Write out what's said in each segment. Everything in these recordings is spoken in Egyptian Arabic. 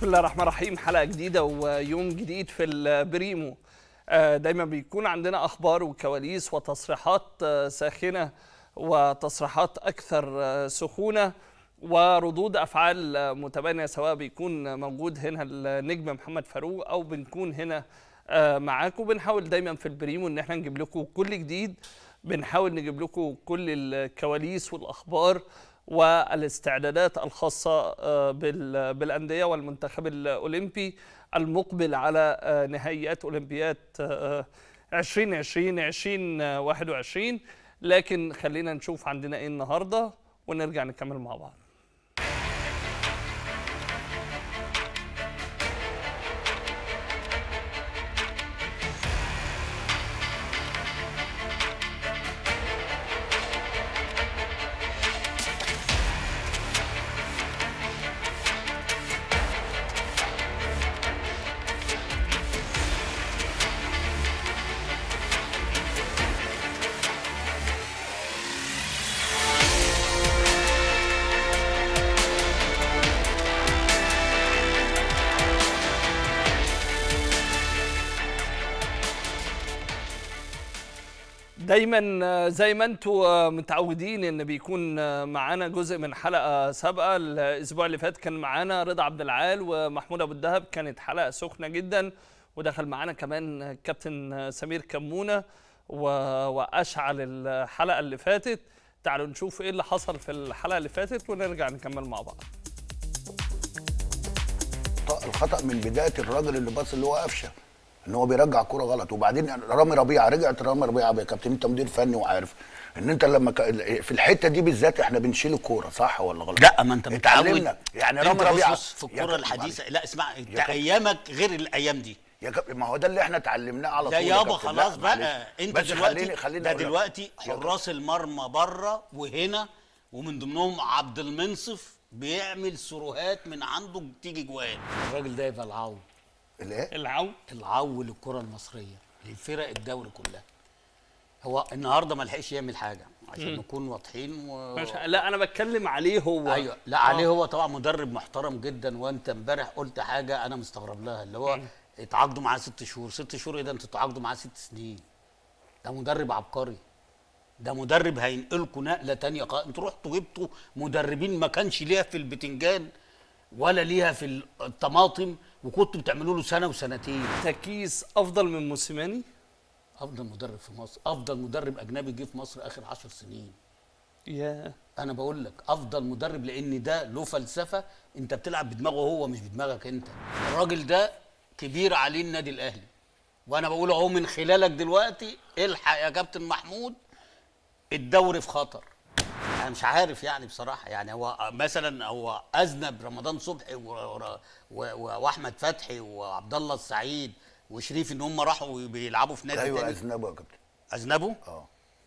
الله الرحمن الرحيم حلقة جديدة ويوم جديد في البريمو آه، دايما بيكون عندنا أخبار وكواليس وتصريحات آه، ساخنة وتصريحات أكثر آه، سخونة وردود أفعال آه، متبانية سواء بيكون موجود هنا النجم محمد فاروق أو بنكون هنا آه، معاكم بنحاول دايما في البريمو إن احنا نجيب لكم كل جديد بنحاول نجيب لكم كل الكواليس والأخبار والاستعدادات الخاصة آه، بال- بالأندية والمنتخب الأولمبي المقبل على آه، نهائيات أولمبياد آه، 2020 2021 لكن خلينا نشوف عندنا إيه النهاردة ونرجع نكمل مع بعض دايما آه، زي ما انتم آه، متعودين ان بيكون آه، معانا جزء من حلقه سابقه الاسبوع اللي فات كان معانا رضا عبد العال ومحمود ابو الدهب كانت حلقه سخنه جدا ودخل معانا كمان آه، كابتن آه، سمير كمونه و- واشعل الحلقه اللي فاتت تعالوا نشوف ايه اللي حصل في الحلقه اللي فاتت ونرجع نكمل مع بعض الخطأ- الخطا من بدايه الراجل اللي باص اللي هو قفشه ان هو بيرجع كوره غلط وبعدين رامي ربيعه رجعت رامي ربيعه يا كابتن انت مدير فني وعارف ان انت لما ك... في الحته دي بالذات احنا بنشيل الكوره صح ولا غلط؟ لا ما انت متعود اتعلمنا يعني انت رامي بص ربيعه بص في يا الكوره كابتن الحديثه لا اسمع انت كابتن. ايامك غير الايام دي يا كابتن ما هو ده اللي احنا اتعلمناه على ده طول يا يابا كابتن. خلاص لا، بقى معلش. انت بس دلوقتي خليني خليني ده أقول لك. دلوقتي يا حراس المرمى بره وهنا ومن ضمنهم عبد المنصف بيعمل سروهات من عنده تيجي جوان الراجل ده يبقى العو الايه؟ العو العو للكره المصريه للفرق الدوري كلها هو النهارده ما لحقش يعمل حاجه عشان نكون واضحين و... مش لا انا بتكلم عليه هو ايوه لا عليه هو طبعا مدرب محترم جدا وانت امبارح قلت حاجه انا مستغرب لها اللي هو اتعاقدوا معاه ست شهور ست شهور ايه ده انتوا اتعاقدوا معاه ست سنين ده مدرب عبقري ده مدرب هينقلكوا نقله تانية خالص انتوا رحتوا جبتوا مدربين ما كانش ليها في البتنجان ولا ليها في الطماطم وكنتوا بتعملوا له سنه وسنتين تكيس افضل من موسيماني افضل مدرب في مصر افضل مدرب اجنبي جه في مصر اخر عشر سنين يا انا بقول لك افضل مدرب لان ده له فلسفه انت بتلعب بدماغه هو مش بدماغك انت الراجل ده كبير عليه النادي الاهلي وانا بقول اهو من خلالك دلوقتي الحق يا كابتن محمود الدوري في خطر انا مش عارف يعني بصراحه يعني هو مثلا هو اذنب رمضان صبحي و- و- و- واحمد فتحي وعبد الله السعيد وشريف ان هم راحوا بيلعبوا في نادي ايوه تاني اذنبه يا كابتن اذنبوا اه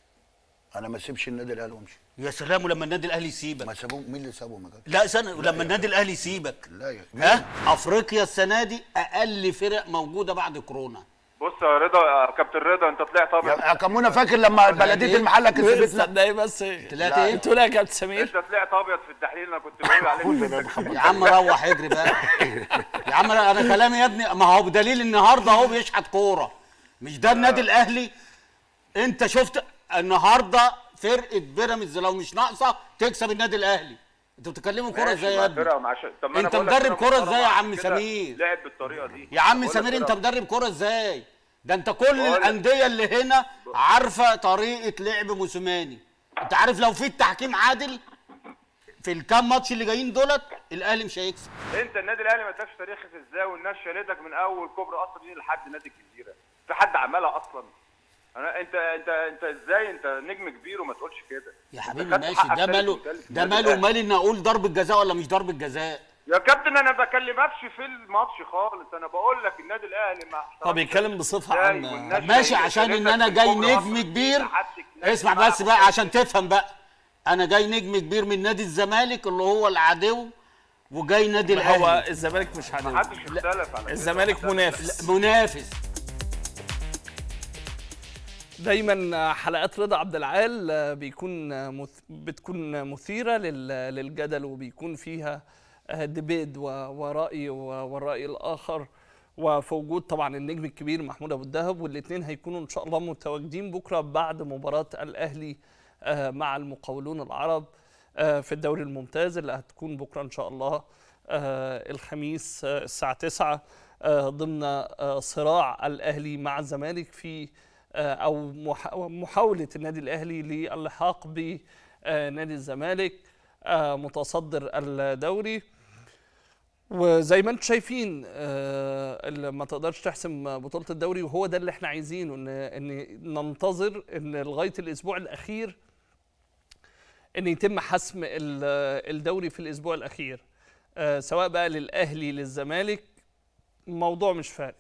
انا ما اسيبش النادي الاهلي وامشي يا سلام ولما النادي الاهلي يسيبك ما سابوه مين اللي سابه ما كابتن؟ لا سنة ولما النادي الاهلي يسيبك لا يا ها افريقيا السنه دي اقل فرق موجوده بعد كورونا بص يا رضا يا كابتن رضا انت طلعت ابيض يا كمونه فاكر لما بلديه المحله كسبتنا تصدقي بس طلعت ايه؟ قلت له يا كابتن سمير انت طلعت ابيض في التحليل انا كنت بقول عليك يا عم روح اجري بقى يا عم انا أنا كلامي يا ابني ما هو بدليل النهارده اهو بيشحت كوره مش ده النادي الاهلي انت شفت النهارده فرقه بيراميدز لو مش ناقصه تكسب النادي الاهلي انتوا بتتكلموا كوره ازاي يا ابني فرقه مع ش... طب ما أنا انت بقول لك مدرب فرقة كورة محترمة ازاي يا عم كده سمير؟ لعب بالطريقه دي يا عم بقول لك سمير انت فرقة- مدرب كوره ازاي ده انت كل بقول لك- الانديه اللي هنا عارفه طريقه لعب موسيماني انت عارف لو في التحكيم عادل في الكام ماتش اللي جايين دولت الاهلي مش هيكسب انت النادي الاهلي ما ادكش تاريخك ازاي والناس شالتك من اول كوبري قصر دي لحد نادي الجزيره في حد عملها اصلا انا انت انت انت ازاي انت نجم كبير وما تقولش كده يا انت حبيبي خدت ماشي حقك ده تالت ماله وتالت في ده النادي ماله الأهلي. مالي ان اقول ضربه جزاء ولا مش ضربه جزاء يا كابتن انا ما بكلمكش في الماتش خالص انا بقول لك النادي الاهلي مع هو بيتكلم بصفه ازاي عامه والناس ماشي شايلة- عشان ان شايلتك انا في جاي الكوبري نجم قصر كبير لحد النادي اسمع الملعب بس بقى عشان تفهم بقى انا جاي نجم كبير من نادي الزمالك اللي هو العدو وجاي نادي هو الاهلي الزمالك مش عادل محدش اختلف على كده. الزمالك محدش- منافس منافس دايما حلقات رضا عبد العال بيكون مث- بتكون مثيره لل- للجدل وبيكون فيها آه، ديبيد و- ورأي و- والرأي الآخر وفي وجود طبعا النجم الكبير محمود أبو الدهب والاثنين هيكونوا إن شاء الله متواجدين بكرة بعد مباراة الأهلي آه، مع المقاولون العرب آه، في الدوري الممتاز اللي هتكون بكرة إن شاء الله آه، الخميس آه، الساعة 9 آه، ضمن آه، صراع الأهلي مع الزمالك في آه، أو مح- محاولة النادي الأهلي للحاق بنادي الزمالك آه، متصدر الدوري وزي ما انتم شايفين آه، اللي ما تقدرش تحسم بطولة الدوري وهو ده اللي احنا عايزينه ان ان ننتظر ان لغاية الاسبوع الاخير ان يتم حسم ال- الدوري في الاسبوع الاخير آه، سواء بقى للاهلي للزمالك الموضوع مش فارق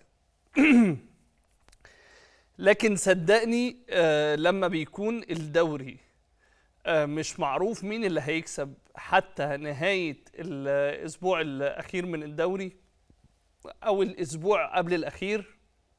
لكن صدقني آه، لما بيكون الدوري آه، مش معروف مين اللي هيكسب حتى نهاية الأسبوع الأخير من الدوري أو الأسبوع قبل الأخير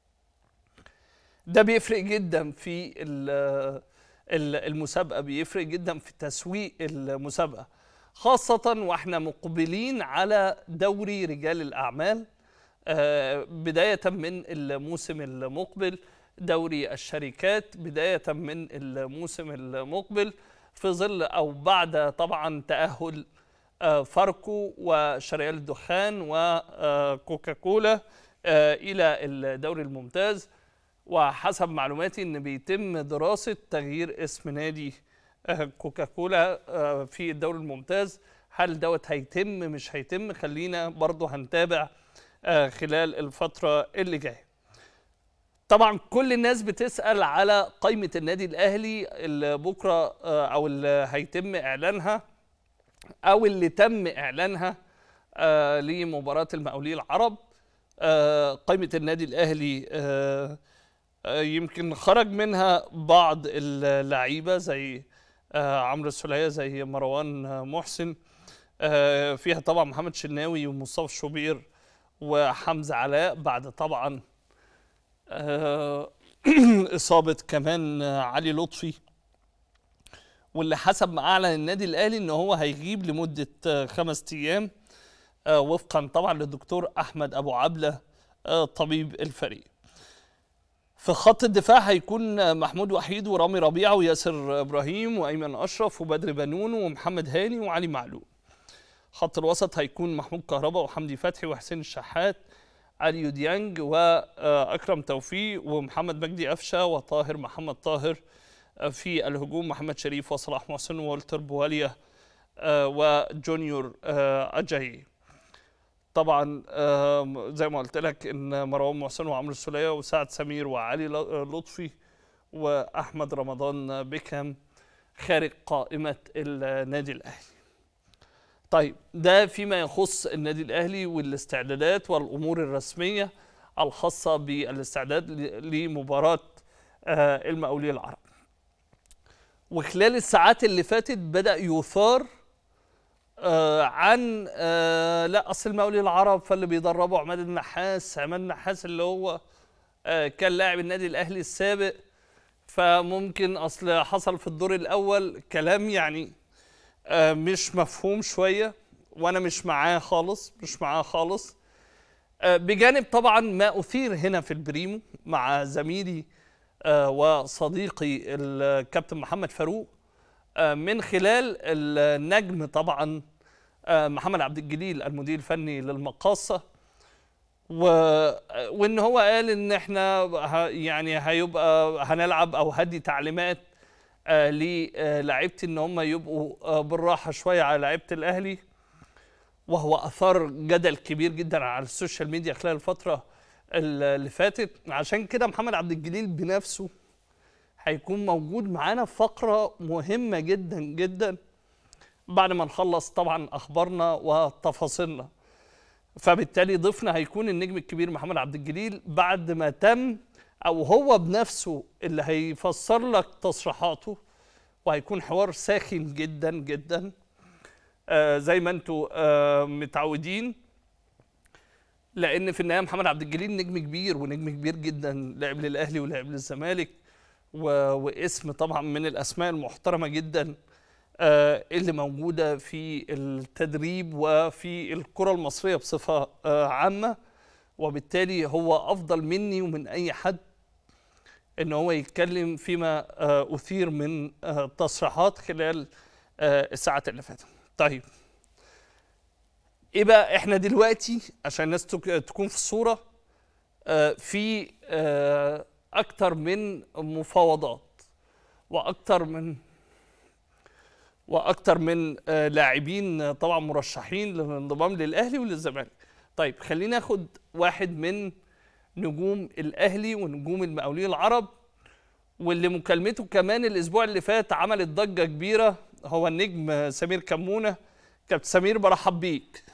ده بيفرق جدا في ال- ال- المسابقة بيفرق جدا في تسويق المسابقة خاصة واحنا مقبلين على دوري رجال الأعمال آه، بداية من الموسم المقبل دوري الشركات بداية من الموسم المقبل في ظل أو بعد طبعا تأهل آه، فاركو وشريال الدخان وكوكاكولا آه، إلى الدوري الممتاز وحسب معلوماتي ان بيتم دراسه تغيير اسم نادي آه، كوكاكولا آه، في الدوري الممتاز هل دوت هيتم مش هيتم خلينا برضو هنتابع آه، خلال الفتره اللي جايه طبعا كل الناس بتسال على قائمه النادي الاهلي اللي بكره آه، او اللي هيتم اعلانها او اللي تم اعلانها آه، لمباراه المقاولين العرب آه، قائمه النادي الاهلي آه، آه، يمكن خرج منها بعض اللعيبه زي آه، عمرو السوليه زي مروان آه، محسن آه، فيها طبعا محمد شناوي ومصطفى شوبير وحمزه علاء بعد طبعا آه، اصابه كمان آه، علي لطفي واللي حسب ما اعلن النادي الاهلي ان هو هيغيب لمده آه، خمس ايام آه، وفقا طبعا للدكتور احمد ابو عبله آه، طبيب الفريق في خط الدفاع هيكون محمود وحيد ورامي ربيعه وياسر ابراهيم وايمن اشرف وبدر بنون ومحمد هاني وعلي معلول خط الوسط هيكون محمود كهربا وحمدي فتحي وحسين الشحات علي ديانج واكرم توفيق ومحمد مجدي قفشه وطاهر محمد طاهر في الهجوم محمد شريف وصلاح محسن وولتر بواليا آه، وجونيور آه، اجاي طبعا آم، زي ما قلت لك ان مروان محسن وعمرو السوليه وسعد سمير وعلي ل- لطفي واحمد رمضان بيكهام خارج قائمه النادي الاهلي. طيب ده فيما يخص النادي الاهلي والاستعدادات والامور الرسميه الخاصه بالاستعداد ل- لمباراه آه، المقاولين العرب. وخلال الساعات اللي فاتت بدا يثار آه عن آه لا اصل المقاولين العرب فاللي بيدربوا عماد النحاس عماد النحاس اللي هو آه كان لاعب النادي الاهلي السابق فممكن اصل حصل في الدور الاول كلام يعني آه مش مفهوم شويه وانا مش معاه خالص مش معاه خالص آه بجانب طبعا ما اثير هنا في البريمو مع زميلي آه وصديقي الكابتن محمد فاروق آه، من خلال النجم طبعا آه، محمد عبد الجليل المدير الفني للمقاصة و... وان هو قال ان احنا ه... يعني هيبقى هنلعب او هدي تعليمات آه للاعيبتي ان هم يبقوا آه بالراحه شويه على لعيبه الاهلي وهو اثار جدل كبير جدا على السوشيال ميديا خلال الفتره اللي فاتت عشان كده محمد عبد الجليل بنفسه هيكون موجود معانا في فقرة مهمة جدا جدا بعد ما نخلص طبعا أخبارنا وتفاصيلنا فبالتالي ضيفنا هيكون النجم الكبير محمد عبد الجليل بعد ما تم أو هو بنفسه اللي هيفسر لك تصريحاته وهيكون حوار ساخن جدا جدا آه زي ما انتوا آه متعودين لان في النهايه محمد عبد الجليل نجم كبير ونجم كبير جدا لعب للاهلي ولعب للزمالك و... واسم طبعا من الاسماء المحترمه جدا آه، اللي موجوده في التدريب وفي الكره المصريه بصفه آه، عامه وبالتالي هو افضل مني ومن اي حد ان هو يتكلم فيما آه، اثير من آه، تصريحات خلال آه، الساعات اللي فاتت. طيب ايه بقى احنا دلوقتي عشان الناس تك- تكون في الصوره آه، في آه، اكتر من مفاوضات واكتر من واكتر من آه، لاعبين آه، طبعا مرشحين للانضمام للاهلي وللزمالك طيب خلينا ناخد واحد من نجوم الاهلي ونجوم المقاولين العرب واللي مكالمته كمان الاسبوع اللي فات عملت ضجه كبيره هو النجم آه، سمير كمونه كابتن سمير برحب بيك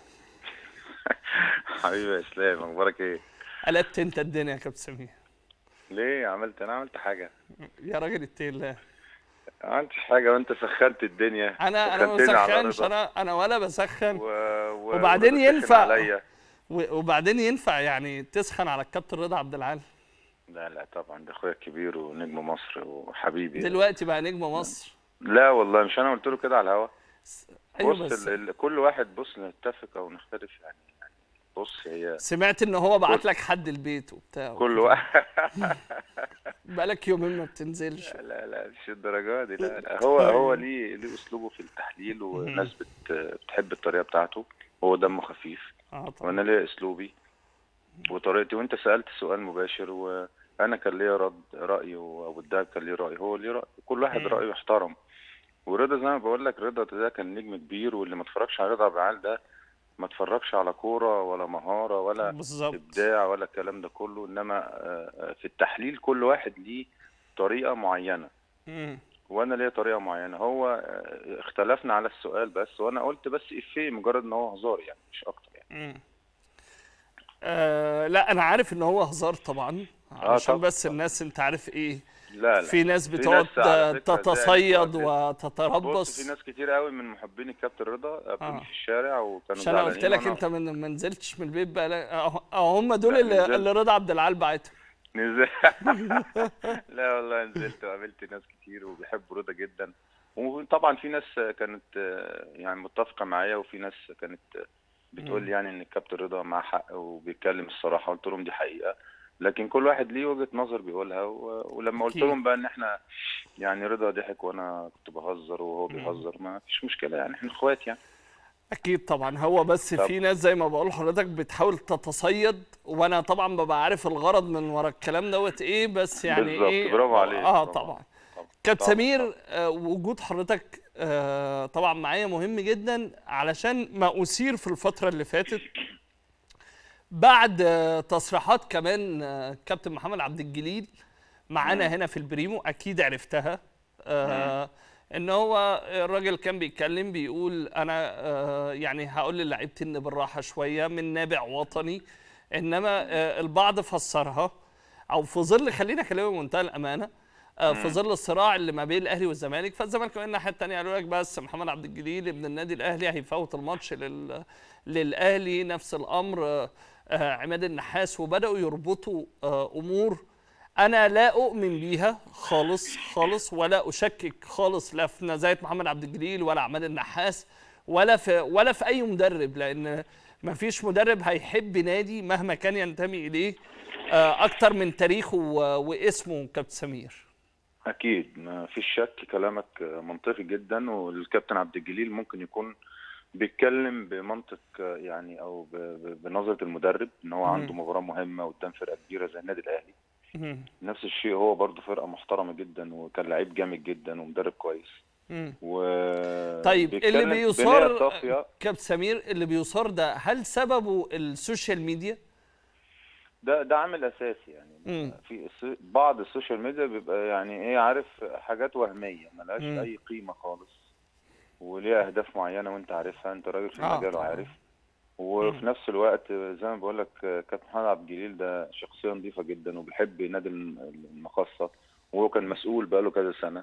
حبيبي يا اسلام اخبارك ايه؟ قلبت انت الدنيا يا كابتن سمير ليه عملت انا عملت حاجه يا راجل اتقي الله ما عملتش حاجه وانت سخنت الدنيا انا انا ما سخنتني على بسخنش رضا. انا انا ولا بسخن و... و... وبعدين ورضا سخن ينفع. عليا و- وبعدين ينفع يعني تسخن على الكابتن رضا عبد العال لا لا طبعا ده اخويا الكبير ونجم مصر وحبيبي دلوقتي بقى نجم مصر لا والله مش انا قلت له كده على الهوا ايوه بص بس ال... ال... كل واحد بص نتفق او نختلف يعني يعني بص هي سمعت ان هو بعت لك حد البيت وبتاع كل واحد بقالك يومين ما بتنزلش لا لا مش الدرجه دي لا, لا هو هو ليه ليه اسلوبه في التحليل والناس بت... بتحب الطريقه بتاعته هو دمه خفيف اه طبعا وانا ليا اسلوبي وطريقتي وانت سالت سؤال مباشر وانا كان ليا رد راي وابو الدهب كان ليه راي هو ليه راي كل واحد مم. رايه يحترم ورضا زي ما بقول لك رضا ده كان نجم كبير واللي ما اتفرجش على رضا عبد العال ده ما اتفرجش على كوره ولا مهاره ولا بالظبط ابداع ولا الكلام ده كله انما آه، آه، في التحليل كل واحد ليه طريقه معينه مم. وانا ليا طريقه معينه هو آه، اختلفنا على السؤال بس وانا قلت بس افيه مجرد ان هو هزار يعني مش اكتر يعني مم. آه لا انا عارف ان هو هزار طبعا عشان طبعاً، بس طبعاً. الناس انت عارف ايه لا لا في ناس في بتقعد ناس على فكرة تتصيد زعلت وقت- بص وتتربص في ناس كتير قوي من محبين الكابتن رضا قابلوني آه. في الشارع وكانوا عشان انا قلت زعلانين لك وأنا انت من ما نزلتش من البيت بقى لا أه- أه هم دول لا، اللي, نزلت. اللي رضا عبد العال بعتهم نزل لا والله نزلت وقابلت ناس كتير وبيحبوا رضا جدا وطبعا في ناس كانت آه، يعني متفقه معايا وفي ناس كانت بتقول لي يعني ان الكابتن رضا معاه حق وبيتكلم الصراحه قلت لهم دي حقيقه لكن كل واحد ليه وجهه نظر بيقولها و... ولما قلت أكيد. لهم بقى ان احنا يعني رضا ضحك وانا كنت بهزر وهو بيهزر ما فيش مشكله يعني احنا اخوات يعني اكيد طبعا هو بس طب. في ناس زي ما بقول لحضرتك بتحاول تتصيد وانا طبعا ببقى عارف الغرض من ورا الكلام دوت ايه بس يعني بالظبط، ايه برافو عليك، اه برافو. طبعا طبعا. كابتن طبعا، سمير آه وجود حضرتك آه طبعا معايا مهم جدا علشان ما اثير في الفتره اللي فاتت بعد آه تصريحات كمان آه كابتن محمد عبد الجليل معانا هنا في البريمو اكيد عرفتها آه ان هو الراجل كان بيتكلم بيقول انا آه يعني هقول للعيبتي ان بالراحه شويه من نابع وطني انما آه البعض فسرها او في ظل خلينا اكلمه بمنتهى الامانه آه في ظل الصراع اللي ما بين الاهلي والزمالك فالزمالك كمان الناحيه الثانيه قالوا لك بس محمد عبد الجليل ابن النادي الاهلي هيفوت الماتش لل للاهلي نفس الامر آه آه عماد النحاس وبداوا يربطوا آه امور انا لا اؤمن بيها خالص خالص ولا اشكك خالص لا في نزاهه محمد عبد الجليل ولا عماد النحاس ولا في ولا في اي مدرب لان ما فيش مدرب هيحب نادي مهما كان ينتمي اليه آه، اكتر من تاريخه و- واسمه كابتن سمير اكيد ما فيش شك كلامك منطقي جدا والكابتن عبد الجليل ممكن يكون بيتكلم بمنطق يعني او ب- ب- بنظره المدرب ان هو عنده مباراه مهمه قدام فرقه كبيره زي النادي الاهلي مم. نفس الشيء هو برضه فرقه محترمه جدا وكان لعيب جامد جدا ومدرب كويس مم. و طيب اللي بيتكلم بنية بيصار صافية. كابتن سمير اللي بيصار ده هل سببه السوشيال ميديا؟ ده ده عامل اساسي يعني مم. في الس- بعض السوشيال ميديا بيبقى يعني ايه عارف حاجات وهميه ملهاش مم. اي قيمه خالص وليها اهداف معينه وانت عارفها انت راجل في آه، المجال طبعاً. وعارف وفي نفس الوقت زي ما بقول لك كابتن محمد عبد الجليل ده شخصيه نظيفه جدا وبيحب نادي الم- المقصه وهو كان مسؤول بقاله كذا سنه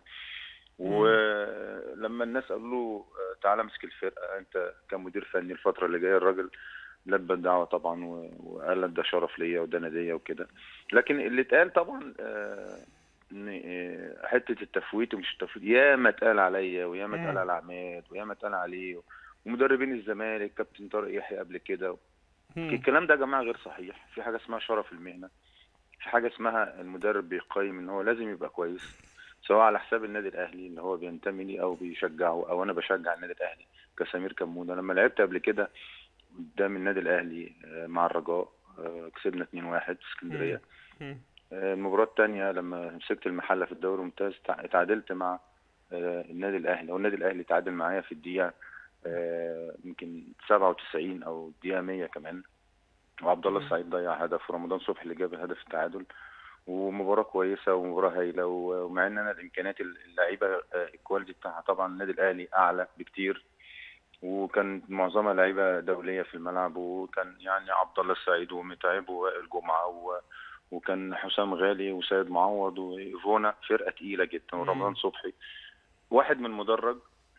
ولما الناس قالوا له آه، تعالى امسك الفرقه انت كمدير فني الفتره اللي جايه الراجل لبى الدعوه طبعا و- وقال لك ده شرف ليا وده ناديه وكده لكن اللي اتقال طبعا آه، ان آه، حته التفويت ومش التفويت ياما اتقال عليا وياما اتقال على عماد وياما اتقال عليه ومدربين الزمالك كابتن طارق يحيى قبل كده الكلام ده يا جماعه غير صحيح في حاجه اسمها شرف المهنه في حاجه اسمها المدرب بيقيم ان هو لازم يبقى كويس سواء على حساب النادي الاهلي اللي هو بينتمي ليه او بيشجعه او انا بشجع النادي الاهلي كسمير كمونه لما لعبت قبل كده قدام النادي الاهلي آه، مع الرجاء آه، كسبنا 2-1 في اسكندريه مم. آه، المباراة الثانية لما مسكت المحلة في الدوري الممتاز تع- اتعادلت مع آه، النادي الأهلي أو النادي الأهلي تعادل معايا في الدقيقة آه، يمكن 97 أو الدقيقة 100 كمان وعبد الله السعيد ضيع هدف ورمضان صبحي اللي جاب هدف التعادل ومباراة كويسة ومباراة هايلة و- ومع إن أنا الإمكانيات اللعيبة آه، الكواليتي بتاعها طبعا النادي الأهلي أعلى بكتير وكان معظمها لعيبة دولية في الملعب وكان يعني عبد الله السعيد ومتعب ووائل جمعة و... وكان حسام غالي وسيد معوض وإيفونا فرقة تقيلة جدا ورمضان صبحي واحد من المدرج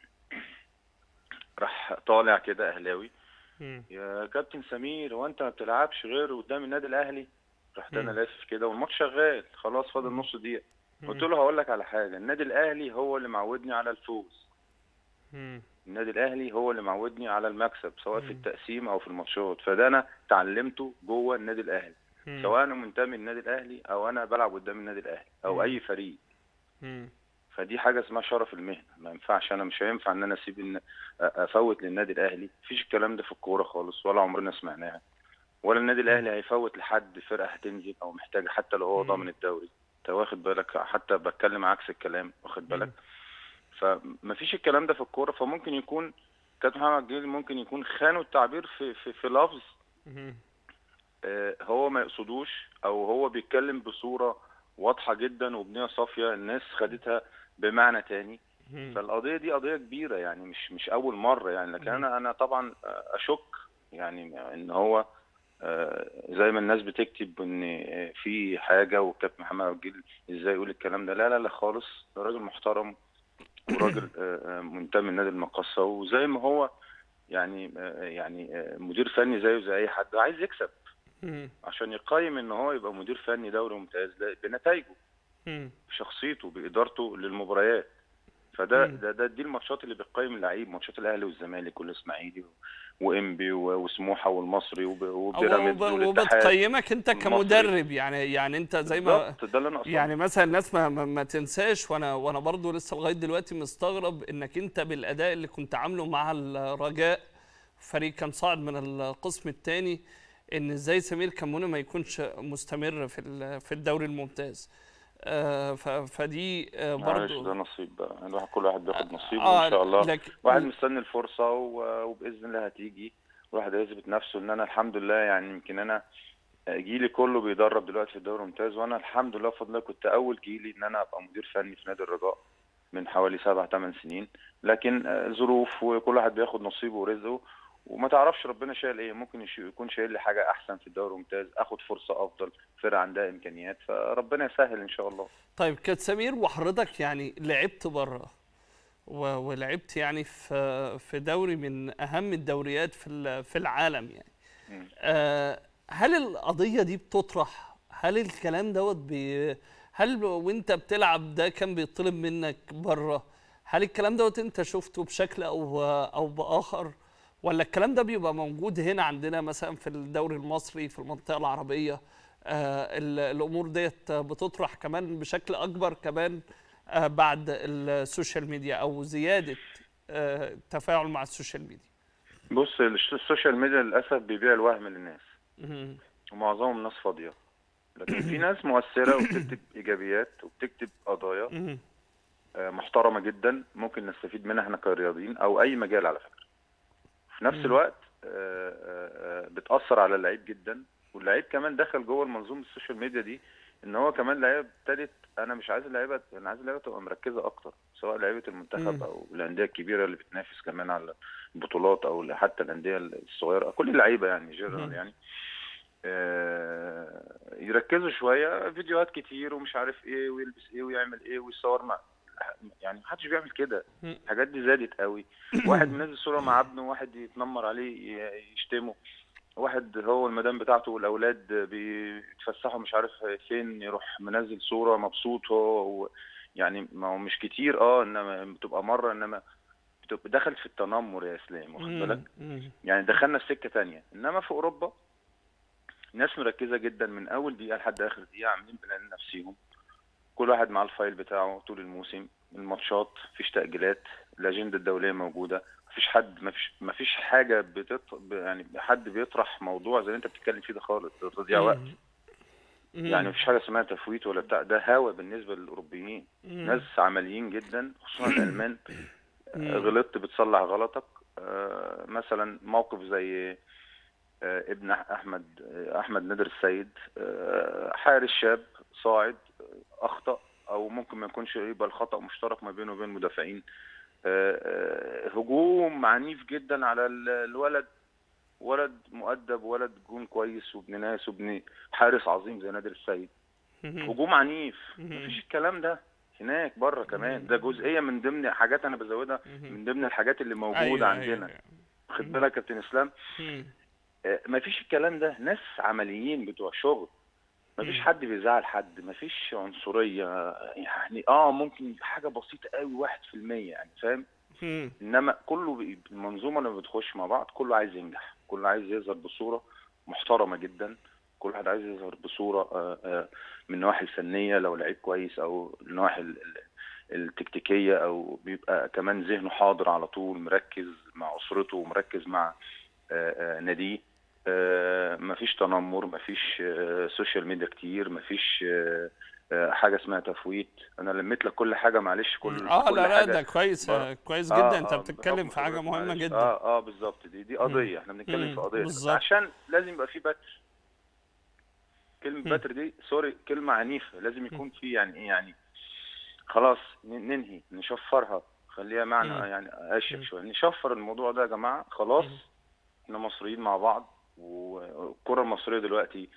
راح طالع كده أهلاوي مم. يا كابتن سمير هو أنت ما بتلعبش غير قدام النادي الأهلي رحت أنا لافف كده والماتش شغال خلاص فاضل نص دقيقة قلت له هقول لك على حاجة النادي الأهلي هو اللي معودني على الفوز مم. النادي الاهلي هو اللي معودني على المكسب سواء في التقسيم او في الماتشات فده انا اتعلمته جوه النادي الاهلي مم. سواء انا منتمي للنادي الاهلي او انا بلعب قدام النادي الاهلي او اي فريق مم. فدي حاجه اسمها شرف المهنه ما ينفعش انا مش هينفع ان انا اسيب ان أ- افوت للنادي الاهلي مفيش الكلام ده في الكوره خالص ولا عمرنا سمعناها ولا النادي الاهلي هيفوت لحد فرقه هتنزل او محتاجه حتى لو هو ضامن الدوري انت واخد بالك حتى بتكلم عكس الكلام واخد بالك فمفيش الكلام ده في الكوره فممكن يكون كابتن محمد جيل ممكن يكون خانوا التعبير في في, في لفظ مم. آه، هو ما يقصدوش او هو بيتكلم بصوره واضحه جدا وبنيه صافيه الناس خدتها بمعنى تاني مم. فالقضيه دي قضيه كبيره يعني مش مش اول مره يعني لكن انا انا طبعا آه، اشك يعني ان هو آه، زي ما الناس بتكتب ان آه، في حاجه وكابتن محمد عبد الجليل ازاي يقول الكلام ده لا لا لا خالص ده راجل محترم وراجل آه، آه، منتمي لنادي المقصه وزي ما هو يعني آه، يعني آه، مدير فني زيه زي اي حد عايز يكسب مم. عشان يقيم ان هو يبقى مدير فني دوري ممتاز لا، بنتائجه مم. بشخصيته بادارته للمباريات فده ده, ده دي الماتشات اللي بتقيم اللعيب ماتشات الاهلي والزمالك والاسماعيلي وانبي و- وسموحه والمصري وب- وبيراميدز وب- والاتحاد وبتقيمك انت المصري. كمدرب يعني يعني انت زي ما بالظبط، ده اللي انا اقصده يعني مثلا الناس ما, ما, ما تنساش وانا وانا برضو لسه لغايه دلوقتي مستغرب انك انت بالاداء اللي كنت عامله مع الرجاء فريق كان صاعد من القسم الثاني ان ازاي سمير كمونه ما يكونش مستمر في ال- في الدوري الممتاز آه ف- فدي آه معلش ده برضو نصيب بقى الواحد كل واحد بياخد نصيبه آه، وان شاء الله لكن- واحد مستني الفرصه و- وباذن الله هتيجي الواحد هيثبت نفسه ان انا الحمد لله يعني يمكن انا جيلي كله بيدرب دلوقتي في الدوري الممتاز وانا الحمد لله بفضل الله كنت اول جيلي ان انا ابقى مدير فني في نادي الرجاء من حوالي سبع ثمان سنين لكن آه، ظروف وكل واحد بياخد نصيبه ورزقه وما تعرفش ربنا شايل ايه ممكن يش- يكون شايل لي حاجه احسن في الدوري الممتاز اخد فرصه افضل فرقه عندها امكانيات فربنا يسهل ان شاء الله طيب كابتن سمير وحضرتك يعني لعبت بره و- ولعبت يعني في في دوري من اهم الدوريات في ال- في العالم يعني مم. آه، هل القضيه دي بتطرح هل الكلام دوت بي هل وانت بتلعب ده كان بيطلب منك بره هل الكلام دوت انت شفته بشكل او او باخر ولا الكلام ده بيبقى موجود هنا عندنا مثلا في الدوري المصري في المنطقه العربيه آه ال- الامور ديت بتطرح كمان بشكل اكبر كمان آه بعد السوشيال ميديا او زياده آه التفاعل مع السوشيال ميديا بص الش- السوشيال ميديا للاسف بيبيع الوهم للناس مهم. ومعظمهم ناس فاضيه لكن في ناس مؤثره وبتكتب ايجابيات وبتكتب قضايا مهم. آه، محترمه جدا ممكن نستفيد منها احنا كرياضيين او اي مجال على فكره في نفس الوقت آه، آه، آه، بتاثر على اللعيب جدا واللعيب كمان دخل جوه المنظومه السوشيال ميديا دي ان هو كمان لعيبه ابتدت انا مش عايز اللعيبه انا عايز اللعيبه تبقى مركزه اكتر سواء لعيبه المنتخب مم. او الانديه الكبيره اللي بتنافس كمان على البطولات او حتى الانديه الصغيره كل اللعيبه يعني جنرال مم. يعني آه، يركزوا شويه فيديوهات كتير ومش عارف ايه ويلبس ايه ويعمل ايه ويصور مع يعني محدش بيعمل كده مم. الحاجات دي زادت قوي واحد منزل صوره مع ابنه واحد يتنمر عليه ي- يشتمه واحد هو المدام بتاعته والاولاد بيتفسحوا مش عارف فين يروح منزل صوره مبسوط هو و- يعني ما هو مش كتير اه انما بتبقى مره انما بتبقى دخلت في التنمر يا اسلام واخد بالك مم. يعني دخلنا في سكه تانية انما في اوروبا ناس مركزه جدا من اول دقيقه لحد اخر دقيقه عاملين بلان نفسيهم كل واحد مع الفايل بتاعه طول الموسم الماتشات مفيش تاجيلات الاجنده الدوليه موجوده مفيش حد مفيش مفيش حاجه بتط... ب- يعني حد بيطرح موضوع زي اللي انت بتتكلم فيه ده خالص ده تضييع وقت مم. يعني مفيش حاجه اسمها تفويت ولا بتاع ده هوا بالنسبه للاوروبيين ناس عمليين جدا خصوصا الالمان آه، غلطت بتصلح غلطك آه، مثلا موقف زي آه، ابن أح- احمد آه، احمد نادر السيد آه، حارس شاب صاعد آه، اخطا او ممكن ما يكونش يبقى الخطا مشترك ما بينه وبين مدافعين آه، آه، هجوم عنيف جدا على ال- الولد ولد مؤدب ولد جون كويس وابن ناس وابن حارس عظيم زي نادر السيد هجوم عنيف مفيش الكلام ده هناك بره كمان ده جزئيه من ضمن حاجات انا بزودها من ضمن الحاجات اللي موجوده أيوة، عندنا أيوة. خد بالك يا كابتن اسلام مم. آه، مفيش الكلام ده ناس عمليين بتوع شغل مفيش حد بيزعل حد مفيش عنصريه يعني اه ممكن حاجه بسيطه قوي واحد في المية يعني فاهم مم. انما كله بي- المنظومه لما بتخش مع بعض كله عايز ينجح كله عايز يظهر بصوره محترمه جدا كل واحد عايز يظهر بصوره آه، آه، من النواحي الفنيه لو لعيب كويس او النواحي ال- ال- التكتيكيه او بيبقى كمان ذهنه حاضر على طول مركز مع اسرته ومركز مع آه، آه، ناديه آه، مفيش تنمر مفيش آه، سوشيال ميديا كتير مفيش آه، آه، حاجه اسمها تفويت انا لميت لك كل حاجه معلش كل اه كل لا لا حاجة ده كويس بره. كويس آه، جدا انت آه، بتتكلم بحكم في حاجه خبرتي، مهمه معلش. جدا اه اه بالظبط دي دي قضيه احنا بنتكلم مم، في قضيه بالظبط. عشان لازم يبقى في بتر كلمه بتر دي سوري كلمه عنيفه لازم يكون في يعني ايه يعني خلاص ن- ننهي نشفرها خليها معنى مم. يعني اشيك شويه نشفر الموضوع ده يا جماعه خلاص احنا مصريين مع بعض والكره المصريه دلوقتي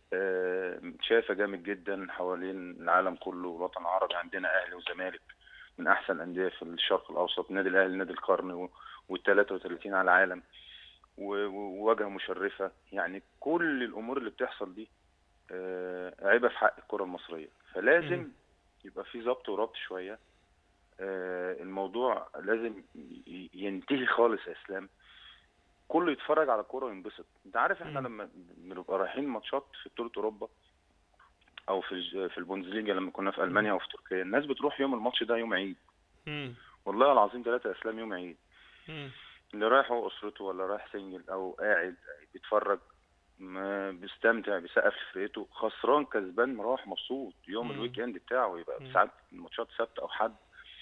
آه، شايفه جامد جدا حوالين العالم كله والوطن العربي عندنا اهلي وزمالك من احسن الانديه في الشرق الاوسط نادي الاهلي نادي القرن وال 33 على العالم و- و- وواجهه مشرفه يعني كل الامور اللي بتحصل دي آه، عيبه في حق الكره المصريه فلازم يبقى في ضبط وربط شويه آه، الموضوع لازم ي- ينتهي خالص يا اسلام كله يتفرج على كوره وينبسط انت عارف احنا لما بنبقى رايحين ماتشات في بطوله اوروبا او في الج- في البوندسليجا لما كنا في المانيا او في تركيا الناس بتروح يوم الماتش ده يوم عيد مم. والله العظيم ثلاثة اسلام يوم عيد مم. اللي رايح هو اسرته ولا رايح سنجل او قاعد بيتفرج ما بيستمتع بيسقف لفرقته خسران كسبان مروح مبسوط يوم مم. الويك اند بتاعه يبقى ساعات الماتشات سبت او حد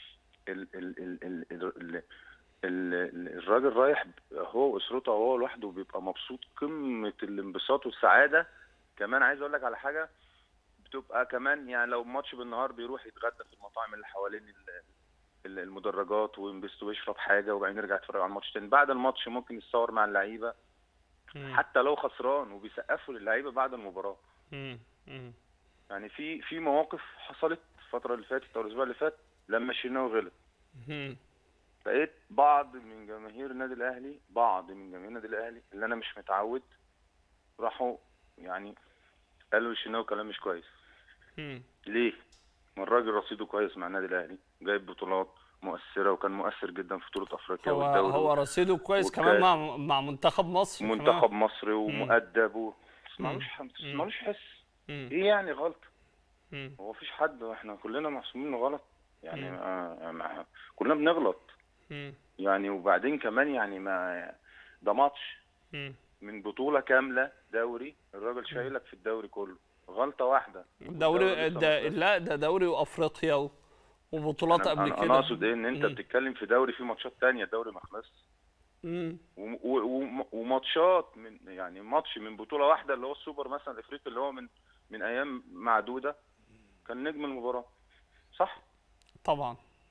ال ال ال ال ال ال ال ال الراجل رايح هو واسرته او هو لوحده بيبقى مبسوط قمه الانبساط والسعاده كمان عايز اقول لك على حاجه بتبقى كمان يعني لو ماتش بالنهار بيروح يتغدى في المطاعم اللي حوالين ال- ال- المدرجات وينبسط ويشرب حاجه وبعدين يرجع يتفرج على الماتش تاني بعد الماتش ممكن يتصور مع اللعيبه مم. حتى لو خسران وبيسقفوا للعيبه بعد المباراه مم. مم. يعني في في مواقف حصلت الفتره اللي فاتت او الاسبوع اللي فات لما الشناوي غلط مم. لقيت بعض من جماهير النادي الاهلي بعض من جماهير النادي الاهلي اللي انا مش متعود راحوا يعني قالوا الشناوي كلام مش كويس مم. ليه؟ ما الراجل رصيده كويس مع النادي الاهلي جايب بطولات مؤثره وكان مؤثر جدا في بطوله افريقيا هو والدوري هو رصيده كويس والكاس. كمان مع مع منتخب مصر كمان. منتخب مصر ومؤدب و... مالوش مم. مالوش حس مم. ايه يعني غلط مم. هو مفيش حد احنا كلنا معصومين من غلط يعني آه ما كلنا بنغلط مم. يعني وبعدين كمان يعني ما ده ماتش مم. من بطولة كاملة دوري الراجل شايلك في الدوري كله غلطة واحدة دوري لسه ده ما خلصش. لا ده دوري وافريقيا و- وبطولات أنا- قبل أنا, كده انا اقصد ايه ان انت مم. بتتكلم في دوري فيه ماتشات تانية الدوري ما خلصش مم. و- و- و- وماتشات من يعني ماتش من بطولة واحدة اللي هو السوبر مثلا الافريقي اللي هو من من ايام معدودة كان نجم المباراة صح طبعا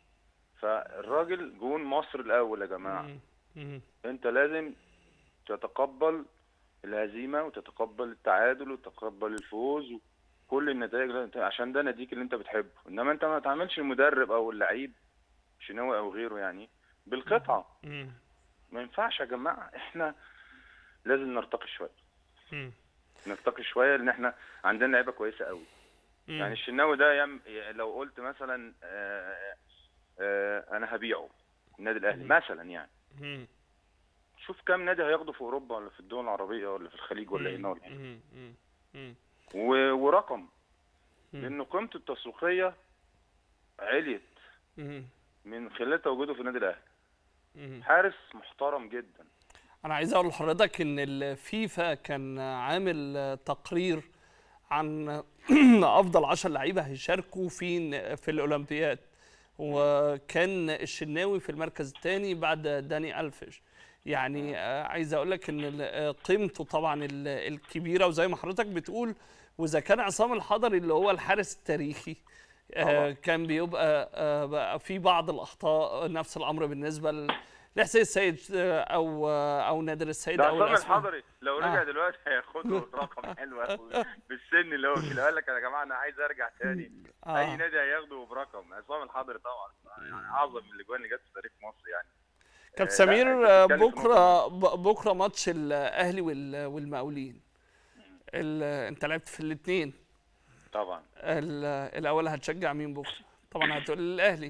فالراجل جون مصر الاول يا جماعة مم. مم. انت لازم تتقبل الهزيمه وتتقبل التعادل وتتقبل الفوز وكل النتائج اللي انت- عشان ده ناديك اللي انت بتحبه انما انت ما تعملش المدرب او اللعيب شناوي او غيره يعني بالقطعه مم. ما ينفعش يا جماعه احنا لازم نرتقي شويه مم. نرتقي شويه لان احنا عندنا لعيبه كويسه قوي مم. يعني الشناوي ده يم... لو قلت مثلا آه آه انا هبيعه النادي الاهلي مثلا يعني مم. شوف كام نادي هياخده في اوروبا ولا في الدول العربيه ولا في الخليج ولا هنا ولا هنا مم. مم. مم. و- ورقم مم. لان قيمته التسويقيه عليت مم. من خلال تواجده في النادي الاهلي مم. حارس محترم جدا انا عايز اقول لحضرتك ان الفيفا كان عامل تقرير عن افضل 10 لعيبه هيشاركوا في في الاولمبياد وكان الشناوي في المركز الثاني بعد داني الفيش يعني آه، عايز اقول لك ان ال- آه، قيمته طبعا ال- الكبيره وزي ما حضرتك بتقول واذا كان عصام الحضري اللي هو الحارس التاريخي آه، طبعاً. كان بيبقى آه، بقى في بعض الاخطاء نفس الامر بالنسبه ل- لحسين السيد آه، او آه، او نادر السيد ده او عصام الأسماء. الحضري لو رجع آه. دلوقتي هياخده رقم حلو قوي بالسن اللي هو فيه لو قال لك يا جماعه انا عايز ارجع تاني آه. اي نادي هياخده برقم عصام الحضري طبعا يعني اعظم من الاجوان اللي جت في تاريخ مصر يعني كابتن آه، لا، سمير أنت آه، بتتكلم في بكره ب- بكره ماتش الاهلي وال- والمقاولين ال- انت لعبت في الاثنين طبعا الاول هتشجع مين بكره طبعا هتقول الاهلي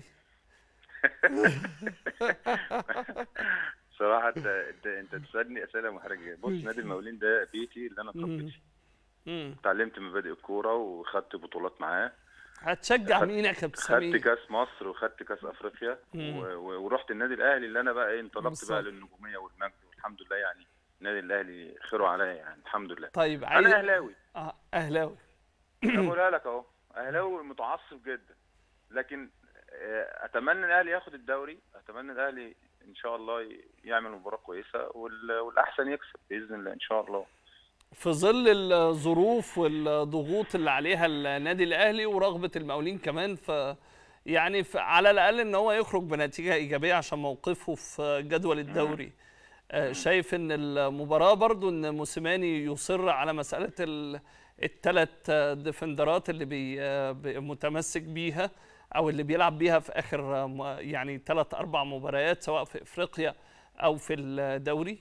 صراحه انت انت انت تسالني اسئله محرجه بص نادي المقاولين ده بيتي اللي انا اتربيت فيه مم. اتعلمت مبادئ الكوره وخدت بطولات معاه هتشجع خدت- مين يا كابتن خدت سمير كاس مصر وخدت كاس افريقيا مم. و- و- ورحت النادي الاهلي اللي انا بقى ايه انطلقت بالظبط. بقى للنجوميه والمجد والحمد لله يعني النادي الاهلي خيره عليا يعني الحمد لله طيب عايز انا اهلاوي آه، اهلاوي أنا بقولها لك اهو اهلاوي متعصب جدا لكن آه، اتمنى الاهلي ياخد الدوري اتمنى الاهلي ان شاء الله ي- يعمل مباراه كويسه وال- والاحسن يكسب باذن الله ان شاء الله في ظل الظروف والضغوط اللي عليها النادي الاهلي ورغبه المقاولين كمان ف يعني ف- على الاقل ان هو يخرج بنتيجه ايجابيه عشان موقفه في جدول الدوري آه، شايف ان المباراه برضو ان موسيماني يصر على مساله الثلاث ديفندرات اللي بي آه، بي- متمسك بيها او اللي بيلعب بيها في اخر آه، م- يعني ثلاث اربع مباريات سواء في افريقيا او في الدوري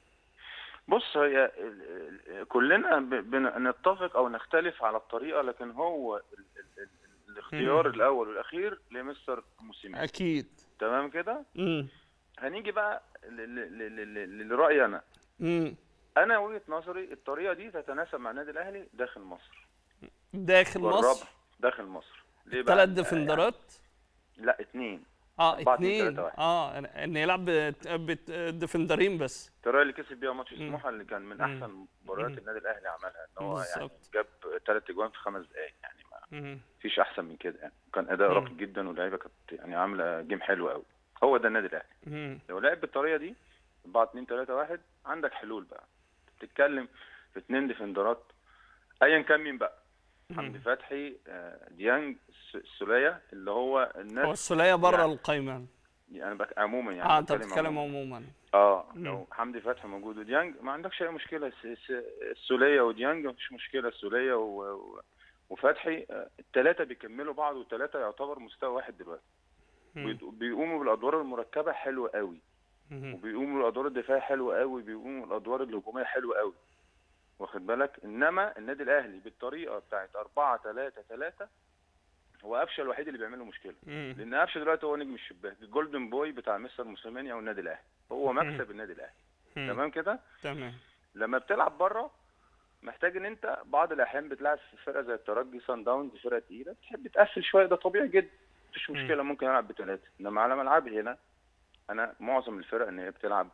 بص هي ال- ال- كلنا ب- بنتفق او نختلف على الطريقه لكن هو ال- ال- ال- الاختيار مم. الاول والاخير لمستر موسيماني اكيد تمام كده امم هنيجي بقى ل- ل- ل- ل- لرايي انا امم انا وجهه نظري الطريقه دي تتناسب مع النادي الاهلي داخل مصر داخل والربع مصر داخل مصر ليه بقى ثلاث آه، ديفندرات لا اتنين اه أربعة، اتنين، اتنين تلاتة، واحد. اه ان يلعب بت- بت- ديفندرين بس الطريقه اللي كسب بيها ماتش سموحه اللي كان من مم. احسن مباريات مم. النادي الاهلي عملها ان هو يعني بالظبط. جاب ثلاث اجوان في خمس دقائق يعني ما مم. فيش احسن من كده يعني كان اداء مم. راقي جدا واللعيبه كانت يعني عامله جيم حلو قوي هو ده النادي الاهلي مم. لو لعب بالطريقه دي 4 2 3 1 عندك حلول بقى بتتكلم في اثنين ديفندرات ايا كان مين بقى حمدي فتحي آه، ديانج الس- السوليه اللي هو هو الناس السوليه بره يعني- القايمه يعني بك عموما يعني اه انت بتكلم بتتكلم عموماً. عموما اه مم. لو حمدي فتحي موجود وديانج ما عندكش اي مشكله س- س- السوليه وديانج مفيش مشكله السوليه و... و... وفتحي الثلاثه بيكملوا بعض والثلاثه يعتبر مستوى واحد دلوقتي مم. وبي- بيقوموا بالادوار المركبه حلوه قوي مم. وبيقوموا بالادوار الدفاعيه حلوه قوي بيقوموا بالادوار الهجوميه حلوه قوي واخد بالك انما النادي الاهلي بالطريقه بتاعت 4 3 3 هو قفشه الوحيد اللي بيعمل له مشكله مم. لان قفشه دلوقتي هو نجم الشباك الجولدن بوي بتاع مستر موسيماني او النادي الاهلي هو مكسب النادي الاهلي مم. تمام كده تمام لما بتلعب بره محتاج ان انت بعض الاحيان بتلعب في فرقه زي الترجي سان داونز فرقه تقيله بتحب تقفل شويه ده طبيعي جدا مفيش مم. مشكله ممكن العب بثلاثه انما على ملعبي هنا انا معظم الفرق ان هي بتلعب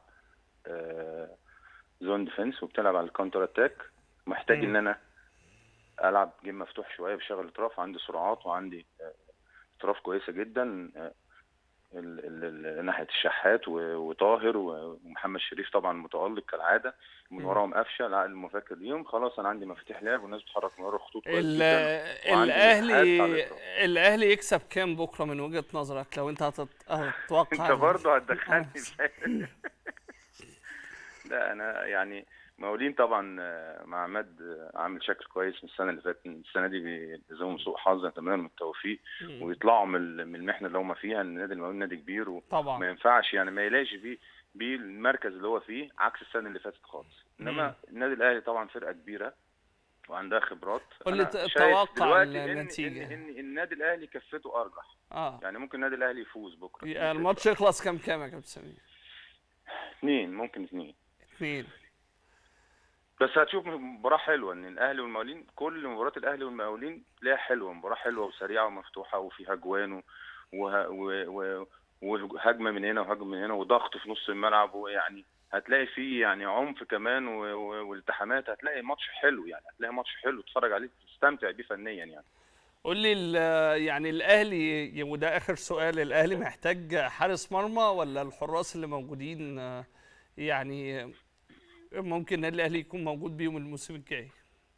آه، زون ديفنس وبتلعب على الكونتر اتاك محتاج مم. ان انا العب جيم مفتوح شويه بشغل اطراف عندي سرعات وعندي آه، اطراف كويسه جدا آه، ال- ال- ال- ناحيه الشحات و- وطاهر و- ومحمد شريف طبعا متالق كالعاده من مم. وراهم قفشه العقل المفكر ليهم خلاص انا عندي مفاتيح لعب والناس بتتحرك من ورا الخطوط كويس ال- جدا وعندي الاهلي مساحات على الإطراف. الاهلي يكسب كام بكره من وجهه نظرك لو انت هتت- هتتوقع انت برضه هتدخلني آه. في- لا انا يعني مقاولين طبعا آه، مع عماد آه، عامل شكل كويس من السنه اللي فاتت السنه دي بيلزمهم سوء حظ اتمنى لهم التوفيق مم. ويطلعوا من ال- من المحنه اللي هم فيها ان نادي المقاولين نادي كبير وما طبعا ينفعش يعني ما يلاقيش فيه بيه المركز اللي هو فيه عكس السنه اللي فاتت خالص انما النادي الاهلي طبعا فرقه كبيره وعندها خبرات قول لي أنا ت- شايف توقع دلوقتي إن- النتيجة. ان ان النادي الاهلي كفته ارجح اه يعني ممكن النادي الاهلي يفوز بكره يبقى الماتش يخلص كام كام يا كابتن سمير؟ اثنين ممكن اثنين اثنين بس هتشوف مباراة حلوة ان الاهلي والمقاولين كل مباريات الاهلي والمقاولين ليها حلوة مباراة حلوة وسريعة ومفتوحة وفيها جوان و... وه... و... و... وهجمة من هنا وهجمة من هنا وضغط في نص الملعب ويعني هتلاقي فيه يعني عنف كمان و... و... والتحامات هتلاقي ماتش حلو يعني هتلاقي ماتش حلو تتفرج عليه تستمتع بيه فنيا يعني قول لي ال- يعني الاهلي وده اخر سؤال الاهلي محتاج حارس مرمى ولا الحراس اللي موجودين آه، يعني ممكن النادي الاهلي يكون موجود بيهم الموسم الجاي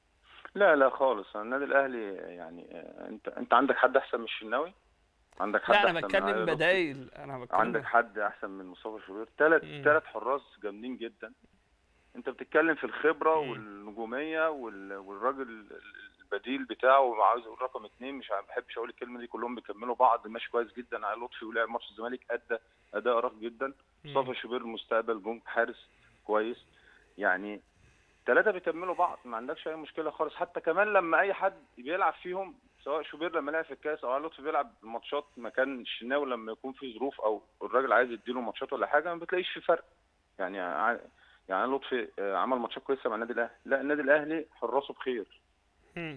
لا لا خالص النادي الاهلي يعني آه، انت انت عندك حد احسن من الشناوي عندك حد لا انا أحسن من بتكلم علي لطفي؟ بدايل انا بتكلم عندك حد احسن من مصطفى شوبير ثلاث مم. ثلاث حراس جامدين جدا انت بتتكلم في الخبره مم. والنجوميه وال- والراجل البديل بتاعه وعاوز اقول رقم اثنين مش ما بحبش اقول الكلمه دي كلهم بيكملوا بعض ماشي كويس جدا علي لطفي ولعب ماتش الزمالك ادى اداء رائع جدا مصطفى شوبير المستقبل جون حارس كويس يعني ثلاثه بيكملوا بعض ما عندكش اي مشكله خالص حتى كمان لما اي حد بيلعب فيهم سواء شوبير لما لعب في الكاس او علي لطفي بيلعب ماتشات مكان الشناوي لما يكون في ظروف او الراجل عايز يديله ماتشات ولا حاجه ما بتلاقيش في فرق يعني ع- يعني علي لطفي آه، عمل ماتشات كويسه مع النادي الاهلي لا النادي الاهلي حراسه بخير مم.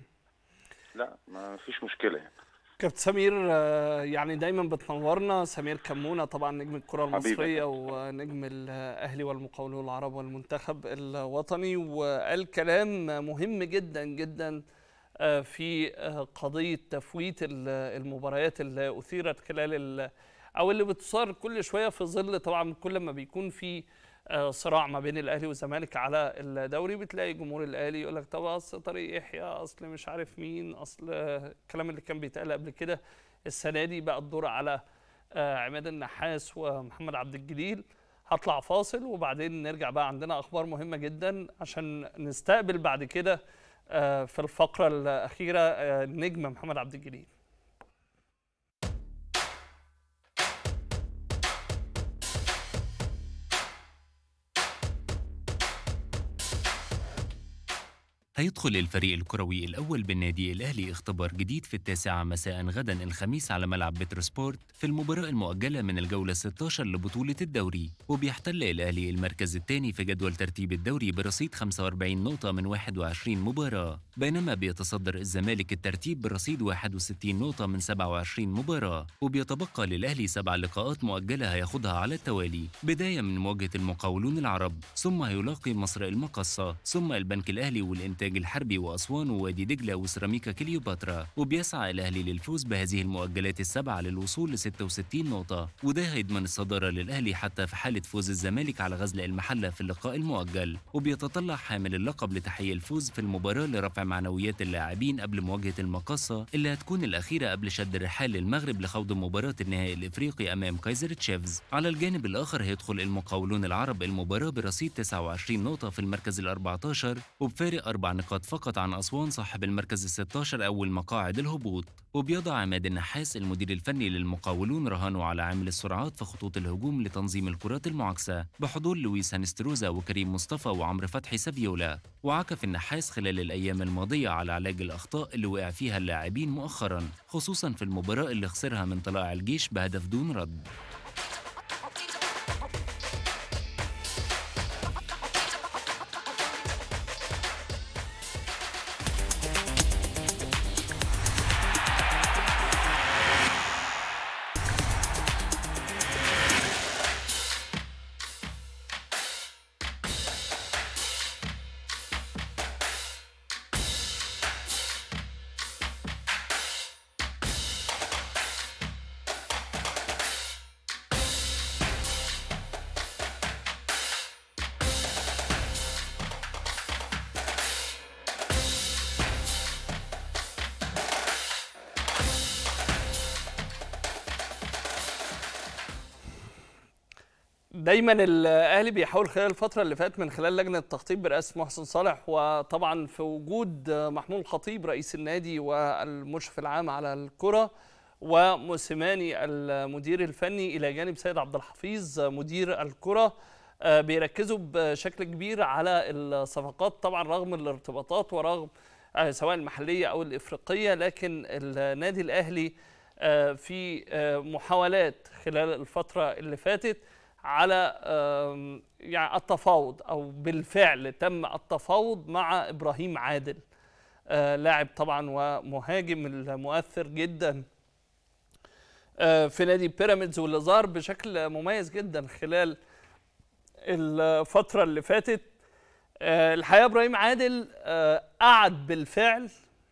لا ما فيش مشكله يعني كابتن سمير آه، يعني دايما بتنورنا سمير كمونه طبعا نجم الكره حبيبي. المصريه ونجم الاهلي والمقاولون العرب والمنتخب الوطني وقال كلام مهم جدا جدا آه، في آه، قضيه تفويت ال- المباريات اللي اثيرت خلال ال- او اللي بتصار كل شويه في ظل طبعا كل ما بيكون في آه، صراع ما بين الاهلي والزمالك على الدوري بتلاقي جمهور الاهلي يقول لك طب اصل طارق يحيى اصل مش عارف مين اصل آه، الكلام اللي كان بيتقال قبل كده السنه دي بقى الدور على آه، عماد النحاس ومحمد عبد الجليل هطلع فاصل وبعدين نرجع بقى عندنا اخبار مهمه جدا عشان نستقبل بعد كده آه، في الفقره الاخيره آه، النجم محمد عبد الجليل هيدخل الفريق الكروي الأول بالنادي الأهلي اختبار جديد في التاسعة مساء غدا الخميس على ملعب بتروسبورت في المباراة المؤجلة من الجولة 16 لبطولة الدوري وبيحتل الأهلي المركز الثاني في جدول ترتيب الدوري برصيد 45 نقطة من 21 مباراة بينما بيتصدر الزمالك الترتيب برصيد 61 نقطة من 27 مباراة وبيتبقى للأهلي سبع لقاءات مؤجلة هياخدها على التوالي بداية من مواجهة المقاولون العرب ثم هيلاقي مصر المقصة ثم البنك الأهلي والإنتاج الحربي وأسوان ووادي دجلة وسيراميكا كليوباترا وبيسعى الأهلي للفوز بهذه المؤجلات السبعة للوصول ل 66 نقطة وده هيضمن الصدارة للأهلي حتى في حالة فوز الزمالك على غزل المحلة في اللقاء المؤجل وبيتطلع حامل اللقب لتحقيق الفوز في المباراة لرفع معنويات اللاعبين قبل مواجهة المقصة اللي هتكون الأخيرة قبل شد الرحال للمغرب لخوض مباراة النهائي الإفريقي أمام كايزر تشيفز على الجانب الآخر هيدخل المقاولون العرب المباراة برصيد 29 نقطة في المركز ال 14 وبفارق أربع نقاط فقط عن أسوان صاحب المركز ال 16 أول مقاعد الهبوط وبيضع عماد النحاس المدير الفني للمقاولون رهانه على عامل السرعات في خطوط الهجوم لتنظيم الكرات المعاكسة بحضور لويس هانستروزا وكريم مصطفى وعمرو فتحي سافيولا وعكف النحاس خلال الأيام الماضية على علاج الأخطاء اللي وقع فيها اللاعبين مؤخرا خصوصا في المباراة اللي خسرها من طلائع الجيش بهدف دون رد دايما الاهلي بيحاول خلال الفتره اللي فاتت من خلال لجنه التخطيط برئاسه محسن صالح وطبعا في وجود محمود الخطيب رئيس النادي والمشرف العام على الكره وموسيماني المدير الفني الى جانب سيد عبد الحفيظ مدير الكره آه، بيركزوا بشكل كبير على الصفقات طبعا رغم الارتباطات ورغم آه، سواء المحليه او الافريقيه لكن النادي الاهلي آه، في آه، محاولات خلال الفتره اللي فاتت على آم، يعني التفاوض او بالفعل تم التفاوض مع ابراهيم عادل آه، لاعب طبعا ومهاجم المؤثر جدا آه، في نادي بيراميدز واللي ظهر بشكل مميز جدا خلال الفترة اللي فاتت آه، الحقيقة إبراهيم عادل آه، قعد بالفعل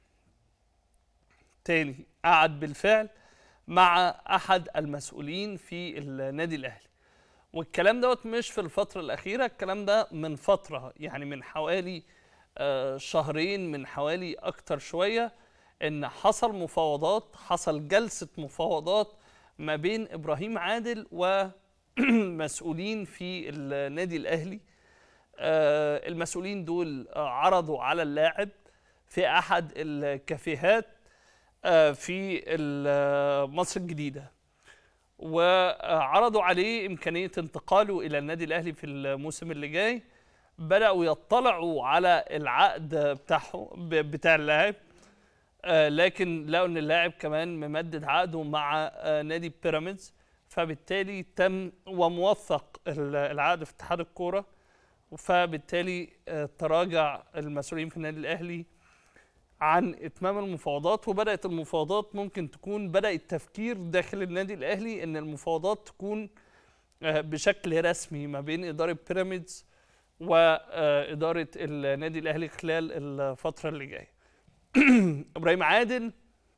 تاني قعد بالفعل مع أحد المسؤولين في النادي الأهلي والكلام دوت مش في الفترة الأخيرة الكلام ده من فترة يعني من حوالي آه، شهرين من حوالي أكتر شوية إن حصل مفاوضات حصل جلسة مفاوضات ما بين إبراهيم عادل ومسؤولين في النادي الأهلي آه، المسؤولين دول آه، عرضوا على اللاعب في أحد الكافيهات آه، في ال- مصر الجديدة وعرضوا عليه إمكانية انتقاله إلى النادي الأهلي في الموسم اللي جاي بدأوا يطلعوا على العقد بتاعه ب- بتاع اللاعب آه، لكن لقوا ان اللاعب كمان ممدد عقده مع آه، نادي بيراميدز فبالتالي تم وموثق ال- العقد في اتحاد الكوره فبالتالي آه، تراجع المسؤولين في النادي الاهلي عن اتمام المفاوضات وبدات المفاوضات ممكن تكون بدا التفكير داخل النادي الاهلي ان المفاوضات تكون آه، بشكل رسمي ما بين اداره بيراميدز واداره النادي الاهلي خلال الفتره اللي جايه ابراهيم عادل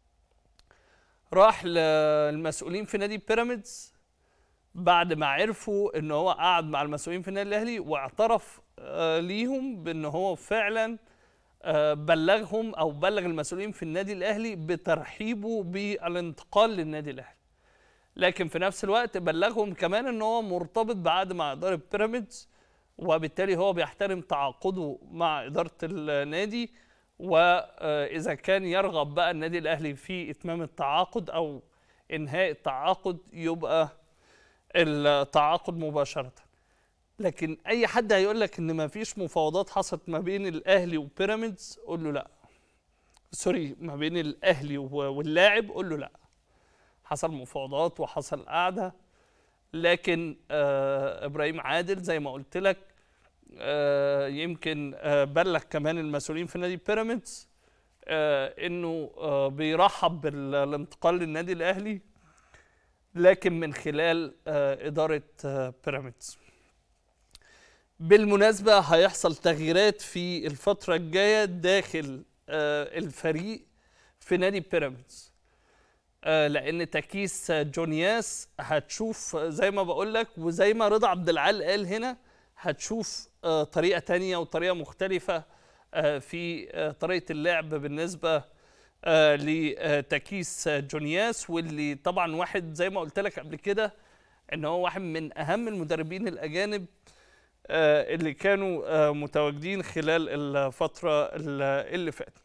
راح للمسؤولين في نادي بيراميدز بعد ما عرفوا ان هو قعد مع المسؤولين في النادي الاهلي واعترف آه، ليهم بان هو فعلا آه، بلغهم او بلغ المسؤولين في النادي الاهلي بترحيبه بالانتقال للنادي الاهلي لكن في نفس الوقت بلغهم كمان ان هو مرتبط بعقد مع اداره بيراميدز وبالتالي هو بيحترم تعاقده مع اداره النادي واذا كان يرغب بقى النادي الاهلي في اتمام التعاقد او انهاء التعاقد يبقى التعاقد مباشره لكن اي حد هيقول لك ان ما فيش مفاوضات حصلت ما بين الاهلي وبيراميدز قول له لا سوري ما بين الاهلي و- واللاعب قول له لا حصل مفاوضات وحصل قعده لكن آه ابراهيم عادل زي ما قلت لك آه يمكن آه بلغ كمان المسؤولين في نادي بيراميدز آه انه آه بيرحب بالانتقال للنادي الاهلي لكن من خلال آه اداره آه بيراميدز بالمناسبه هيحصل تغييرات في الفتره الجايه داخل آه الفريق في نادي بيراميدز آه، لان تكيس جونياس هتشوف زي ما بقول لك وزي ما رضا عبد العال قال هنا هتشوف آه، طريقه تانية وطريقه مختلفه آه، في آه، طريقه اللعب بالنسبه آه، لتكيس جونياس واللي طبعا واحد زي ما قلت لك قبل كده ان هو واحد من اهم المدربين الاجانب آه، اللي كانوا آه، متواجدين خلال الفتره اللي فاتت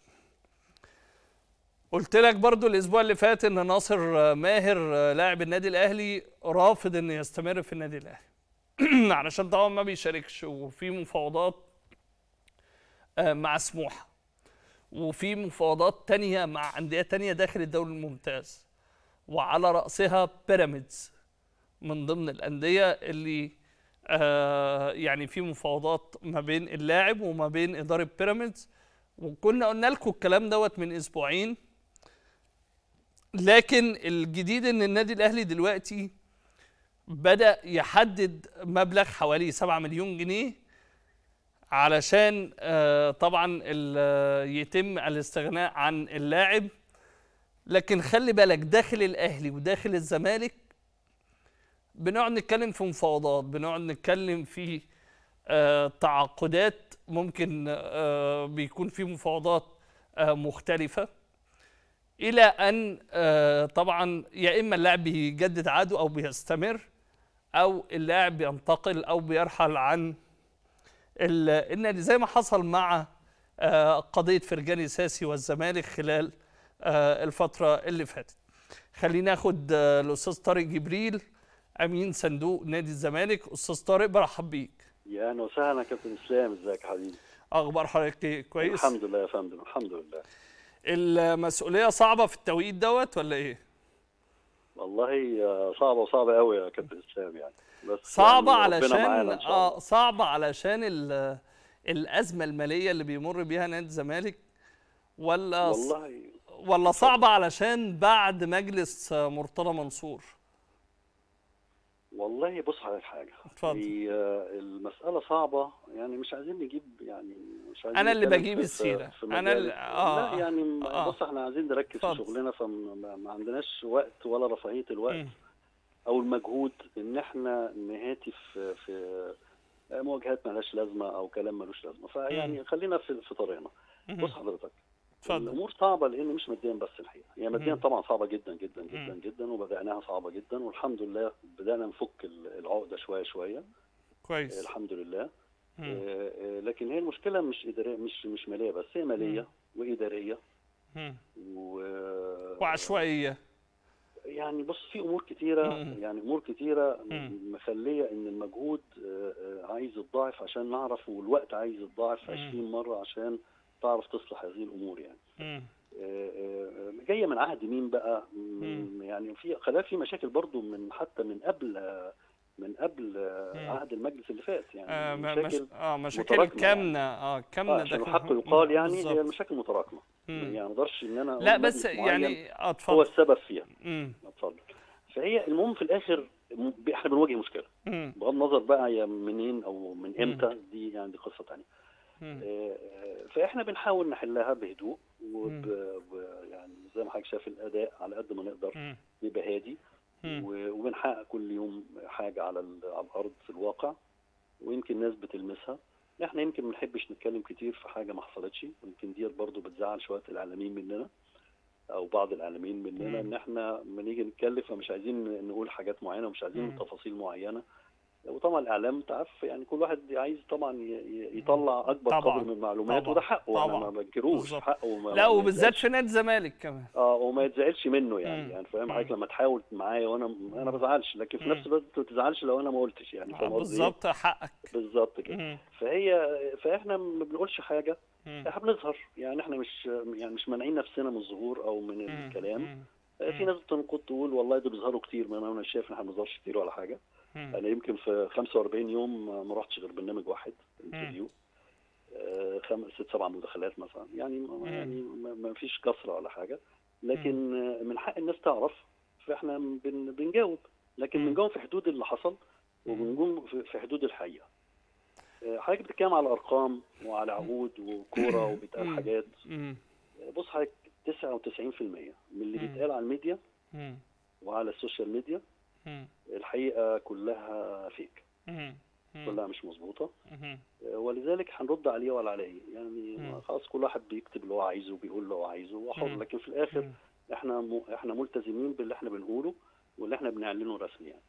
قلت لك برضو الاسبوع اللي فات ان ناصر ماهر لاعب النادي الاهلي رافض انه يستمر في النادي الاهلي علشان طبعا ما بيشاركش وفي مفاوضات آه، مع سموحه وفي مفاوضات تانية مع انديه تانية داخل الدوري الممتاز وعلى راسها بيراميدز من ضمن الانديه اللي آه يعني في مفاوضات ما بين اللاعب وما بين اداره بيراميدز وكنا قلنا لكم الكلام دوت من اسبوعين لكن الجديد ان النادي الاهلي دلوقتي بدا يحدد مبلغ حوالي 7 مليون جنيه علشان آه، طبعا ال- يتم الاستغناء عن اللاعب لكن خلي بالك داخل الاهلي وداخل الزمالك بنقعد نتكلم في مفاوضات بنقعد نتكلم في آه، تعاقدات ممكن آه، بيكون في مفاوضات آه، مختلفة إلى أن آه، طبعا يا إما اللاعب بيجدد عقده أو بيستمر أو اللاعب بينتقل أو بيرحل عن ال- النادي زي ما حصل مع آه، قضية فرجاني ساسي والزمالك خلال آه، الفترة اللي فاتت خلينا ناخد آه، الأستاذ طارق جبريل امين صندوق نادي الزمالك استاذ طارق برحب بيك يا اهلا وسهلا كابتن اسلام ازيك يا حبيبي اخبار حضرتك ايه كويس الحمد لله يا فندم الحمد لله المسؤوليه صعبه في التوقيت دوت ولا ايه والله آه، صعبه وصعبه قوي يا كابتن اسلام يعني بس صعبه يعني ربنا علشان معانا إن شاء اه الله. صعبه علشان ال- الازمه الماليه اللي بيمر بيها نادي الزمالك ولا والله ولا صعبه علشان بعد مجلس مرتضى منصور والله بص على حاجه اتفضل. هي آه، المساله صعبه يعني مش عايزين نجيب يعني مش عايزين أنا اللي نتكلم بجيب في- السيرة. في أنا مجال- اللي- آه. لا يعني آه. بص احنا عايزين نركز في اتفضل. شغلنا فما ما عندناش وقت ولا رفاهيه الوقت مم. او المجهود ان احنا نهاتي في في مواجهات مالهاش لازمه او كلام ملوش لازمه فيعني خلينا في في طريقنا بص حضرتك اتفضل الامور صعبه لان مش ماديا بس الحقيقه هي ماديا طبعا صعبه جدا جدا جدا جدا وبداناها صعبه جدا والحمد لله بدانا نفك ال- العقده شويه شويه كويس الحمد لله آه، آه، لكن هي المشكله مش اداريه مش مش ماليه بس هي ماليه واداريه مم. و وعشوائيه يعني بص في امور كتيره مم. يعني امور كتيره مم. مخليه ان المجهود آه، آه، عايز يتضاعف عشان نعرف والوقت عايز يتضاعف 20 مره عشان تعرف تصلح هذه الامور يعني مم. آه، آه، جايه من عهد مين بقى من يعني في خلاف في مشاكل برضو من حتى من قبل آه، من قبل آه، مم. عهد المجلس اللي فات يعني آه ما- مش... مشاكل اه مشاكل متراكمة كامنه اه آه، كامنه عشان كان- الحق يقال يعني بالظبط. هي المشاكل متراكمه مم. يعني ما اقدرش ان انا لا أقول بس مجلس معين يعني اه هو اتفضل السبب فيها مم. اتفضل فهي المهم في الاخر م- احنا بنواجه مشكله مم. بغض النظر بقى هي منين او من امتى دي يعني دي قصه ثانيه مم. فاحنا بنحاول نحلها بهدوء وب ب- يعني زي ما حضرتك شايف الاداء على قد ما نقدر مم. يبقى هادي مم. و- وبنحقق كل يوم حاجه على ال- على الارض في الواقع ويمكن الناس بتلمسها احنا يمكن ما بنحبش نتكلم كتير في حاجه ما حصلتش يمكن ديت برضو بتزعل شويه الاعلاميين مننا او بعض الاعلاميين مننا ان احنا لما نيجي نتكلم فمش عايزين نقول حاجات معينه ومش عايزين تفاصيل معينه وطبعا الاعلام انت عارف يعني كل واحد عايز طبعا ي- ي- يطلع اكبر طبعاً. قدر من المعلومات طبعاً. وده حقه انا طبعاً. ما بنكروش بالظبط. حقه وما لا ما وبالذات يتزعلش. في نادي الزمالك كمان اه وما يتزعلش منه يعني مم. يعني فاهم حضرتك لما تحاول معايا وانا انا ما بزعلش لكن في نفس الوقت ما تزعلش لو انا ما قلتش يعني آه، فاهم قصدي إيه؟ بالظبط حقك بالظبط كده مم. فهي فاحنا ما بنقولش حاجه مم. احنا بنظهر يعني احنا مش يعني مش مانعين نفسنا من الظهور او من مم. الكلام مم. آه، في ناس بتنقد تقول والله دول بيظهروا كتير ما انا أنا شايف ان احنا ما بنظهرش كتير ولا حاجه مم. انا يمكن في 45 يوم ما- ما رحتش غير برنامج واحد انترفيو آه، خمس ست سبع مداخلات مثلا يعني ما يعني ما ما فيش كثره ولا حاجه لكن آه، من حق الناس تعرف فاحنا بن بنجاوب لكن بنجاوب في حدود اللي حصل وبنجاوب في- في حدود الحقيقه آه، حضرتك بتتكلم على ارقام وعلى عقود وكوره وبيتقال حاجات مم. آه، بص حضرتك 99% من اللي بيتقال على الميديا مم. وعلى السوشيال ميديا مم. الحقيقه كلها فيك مم. كلها مش مظبوطه مم. ولذلك هنرد عليه ولا عليه يعني خلاص كل واحد بيكتب اللي هو عايزه وبيقول اللي هو عايزه هو حر لكن في الاخر احنا م... احنا ملتزمين باللي احنا بنقوله واللي احنا بنعلنه رسمي يعني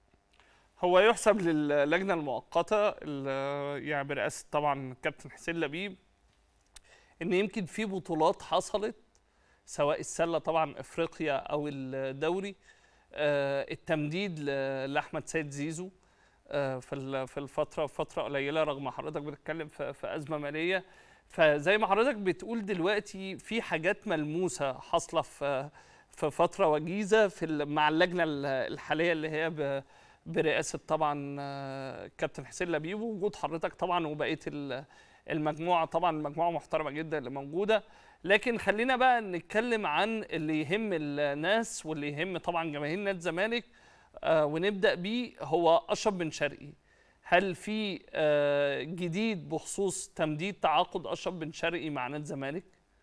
هو يحسب للجنه المؤقته ال- يعني برئاسه طبعا كابتن حسين لبيب ان يمكن في بطولات حصلت سواء السله طبعا افريقيا او الدوري آه، التمديد ل- لاحمد سيد زيزو آه، في ال- في الفتره فتره قليله رغم حضرتك بتتكلم في في ازمه ماليه فزي ما حضرتك بتقول دلوقتي في حاجات ملموسه حاصله في في فتره وجيزه في ال- مع اللجنه ال- الحاليه اللي هي ب- برئاسه طبعا آه، كابتن حسين لبيب ووجود حضرتك طبعا وبقيه ال- المجموعه طبعا مجموعه محترمه جدا اللي موجوده لكن خلينا بقى نتكلم عن اللي يهم الناس واللي يهم طبعا جماهير نادي الزمالك آه ونبدا بيه هو اشرف بن شرقي هل في آه جديد بخصوص تمديد تعاقد اشرف بن شرقي مع نادي الزمالك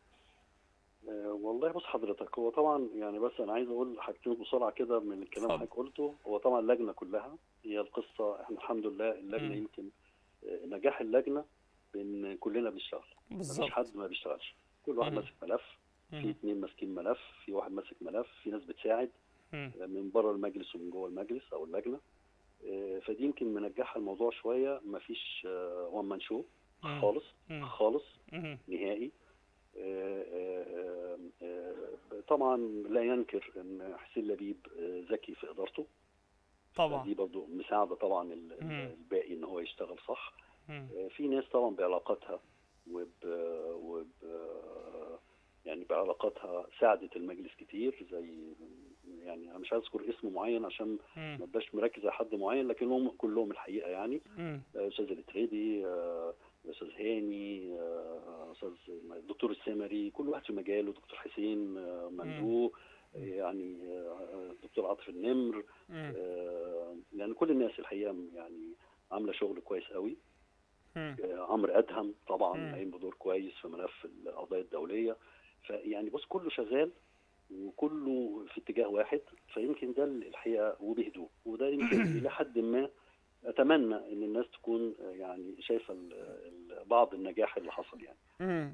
آه، والله بص حضرتك هو طبعا يعني بس انا عايز اقول حاجتين بسرعه كده من الكلام اللي اتفضل. حضرتك قلته هو طبعا اللجنه كلها هي القصه احنا الحمد لله اللجنه مم. يمكن آه، نجاح اللجنه بان كلنا بنشتغل مفيش بالظبط حد ما بيشتغلش كل واحد مم. ماسك ملف في مم. اثنين ماسكين ملف في واحد ماسك ملف في ناس بتساعد مم. من بره المجلس ومن جوه المجلس او اللجنه آه، فدي يمكن منجحها الموضوع شويه مفيش وان مان شو مم. خالص مم. خالص مم. نهائي آه، آه، آه، طبعا لا ينكر ان حسين لبيب آه، ذكي في ادارته طبعا دي برضو مساعده طبعا ال- ال- مم. الباقي ان هو يشتغل صح مم. آه، في ناس طبعا بعلاقاتها وب وب يعني بعلاقاتها ساعدت المجلس كتير زي يعني انا مش عايز اذكر اسم معين عشان مم. ما ابقاش مركز على حد معين لكن هم كلهم الحقيقه يعني مم. آه، استاذ الاتريدي آه، استاذ هاني آه، استاذ الدكتور السمري كل واحد في مجاله دكتور حسين آه، ممدوح يعني آه، دكتور عاطف النمر مم. آه، يعني كل الناس الحقيقه يعني عامله شغل كويس قوي مم. آه، عمرو ادهم طبعا مم. قايم بدور كويس في ملف القضايا الدوليه فيعني بص كله شغال وكله في اتجاه واحد فيمكن ده الحقيقه وبهدوء وده يمكن الى حد ما اتمنى ان الناس تكون آه، يعني شايفه ال- ال- بعض النجاح اللي حصل يعني مم.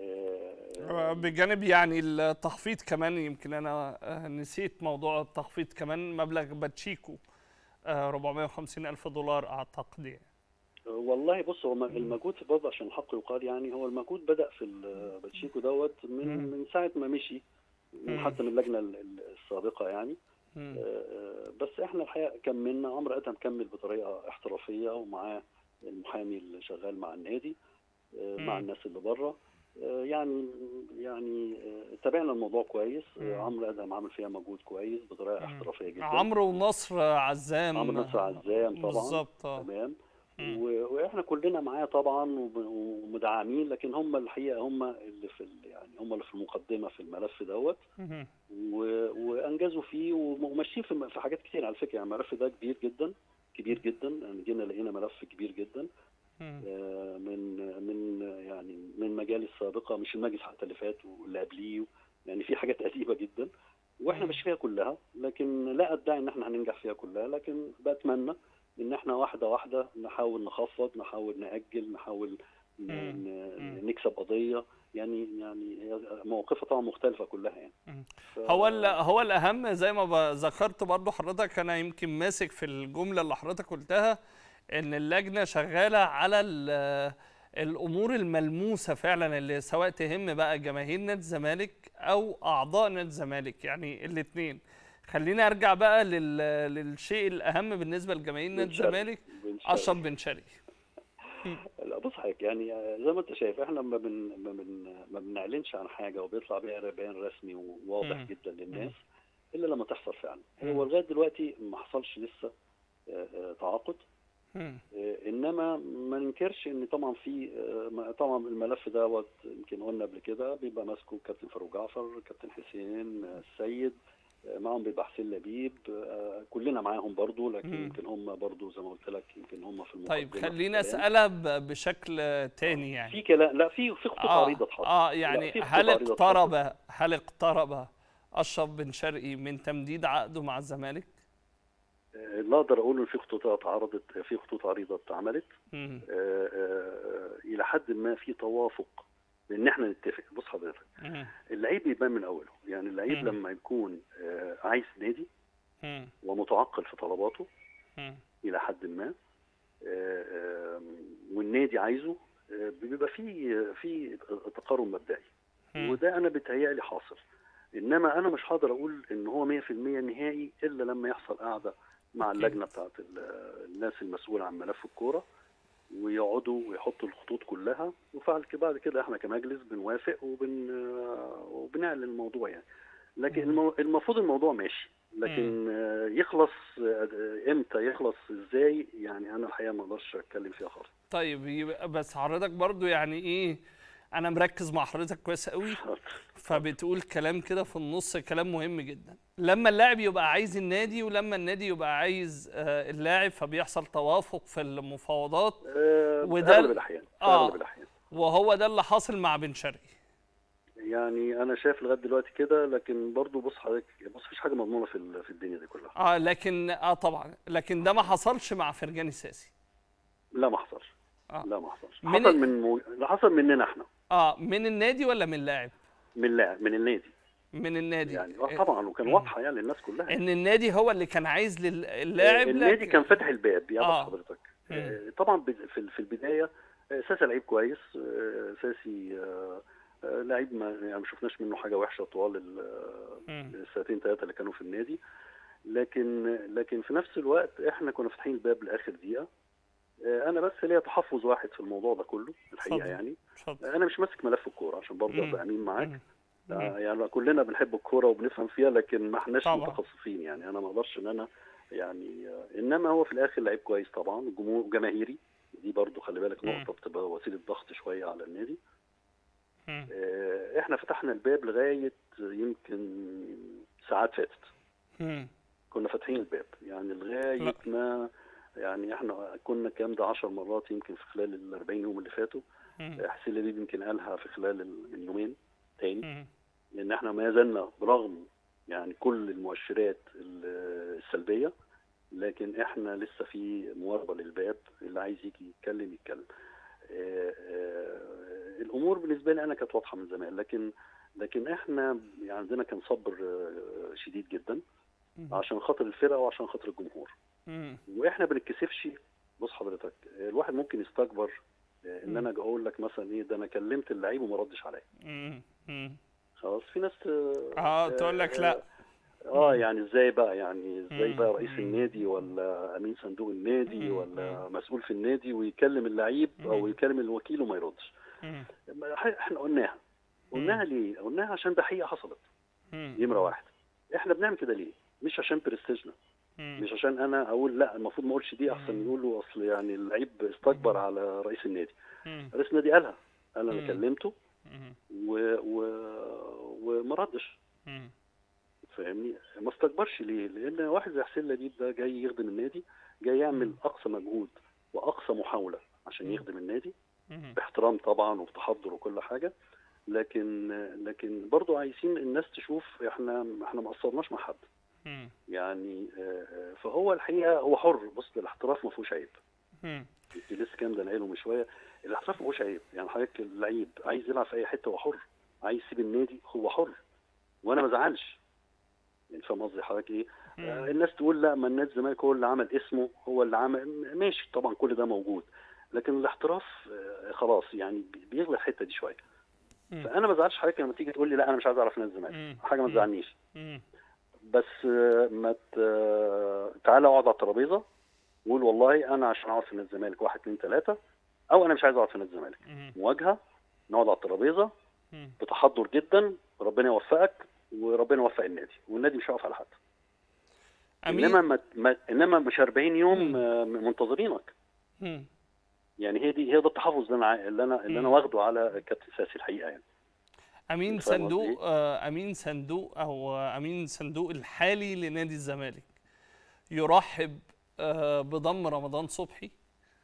آه، بجانب يعني التخفيض كمان يمكن انا آه، نسيت موضوع التخفيض كمان مبلغ باتشيكو آه، 450 الف دولار اعتقد يعني والله بص هو المجهود في برضه عشان الحق يقال يعني هو المجهود بدا في الباتشيكو دوت من مم. من ساعه ما مشي من مم. حتى من اللجنه ال- ال- السابقه يعني مم. آه، بس احنا الحقيقه كملنا عمرو ادهم كمل بطريقه احترافيه ومعاه المحامي اللي شغال مع النادي آه، مع مم. الناس اللي بره آه، يعني يعني آه، تابعنا الموضوع كويس آه، مم. عمرو ادهم عامل فيها مجهود كويس بطريقه مم. احترافيه جدا عمرو ونصر عزام عمرو نصر عزام طبعا بالظبط آه. تمام مم. و- واحنا كلنا معاه طبعا وب- ومدعمين لكن هم الحقيقه هم اللي في ال- يعني هم اللي في المقدمه في الملف دوت مم. و- وانجزوا فيه وم- وماشيين في م- في حاجات كتير على فكره يعني الملف ده كبير جدا كبير جدا يعني جينا لقينا ملف كبير جدا مم. آه، من من يعني من مجالس سابقه مش المجلس حتى اللي فات واللي قبليه يعني في حاجات قديمه جدا واحنا مم. مش فيها كلها لكن لا ادعي ان احنا هننجح فيها كلها لكن بتمنى ان احنا واحده واحده نحاول نخفض نحاول ناجل نحاول ن- مم. ن- مم. نكسب قضيه يعني يعني هي مواقفها طبعا مختلفه كلها يعني مم. ف- هو ال- هو الاهم زي ما ب- ذكرت برضو حضرتك انا يمكن ماسك في الجمله اللي حضرتك قلتها ان اللجنه شغاله على ال- الامور الملموسه فعلا اللي سواء تهم بقى جماهير نادي الزمالك او اعضاء نادي الزمالك يعني الاثنين خلينا ارجع بقى لل... للشيء الاهم بالنسبه لجماهير نادي بن شرقي. الزمالك بن شرقي. اشرف بن شرقي لا بص حضرتك يعني زي ما انت شايف احنا ما بن ما, بن ما بنعلنش عن حاجه وبيطلع بيها بيان رسمي وواضح مم. جدا للناس الا لما تحصل فعلا مم. هو لغايه دلوقتي ما حصلش لسه آه، آه، تعاقد مم. آه، انما ما ننكرش ان طبعا في آه، ما- طبعا الملف دوت يمكن قلنا قبل كده بيبقى ماسكه كابتن فاروق جعفر كابتن حسين آه، السيد آه، معاهم بيبقى حسين لبيب آه، كلنا معاهم برضو لكن مم. يمكن هم برضو زي ما قلت لك يمكن هم في المقدمه طيب في خلينا الكلام. اسالها ب- بشكل تاني يعني في كلام لا في في خطوط آه عريضه اتحطت اه لا، يعني في خطوط هل عريضة اتحطت. اقترب هل اقترب اشرف بن شرقي من تمديد عقده مع الزمالك؟ آه، اللي اقدر اقوله ان في خطوط اتعرضت في خطوط عريضه اتعملت مم. آه، آه، الى حد ما في توافق ان احنا نتفق بص حضرتك مم. اللعيب بيبان من اوله يعني اللعيب مم. لما يكون آه، عايز نادي مم. ومتعقل في طلباته مم. الى حد ما آه، آه، والنادي عايزه آه، بيبقى في في تقارب مبدئي مم. وده انا بيتهيألي حاصل انما انا مش هقدر اقول ان هو 100% نهائي الا لما يحصل قعده مع أكيد. اللجنه بتاعت ال- الناس المسؤوله عن ملف الكوره ويقعدوا ويحطوا الخطوط كلها وفعل كده بعد كده احنا كمجلس بنوافق وبن وبنعلن الموضوع يعني لكن المو- المفروض الموضوع ماشي لكن آه، يخلص آه، امتى يخلص ازاي يعني انا الحقيقه ما اقدرش اتكلم فيها خالص طيب يبقى بس حضرتك برضو يعني ايه انا مركز مع حضرتك كويس قوي فبتقول كلام كده في النص كلام مهم جدا لما اللاعب يبقى عايز النادي ولما النادي يبقى عايز آه، اللاعب فبيحصل توافق في المفاوضات آه، وده في ال- اغلب الاحيان في آه. اغلب الاحيان وهو ده اللي حاصل مع بن شرقي يعني انا شايف لغايه دلوقتي كده لكن برضو بص حضرتك بص مفيش حاجه مضمونه في ال- في الدنيا دي كلها اه لكن اه طبعا لكن ده ما حصلش مع فرجاني ساسي لا ما حصلش آه. لا ما حصلش من- حصل من مو... لا حصل مننا احنا اه من النادي ولا من اللاعب من اللاعب من النادي من النادي يعني آه طبعا وكان واضحه يعني للناس كلها ان النادي هو اللي كان عايز للاعب النادي لكن- كان فاتح الباب يا آه. بص حضرتك مم. آه، طبعا بد- في في البدايه آه، ساسي لعيب كويس آه، ساسي آه، آه، لعيب ما يعني ما شفناش منه حاجه وحشه طوال ال- مم. السنتين ثلاثه اللي كانوا في النادي لكن لكن في نفس الوقت احنا كنا فاتحين الباب لاخر دقيقه آه، انا بس ليا تحفظ واحد في الموضوع ده كله الحقيقه اتفضل. يعني اتفضل انا مش ماسك ملف الكوره عشان برضه مم. ابقى امين معاك مم. آه، يعني كلنا بنحب الكوره وبنفهم فيها لكن ما احناش طبعا. متخصصين يعني انا ما اقدرش ان انا يعني آه، انما هو في الاخر لعيب كويس طبعا جمهور جماهيري دي برضو خلي بالك مم. نقطه بتبقى وسيله ضغط شويه على النادي مم. آه، احنا فتحنا الباب لغايه يمكن ساعات فاتت مم. كنا فاتحين الباب يعني لغايه لا. ما يعني احنا كنا الكلام ده 10 مرات يمكن في خلال ال 40 يوم اللي فاتوا مم. حسين لبيب يمكن قالها في خلال ال- من يومين تاني مم. لان احنا ما زلنا برغم يعني كل المؤشرات ال- السلبيه لكن احنا لسه في مواربه للباب اللي عايز يجي يتكلم يتكلم آه، آه، الامور بالنسبه لي انا كانت واضحه من زمان لكن لكن احنا يعني عندنا كان صبر آه، شديد جدا مم. عشان خاطر الفرقه وعشان خاطر الجمهور مم. واحنا بنتكسفش بص حضرتك الواحد ممكن يستكبر آه، ان انا اجي اقول لك مثلا ايه ده انا كلمت اللعيب وما ردش عليا مم. مم. خلاص في ناس اه تقول لك لا اه يعني ازاي بقى يعني ازاي مم. بقى رئيس مم. النادي ولا امين صندوق النادي مم. ولا مسؤول في النادي ويكلم اللعيب او مم. يكلم الوكيل وما يردش مم. ما ح- احنا قلناها قلناها ليه قلناها عشان ده حقيقه حصلت مم. نمره واحد احنا بنعمل كده ليه مش عشان برستيجنا مم. مش عشان انا اقول لا المفروض ما اقولش دي احسن يقولوا اصل يعني اللعيب استكبر على رئيس النادي مم. رئيس النادي قالها قال انا مم. كلمته مم. و... و... وما ردش مم. فاهمني ما استكبرش ليه لان واحد زي حسين لبيب ده جاي يخدم النادي جاي يعمل اقصى مجهود واقصى محاوله عشان يخدم النادي مم. باحترام طبعا وبتحضر وكل حاجه لكن لكن برضو عايزين الناس تشوف احنا احنا ما قصرناش مع حد مم. يعني آه، آه، فهو الحقيقه هو حر بص الاحتراف ما فيهوش عيب مم. انت لسه كام ده قايله من شويه الاحتراف ما فيهوش عيب يعني حضرتك اللعيب عايز يلعب في اي حته هو حر عايز يسيب النادي هو حر وانا ما زعلش يعني فاهم قصدي حضرتك ايه؟ آه الناس تقول لا ما النادي الزمالك هو اللي عمل اسمه هو اللي عمل ماشي طبعا كل ده موجود لكن الاحتراف آه خلاص يعني بي- بيغلى الحته دي شويه مم. فانا ما زعلش حضرتك لما تيجي تقول لي لا انا مش عايز اعرف نادي مم. الزمالك حاجه ما مم. تزعلنيش مم. بس آه، ما ت- آه، تعالى اقعد على الترابيزه وقول والله انا عشان اقعد في نادي الزمالك واحد اثنين ثلاثه او انا مش عايز اقعد في نادي الزمالك مم. مواجهه نقعد على الترابيزه مم. بتحضر جدا ربنا يوفقك وربنا يوفق النادي والنادي مش هيقف على حد امين انما ما ما انما مش 40 يوم مم. آه، منتظرينك مم. يعني هي دي هي ده التحفظ اللي انا عا- اللي انا اللي انا مم. واخده على كابتن ساسي الحقيقه يعني امين أنت فاهم صندوق قصدي آه، امين صندوق او آه، امين صندوق الحالي لنادي الزمالك يرحب آه، بضم رمضان صبحي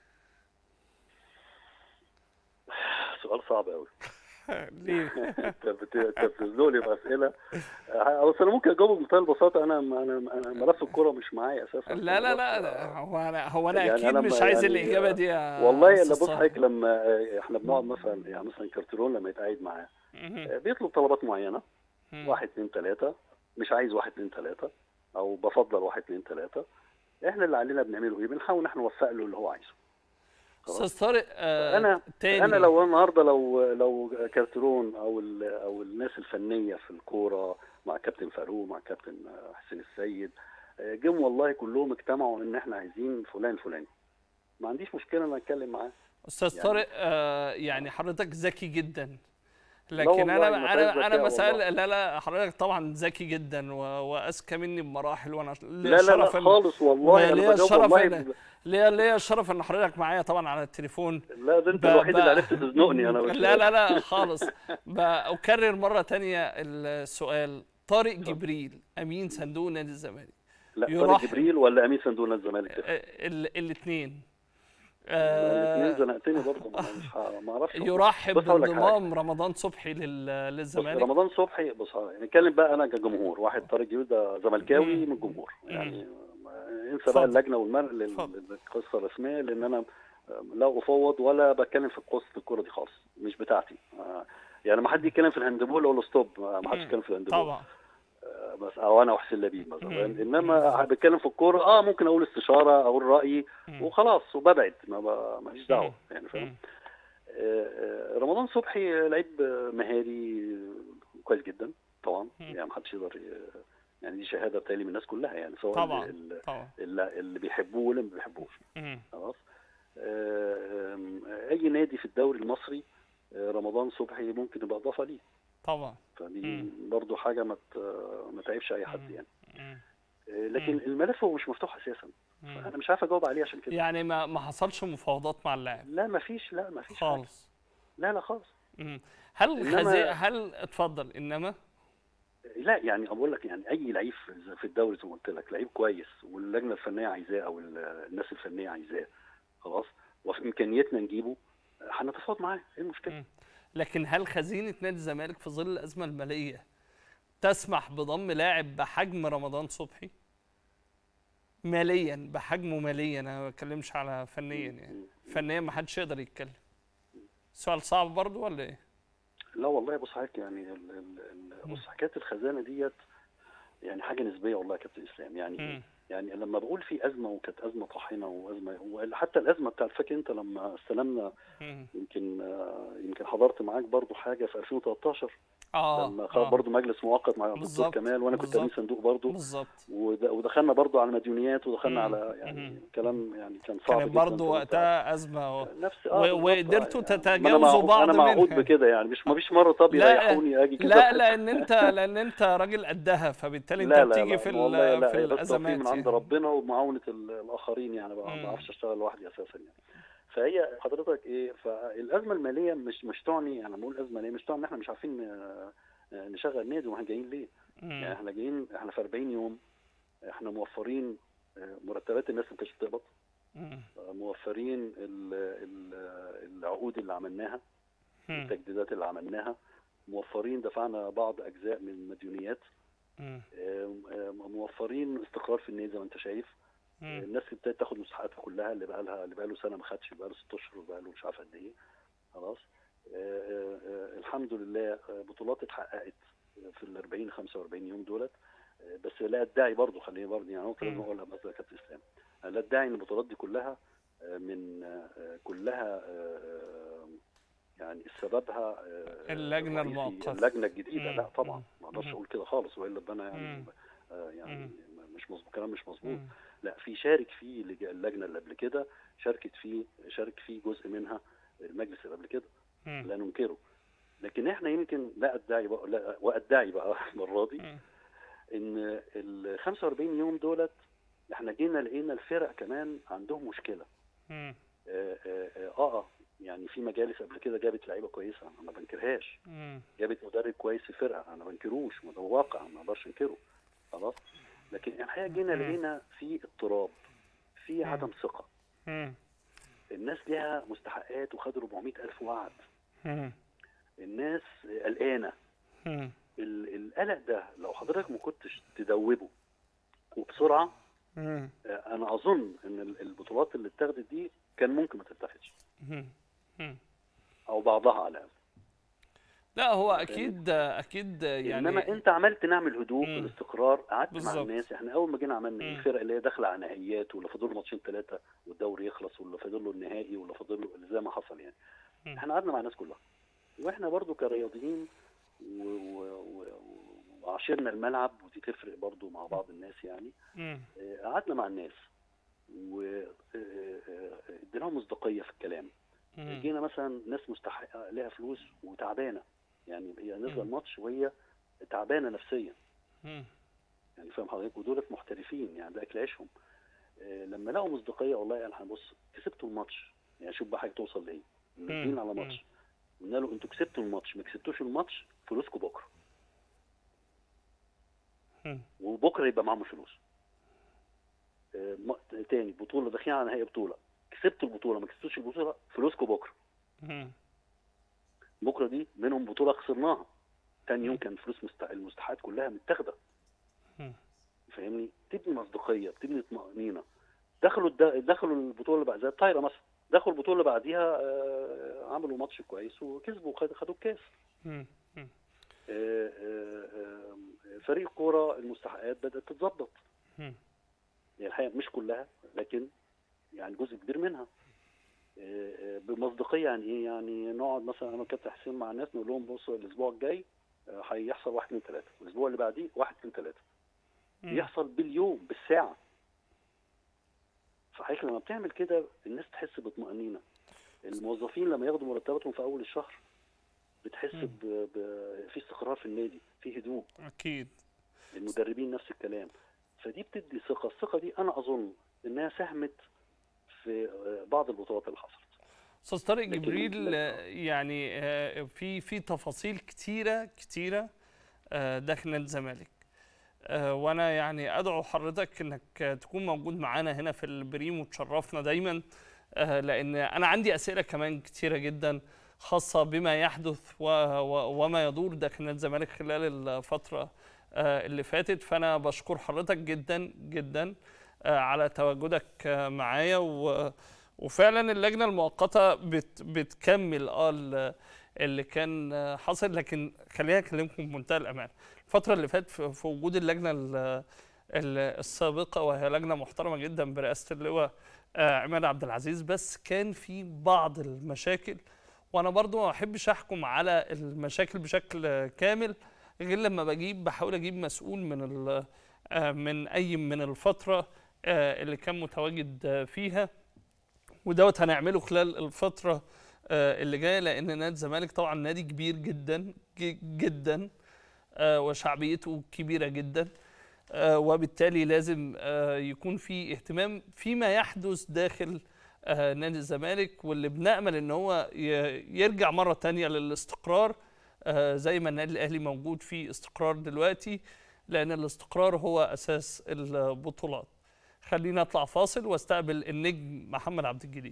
سؤال صعب قوي ليه انت بت- أنت بتزنقني باسئله آه، بس انا ممكن اجاوب بمنتهى البساطه انا انا انا ملف الكوره مش معايا اساسا لا لا لا لا، هو انا هو انا يعني اكيد أنا مش ما- عايز يعني الاجابه دي يا والله أستاذ اللي بص صالح. حضرتك لما آه، احنا بنقعد مثلا يعني مثلا كارتيرون لما يتقعد معاه مهم. آه، بيطلب طلبات معينه مم. واحد اثنين ثلاثة مش عايز واحد اثنين ثلاثة أو بفضل واحد اثنين ثلاثة إحنا اللي علينا بنعمله إيه؟ بنحاول إحنا نوفق له اللي هو عايزه. خلاص؟ استاذ طارق آه، أنا تاني أنا لو النهاردة لو لو كارترون أو ال- أو الناس الفنية في الكورة مع كابتن فاروق مع كابتن حسين السيد آه، جم والله كلهم اجتمعوا إن إحنا عايزين فلان فلاني. ما عنديش مشكلة إن أتكلم معاه. استاذ يعني- طارق آه، يعني حضرتك ذكي جدا لا لكن والله انا ما انا فيهاش انا ذكاء مسألة والله. لا لا حضرتك طبعا ذكي جدا و- واذكى مني بمراحل وانا ليا لا لا لا الشرف إن- خالص والله أنا ليا بجاوب الشرف والله إن- ليا ليا الشرف ان حضرتك معايا طبعا على التليفون لا ده أنت ب- الوحيد ب- اللي عرفت تزنقني أنا مش لا لا لا خالص بأكرر مرة تانية السؤال طارق جبريل أمين صندوق نادي الزمالك لا طارق يرحب. جبريل ولا امين صندوق نادي الزمالك الاثنين الاثنين زنقتني برضه ما أنا مش ه- ما اعرفش يرحب بص هقول لك حاجة. بانضمام رمضان صبحي لل- بص للزمالك رمضان صبحي بص نتكلم بقى انا كجمهور واحد طارق جبريل ده زملكاوي من الجمهور يعني ما- انسى اتفضل. بقى اللجنه والمرء لل- اتفضل. للقصه الرسميه لان انا لا افوض ولا بتكلم في قصه الكوره دي خالص مش بتاعتي آه، يعني ما حد يتكلم في الهاندبول اقول له ستوب ما حدش مم. يتكلم في الهاندبول طبعا آه، بس او انا وحسين لبيب مثلا مم. انما بتكلم في الكوره اه ممكن اقول استشاره اقول رايي مم. وخلاص وببعد ما ب- ماليش دعوه يعني فاهم مم. آه، آه، رمضان صبحي لعيب آه، مهاري كويس جدا طبعا مم. يعني محدش يقدر ي- يعني دي شهاده بتالي من الناس كلها يعني سواء طبعا اللي, طبعا اللي, اللي بيحبوه واللي ما بيحبوش مم. خلاص آه، آم، اي نادي في الدوري المصري آه، رمضان صبحي ممكن يبقى اضافه ليه طبعا فدي مم. برضو حاجه ما ت- ما تعيبش اي حد يعني مم. آه، لكن مم. الملف هو مش مفتوح اساسا مم. انا مش عارف اجاوب عليه عشان كده يعني ما ما حصلش مفاوضات مع اللاعب لا ما فيش لا ما فيش حاجة. خالص لا لا خالص مم. هل إنما- خزي... هل اتفضل انما لا يعني بقول لك يعني اي لعيب في- في الدوري زي ما قلت لك لعيب كويس واللجنه الفنيه عايزاه او ال- الناس الفنيه عايزاه خلاص وفي امكانياتنا نجيبه هنتفاوض معاه ايه المشكله؟ مم. لكن هل خزينه نادي الزمالك في ظل الازمه الماليه تسمح بضم لاعب بحجم رمضان صبحي ماليا بحجمه ماليا انا ما بتكلمش على فنيا يعني فنيا ما حدش يقدر يتكلم سؤال صعب برضو ولا ايه لا والله بص حضرتك يعني ال- ال- ال- بص حكايه الخزانه ديت يعني حاجه نسبيه والله يا كابتن اسلام يعني مم. يعني لما بقول في ازمه وكانت ازمه طاحنه وازمه وحتى الازمه بتاعت فاكر انت لما استلمنا مم. يمكن آه، يمكن حضرت معاك برضو حاجه في 2013 اه لما خد آه. برضو مجلس مؤقت مع الدكتور بالظبط، كمال وانا كنت امين بالظبط. صندوق برضو بالظبط ود- ودخلنا برضو على مديونيات ودخلنا مم. على يعني مم. كلام يعني كان صعب كانت جدا برضو كان وقتها ازمه و... نفس و- بالظبط، وقدرتوا يعني ما أنا تتجاوزوا معهود- بعض انا معهود منها. بكده يعني مش ما فيش مره طب لا يريحوني اجي كده لا لان انت لان انت راجل قدها فبالتالي انت لا لا بتيجي لا في والله ال- لا في هي ده التوفيق الازمات من عند يعني. ربنا ومعاونه ال- الاخرين يعني ما مم. بعرفش اشتغل لوحدي اساسا يعني فهي حضرتك ايه فالازمه الماليه مش مش تعني انا بقول ازمه ماليه مش تعني ان احنا مش عارفين آه، آه، نشغل نادي واحنا جايين ليه؟ يعني مم. احنا جايين احنا في 40 يوم احنا موفرين آه، مرتبات الناس اللي كانتش بتقبض مم. آه، موفرين ال- ال- العقود اللي عملناها مم. التجديدات اللي عملناها موفرين دفعنا بعض اجزاء من المديونيات مم. آم، آم، موفرين استقرار في النادي زي ما انت شايف مم. الناس اللي ابتدت تاخد مستحقاتها كلها اللي بقى لها اللي بقى له سنه ما خدش بقى له ست اشهر بقى له مش عارف قد ايه خلاص آه، آه، آه، الحمد لله آه، بطولات اتحققت في ال 40 45 يوم دولت آه، بس لا ادعي برضه خليني برضه يعني نقطه لازم مم. اقولها بس يا كابتن اسلام أنا لا ادعي ان البطولات دي كلها آه، من آه، كلها آه، يعني سببها آه، اللجنة الرئيسي المؤقتة. اللجنه الجديده مم. لا طبعا مم. ما اقدرش مم. اقول كده خالص والا ابقى انا يعني مم. آه، يعني مم. مش مظبوط كلام مش مظبوط مم. لا في شارك فيه لج- اللجنه اللي قبل كده شاركت فيه شارك فيه جزء منها المجلس اللي قبل كده مم. لا ننكره لكن احنا يمكن لا ادعي بقى لا وادعي بقى المره دي مم. ان ال 45 يوم دولت احنا جينا لقينا الفرق كمان عندهم مشكله مم. اه اه, آه, آه يعني في مجالس قبل كده جابت لعيبه كويسه انا ما بنكرهاش مم. جابت مدرب كويس في الفرقه انا ما بنكروش وده واقع ما اقدرش انكره خلاص لكن الحقيقه جينا مم. لقينا في اضطراب في مم. عدم ثقه مم. الناس ليها مستحقات وخدوا 400 الف وعد مم. الناس قلقانه مم. ال- القلق ده لو حضرتك ما كنتش تدوبه وبسرعه مم. آه، انا اظن ان ال- البطولات اللي اتاخدت دي كان ممكن ما تتاخدش مم. مم. او بعضها على الاقل لا هو اكيد اكيد يعني انما انت عملت نعمل هدوء مم. والاستقرار قعدت مع بالظبط. الناس احنا اول ما جينا عملنا مم. الفرق اللي هي داخله على نهائيات واللي فاضل له ماتشين ثلاثه والدوري يخلص واللي فاضل له النهائي واللي فاضل له زي ما حصل يعني مم. احنا قعدنا مع الناس كلها واحنا برضو كرياضيين و... و... و... وعاشرنا الملعب ودي تفرق برضو مع بعض الناس يعني مم. آه، قعدنا مع الناس واديناهم مصداقيه في الكلام مم. جينا مثلا ناس مستحقه لها فلوس وتعبانه يعني هي نازله مم. الماتش وهي تعبانه نفسيا مم. يعني فاهم حضرتك ودولت محترفين يعني ده اكل عيشهم آه، لما لقوا مصداقيه والله انا هبص كسبتوا الماتش يعني شوف بقى حاجه توصل لايه نازلين على ماتش قلنا له انتوا كسبتوا الماتش ما كسبتوش الماتش فلوسكم بكره مم. وبكره يبقى معاهم فلوس آه، م- تاني بطوله داخلين على نهائي بطوله كسبتوا البطوله ما كسبتوش البطوله فلوسكم بكره مم. بكره دي منهم بطوله خسرناها تاني يوم كان فلوس مست... المستحقات كلها متاخده مم. فاهمني تبني مصداقيه بتبني طمانينه دخلوا الد... دخلوا البطوله اللي بعد زي الطايره مثلا دخلوا البطوله اللي بعديها آه، عملوا ماتش كويس وكسبوا وخد- خدوا الكاس مم. مم. آه، آه، آه، فريق كوره المستحقات بدات تتظبط مم. يعني الحقيقه مش كلها لكن يعني جزء كبير منها آه، آه، بمصداقيه يعني ايه يعني نقعد مثلا انا وكابتن حسين مع الناس نقول لهم بصوا الاسبوع الجاي آه، هيحصل واحد اثنين ثلاثه الاسبوع اللي بعديه واحد اثنين ثلاثه بيحصل باليوم بالساعه فحضرتك لما بتعمل كده الناس تحس بطمأنينة الموظفين لما ياخدوا مرتباتهم في اول الشهر بتحس ب... ب... في استقرار في النادي في هدوء اكيد المدربين نفس الكلام فدي بتدي ثقه الثقه دي انا اظن انها ساهمت في آه، بعض البطولات اللي حصلت استاذ طارق لكن- جبريل آه، يعني آه، في في تفاصيل كتيره كتيره آه، داخل نادي الزمالك آه، وانا يعني ادعو حضرتك انك آه، تكون موجود معانا هنا في البريم وتشرفنا دايما آه، لان انا عندي اسئله كمان كتيره جدا خاصه بما يحدث و- و- وما يدور داخل نادي الزمالك خلال الفتره آه، اللي فاتت فانا بشكر حضرتك جدا جدا آه، على تواجدك آه، معايا و وفعلا اللجنه المؤقته بت بتكمل اه ال- اللي كان آه، حاصل لكن خليني اكلمكم بمنتهى الامان الفتره اللي فاتت في في وجود اللجنه ال- ال- السابقه وهي لجنه محترمه جدا برئاسه اللواء آه، عماد عبد العزيز بس كان في بعض المشاكل وانا برضو ما بحبش احكم على المشاكل بشكل آه، كامل غير لما بجيب بحاول اجيب مسؤول من ال- آه، من اي من الفتره آه، اللي كان متواجد آه، فيها ودوت هنعمله خلال الفتره آه، اللي جايه لان نادي الزمالك طبعا نادي كبير جدا ج- جدا آه، وشعبيته كبيره جدا آه، وبالتالي لازم آه، يكون في اهتمام فيما يحدث داخل آه، نادي الزمالك واللي بنأمل ان هو ي- يرجع مره تانية للاستقرار آه، زي ما النادي الاهلي موجود في استقرار دلوقتي لان الاستقرار هو اساس البطولات خلينا نطلع فاصل واستقبل النجم محمد عبد الجليل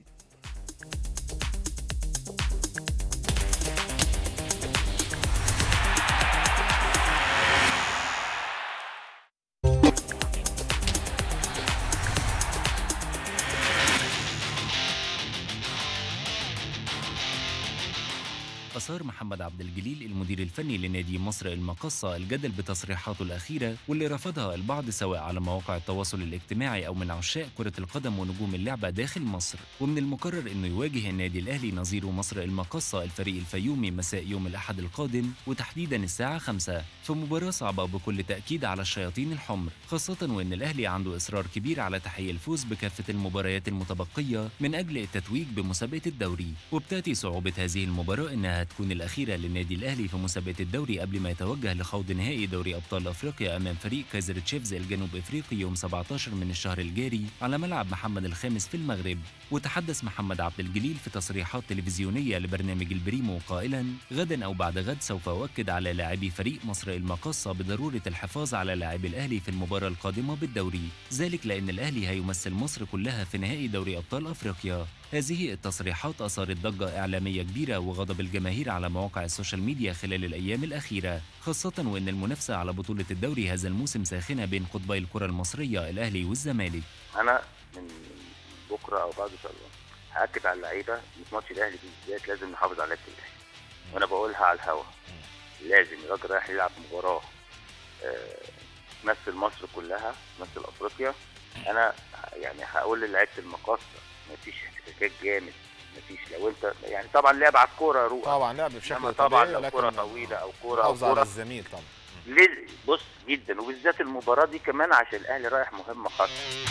أثار محمد عبد الجليل المدير الفني لنادي مصر المقصة الجدل بتصريحاته الأخيرة واللي رفضها البعض سواء على مواقع التواصل الاجتماعي أو من عشاق كرة القدم ونجوم اللعبة داخل مصر ومن المقرر أنه يواجه النادي الأهلي نظيره مصر المقصة الفريق الفيومي مساء يوم الأحد القادم وتحديدا الساعة 5 في مباراة صعبة بكل تأكيد على الشياطين الحمر خاصة وأن الأهلي عنده إصرار كبير على تحقيق الفوز بكافة المباريات المتبقية من أجل التتويج بمسابقة الدوري وبتأتي صعوبة هذه المباراة أنها تكون الأخيرة للنادي الأهلي في مسابقة الدوري قبل ما يتوجه لخوض نهائي دوري أبطال أفريقيا أمام فريق كايزر تشيفز الجنوب إفريقي يوم 17 من الشهر الجاري على ملعب محمد الخامس في المغرب وتحدث محمد عبد الجليل في تصريحات تلفزيونية لبرنامج البريمو قائلا غدا أو بعد غد سوف أؤكد على لاعبي فريق مصر المقصة بضرورة الحفاظ على لاعبي الأهلي في المباراة القادمة بالدوري ذلك لأن الأهلي هيمثل مصر كلها في نهائي دوري أبطال أفريقيا هذه التصريحات أثارت ضجة إعلامية كبيرة وغضب الجماهير على مواقع السوشيال ميديا خلال الأيام الأخيرة خاصة وأن المنافسة على بطولة الدوري هذا الموسم ساخنة بين قطبي الكرة المصرية الأهلي والزمالك انا من بكره او بعد ان شاء الله هاكد على اللعيبه إن في ماتش الاهلي بالذات لازم نحافظ على لعيبه الاهلي وانا بقولها على الهوا لازم الراجل رايح يلعب مباراه آه، تمثل مصر كلها تمثل افريقيا انا ه- يعني هقول للعيبه المقاصه مفيش احتكاك جامد مفيش لو انت يعني طبعا لعب على الكوره روح طبعا لعب بشكل إنما طبعا طبيعي لو كره لكن طويله او كوره او حافظ على كوره الزميل طبعا ليه- بص جدا وبالذات المباراه دي كمان عشان الاهلي رايح مهمه خاصه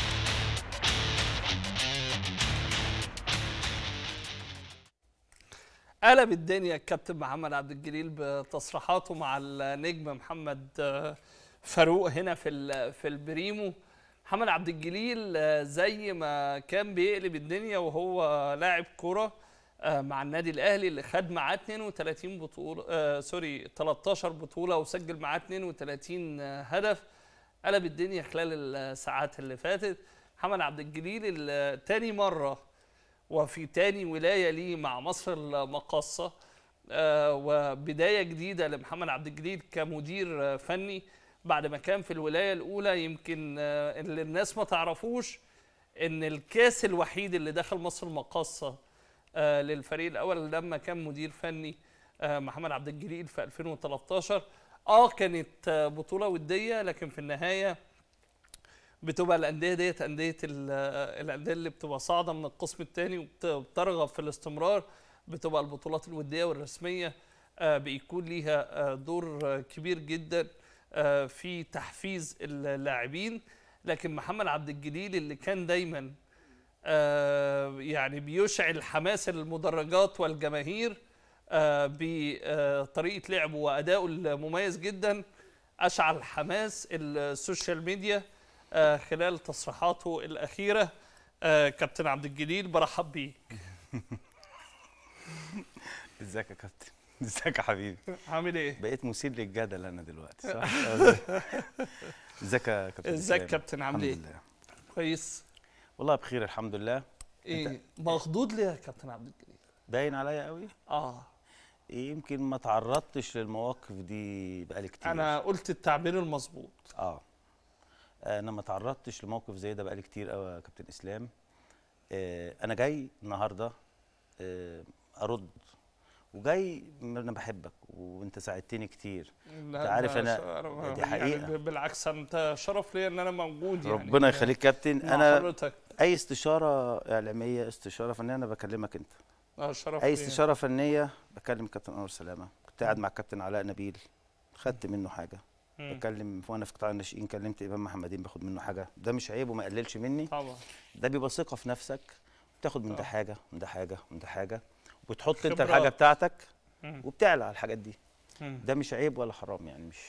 قلب الدنيا الكابتن محمد عبد الجليل بتصريحاته مع النجم محمد آه، فاروق هنا في ال- في البريمو محمد عبد الجليل آه، زي ما كان بيقلب الدنيا وهو لاعب كرة آه، مع النادي الاهلي اللي خد معاه 32 بطولة آه سوري 13 بطولة وسجل معاه 32 هدف قلب الدنيا خلال الساعات اللي فاتت محمد عبد الجليل ال- تاني مرة وفي تاني ولاية ليه مع مصر المقاصة آه، وبداية جديدة لمحمد عبد الجليل كمدير آه، فني بعد ما كان في الولاية الأولى يمكن آه، اللي الناس ما تعرفوش إن الكاس الوحيد اللي دخل مصر المقاصة آه، للفريق الأول لما كان مدير فني آه، محمد عبد الجليل في 2013 اه كانت آه، بطولة ودية لكن في النهاية بتبقى الانديه ديت انديه ال- الانديه اللي بتبقى صاعده من القسم الثاني وبترغب في الاستمرار بتبقى البطولات الوديه والرسميه آه، بيكون ليها آه، دور آه، كبير جدا آه، في تحفيز اللاعبين لكن محمد عبد الجليل اللي كان دايما آه، يعني بيشعل حماس المدرجات والجماهير آه، بطريقه لعبه وادائه المميز جدا اشعل حماس السوشيال ميديا آه، خلال تصريحاته الاخيره آه، كابتن عبد الجليل برحب بيك ازيك يا كابتن ازيك يا حبيبي عامل ايه بقيت مثير للجدل انا دلوقتي صح ازيك يا كابتن ازيك إسلام؟ كابتن عامل ايه الحمد لله كويس والله بخير الحمد لله ايه مخضوض ليه يا كابتن عبد الجليل باين عليا قوي اه يمكن ما تعرضتش للمواقف دي بقالي كتير انا قلت التعبير المظبوط اه انا ما تعرضتش لموقف زي ده بقالي كتير قوي يا كابتن اسلام آه انا جاي النهارده آه ارد وجاي م- انا بحبك وانت ساعدتني كتير لا انت عارف ده انا شرف- دي يعني حقيقه ب- بالعكس انت شرف لي ان انا موجود يعني ربنا يخليك كابتن مع انا حضرتك اي استشاره اعلاميه استشاره فنيه انا بكلمك انت اه شرف اي لي. استشاره فنيه بكلم كابتن انور سلامه كنت قاعد مع الكابتن علاء نبيل خدت منه حاجه مم. بكلم وانا في قطاع الناشئين كلمت امام محمدين باخد منه حاجه ده مش عيب وما يقللش مني طبعا ده بيبقى ثقه في نفسك بتاخد من ده طبعا. حاجه من ده حاجه من ده حاجه وبتحط انت خبرات. الحاجه بتاعتك مم. وبتعلى على الحاجات دي مم. ده مش عيب ولا حرام يعني مش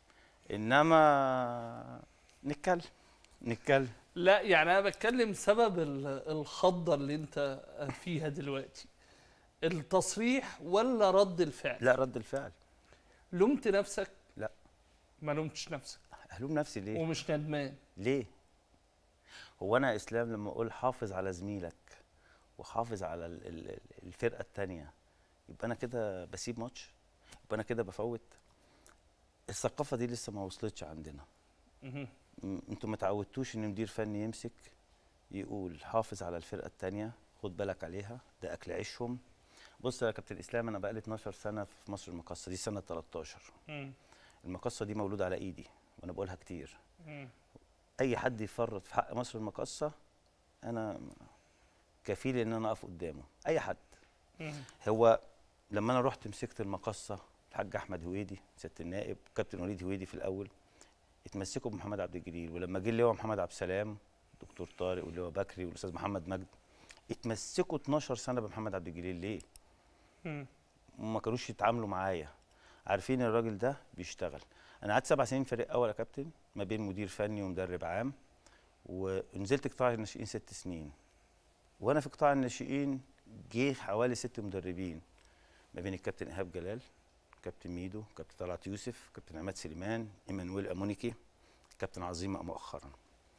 انما نتكلم نتكلم لا يعني انا بتكلم سبب ال- الخضه اللي انت فيها دلوقتي التصريح ولا رد الفعل لا رد الفعل لومت نفسك لا. ما لومتش نفسك هلوم نفسي ليه ومش ندمان ليه هو انا اسلام لما اقول حافظ على زميلك وحافظ على ال- ال- ال- الفرقه التانية يبقى انا كده بسيب ماتش يبقى انا كده بفوت الثقافه دي لسه ما وصلتش عندنا مهم. م- انتوا ما تعودتوش ان مدير فني يمسك يقول حافظ على الفرقه التانية خد بالك عليها ده اكل عيشهم بص يا كابتن اسلام انا بقالي 12 سنه في مصر المقاصه دي سنه 13 مم. المقاصه دي مولوده على ايدي وانا بقولها كتير مم. اي حد يفرط في حق مصر المقاصه انا كفيل ان انا اقف قدامه اي حد مم. هو لما انا رحت مسكت المقاصه الحاج احمد هويدي سياده النائب كابتن وليد هويدي في الاول اتمسكوا بمحمد عبد الجليل ولما جه اللواء محمد عبد السلام دكتور طارق واللواء بكري والاستاذ محمد مجد اتمسكوا 12 سنه بمحمد عبد الجليل ليه؟ مم. وما كانوش يتعاملوا معايا عارفين الراجل ده بيشتغل انا قعدت سبع سنين فريق اول يا كابتن ما بين مدير فني ومدرب عام ونزلت قطاع الناشئين ست سنين وانا في قطاع الناشئين جه حوالي ست مدربين ما بين الكابتن ايهاب جلال كابتن ميدو كابتن طلعت يوسف كابتن عماد سليمان ايمانويل امونيكي كابتن عظيمه مؤخرا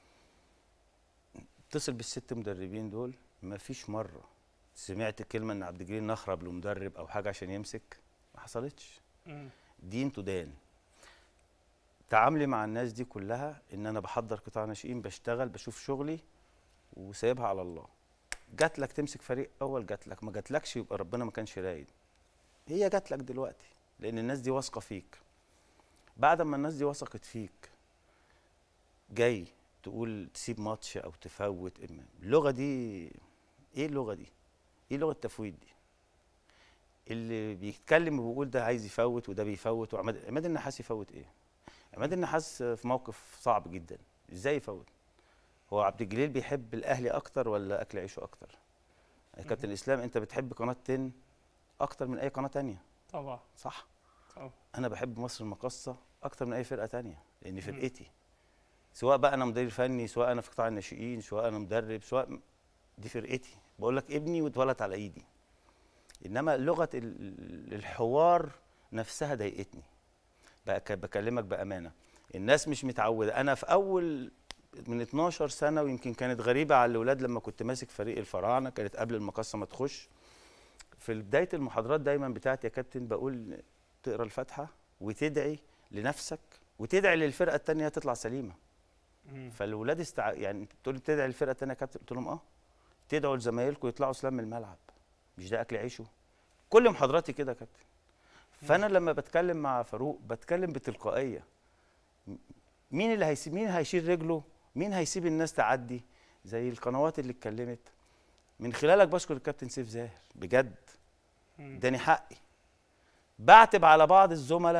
اتصل بالست مدربين دول ما فيش مره سمعت كلمه ان عبد الجليل نخرب لمدرب او حاجه عشان يمسك ما حصلتش مم. دين تدان تعاملي مع الناس دي كلها ان انا بحضر قطاع ناشئين بشتغل بشوف شغلي وسايبها على الله جات لك تمسك فريق اول جات لك ما جاتلكش يبقى ربنا ما كانش رايد هي جات لك دلوقتي لان الناس دي واثقه فيك بعد ما الناس دي وثقت فيك جاي تقول تسيب ماتش او تفوت اللغه دي ايه اللغه دي ايه لغه التفويت دي اللي بيتكلم وبيقول ده عايز يفوت وده بيفوت وعماد عماد النحاس يفوت ايه عماد النحاس في موقف صعب جدا ازاي يفوت هو عبد الجليل بيحب الاهلي اكتر ولا اكل عيشه اكتر يا كابتن اسلام انت بتحب قناه 10 اكتر من اي قناه تانية طبعا صح طبعا انا بحب مصر المقاصه اكتر من اي فرقه تانية لان فرقتي سواء بقى انا مدير فني سواء انا في قطاع الناشئين سواء انا مدرب سواء دي فرقتي بقول لك ابني واتولد على ايدي انما لغه ال- الحوار نفسها ضايقتني بقى ك- بكلمك بامانه الناس مش متعوده انا في اول من 12 سنه ويمكن كانت غريبه على الاولاد لما كنت ماسك فريق الفراعنه كانت قبل المقصه ما تخش في بدايه المحاضرات دايما بتاعتي يا كابتن بقول تقرا الفاتحه وتدعي لنفسك وتدعي للفرقه الثانيه تطلع سليمه مم. فالولاد استع... يعني تقول لي تدعي للفرقه الثانيه يا كابتن قلت لهم اه تدعوا لزمايلكم يطلعوا سلام من الملعب مش ده اكل عيشه كل محاضراتي كده يا كابتن فانا لما بتكلم مع فاروق بتكلم بتلقائيه م- مين اللي هيسيب مين هيشيل رجله مين هيسيب الناس تعدي زي القنوات اللي اتكلمت من خلالك بشكر الكابتن سيف زاهر بجد مم. اداني حقي بعتب على بعض الزملاء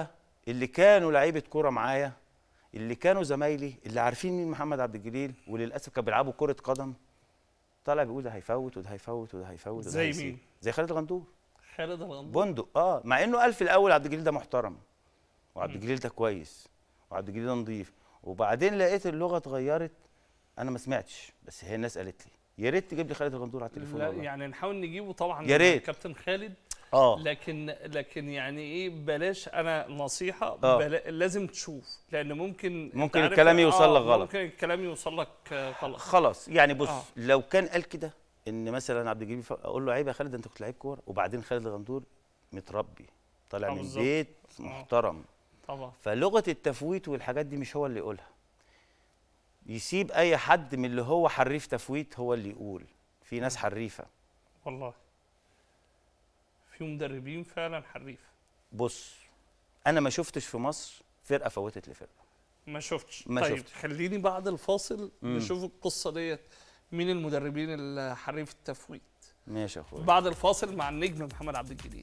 اللي كانوا لعيبه كوره معايا اللي كانوا زمايلي اللي عارفين مين محمد عبد الجليل وللاسف كانوا بيلعبوا كره قدم طالع بيقول ده هيفوت وده هيفوت وده هيفوت وده زي هيسيب. مين؟ زي خالد الغندور خالد الغندور بندق اه مع انه قال في الاول عبد الجليل ده محترم وعبد الجليل ده كويس وعبد الجليل ده نظيف وبعدين لقيت اللغه اتغيرت انا ما سمعتش بس هي الناس قالت لي يا ريت تجيب لي خالد الغندور على التليفون لا والله يعني نحاول نجيبه طبعا يا ريت. كابتن خالد اه لكن لكن يعني ايه بلاش انا نصيحه آه. بلا لازم تشوف لان ممكن أنت ممكن عارف- الكلام يوصل لك آه، غلط. ممكن الكلام يوصل لك آه، غلط خلاص يعني بص آه. آه. لو كان قال كده ان مثلا عبد الجليل ف- اقول له عيب يا خالد ده انت كنت لعيب كوره وبعدين خالد الغندور متربي طالع آه، من بالظبط. بيت آه. محترم طبعا فلغه التفويت والحاجات دي مش هو اللي يقولها يسيب اي حد من اللي هو حريف تفويت هو اللي يقول في ناس حريفه والله في مدربين فعلا حريف بص انا ما شفتش في مصر فرقه فوتت لفرقه ما شفتش ما طيب شفتش. خليني بعد الفاصل مم. نشوف القصه ديت مين المدربين الحريف التفويت ماشي يا اخويا بعد الفاصل مع النجم محمد عبد الجليل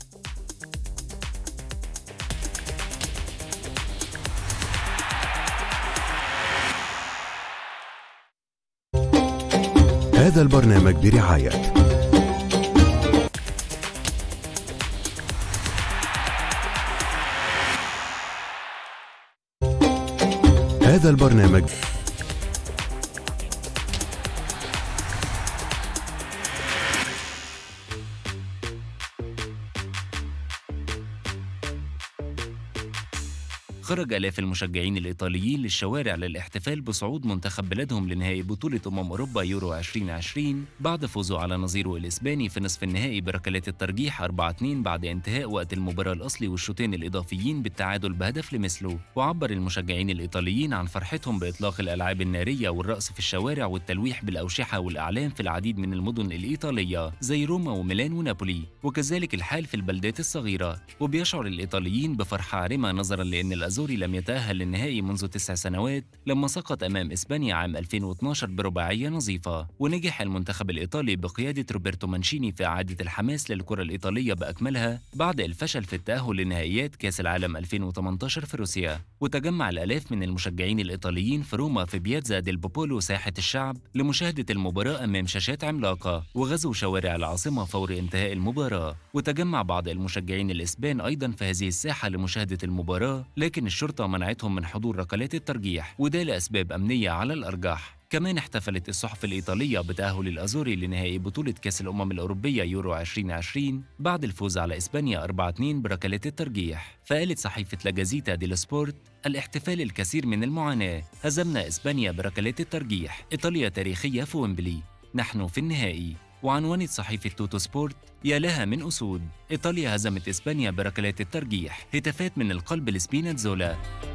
هذا البرنامج برعاية هذا البرنامج خرج آلاف المشجعين الإيطاليين للشوارع للاحتفال بصعود منتخب بلادهم لنهائي بطولة أمم أوروبا يورو 2020 بعد فوزه على نظيره الإسباني في نصف النهائي بركلات الترجيح 4-2 بعد انتهاء وقت المباراة الأصلي والشوطين الإضافيين بالتعادل بهدف لمثله وعبر المشجعين الإيطاليين عن فرحتهم بإطلاق الألعاب النارية والرقص في الشوارع والتلويح بالأوشحة والأعلام في العديد من المدن الإيطالية زي روما وميلان ونابولي وكذلك الحال في البلدات الصغيرة وبيشعر الإيطاليين بفرحة عارمة نظرا لأن الأزوري لم يتأهل للنهائي منذ تسع سنوات لما سقط أمام إسبانيا عام 2012 برباعية نظيفة ونجح المنتخب الإيطالي بقيادة روبرتو مانشيني في إعادة الحماس للكرة الإيطالية بأكملها بعد الفشل في التأهل لنهائيات كأس العالم 2018 في روسيا وتجمع الآلاف من المشجعين الإيطاليين في روما في بياتزا ديل بوبولو ساحة الشعب لمشاهدة المباراة أمام شاشات عملاقة وغزو شوارع العاصمة فور انتهاء المباراة وتجمع بعض المشجعين الإسبان أيضا في هذه الساحة لمشاهدة المباراة لكن الشرطة منعتهم من حضور ركلات الترجيح وده لأسباب أمنية على الأرجح كمان احتفلت الصحف الإيطالية بتأهل الأزوري لنهائي بطولة كأس الأمم الأوروبية يورو 2020 بعد الفوز على إسبانيا 4-2 بركلات الترجيح فقالت صحيفة لاجازيتا دي سبورت الاحتفال الكثير من المعاناة هزمنا إسبانيا بركلات الترجيح إيطاليا تاريخية في ويمبلي نحن في النهائي وعنونت صحيفة توتو سبورت يا لها من أسود إيطاليا هزمت إسبانيا بركلات الترجيح هتافات من القلب لسبيناتزولا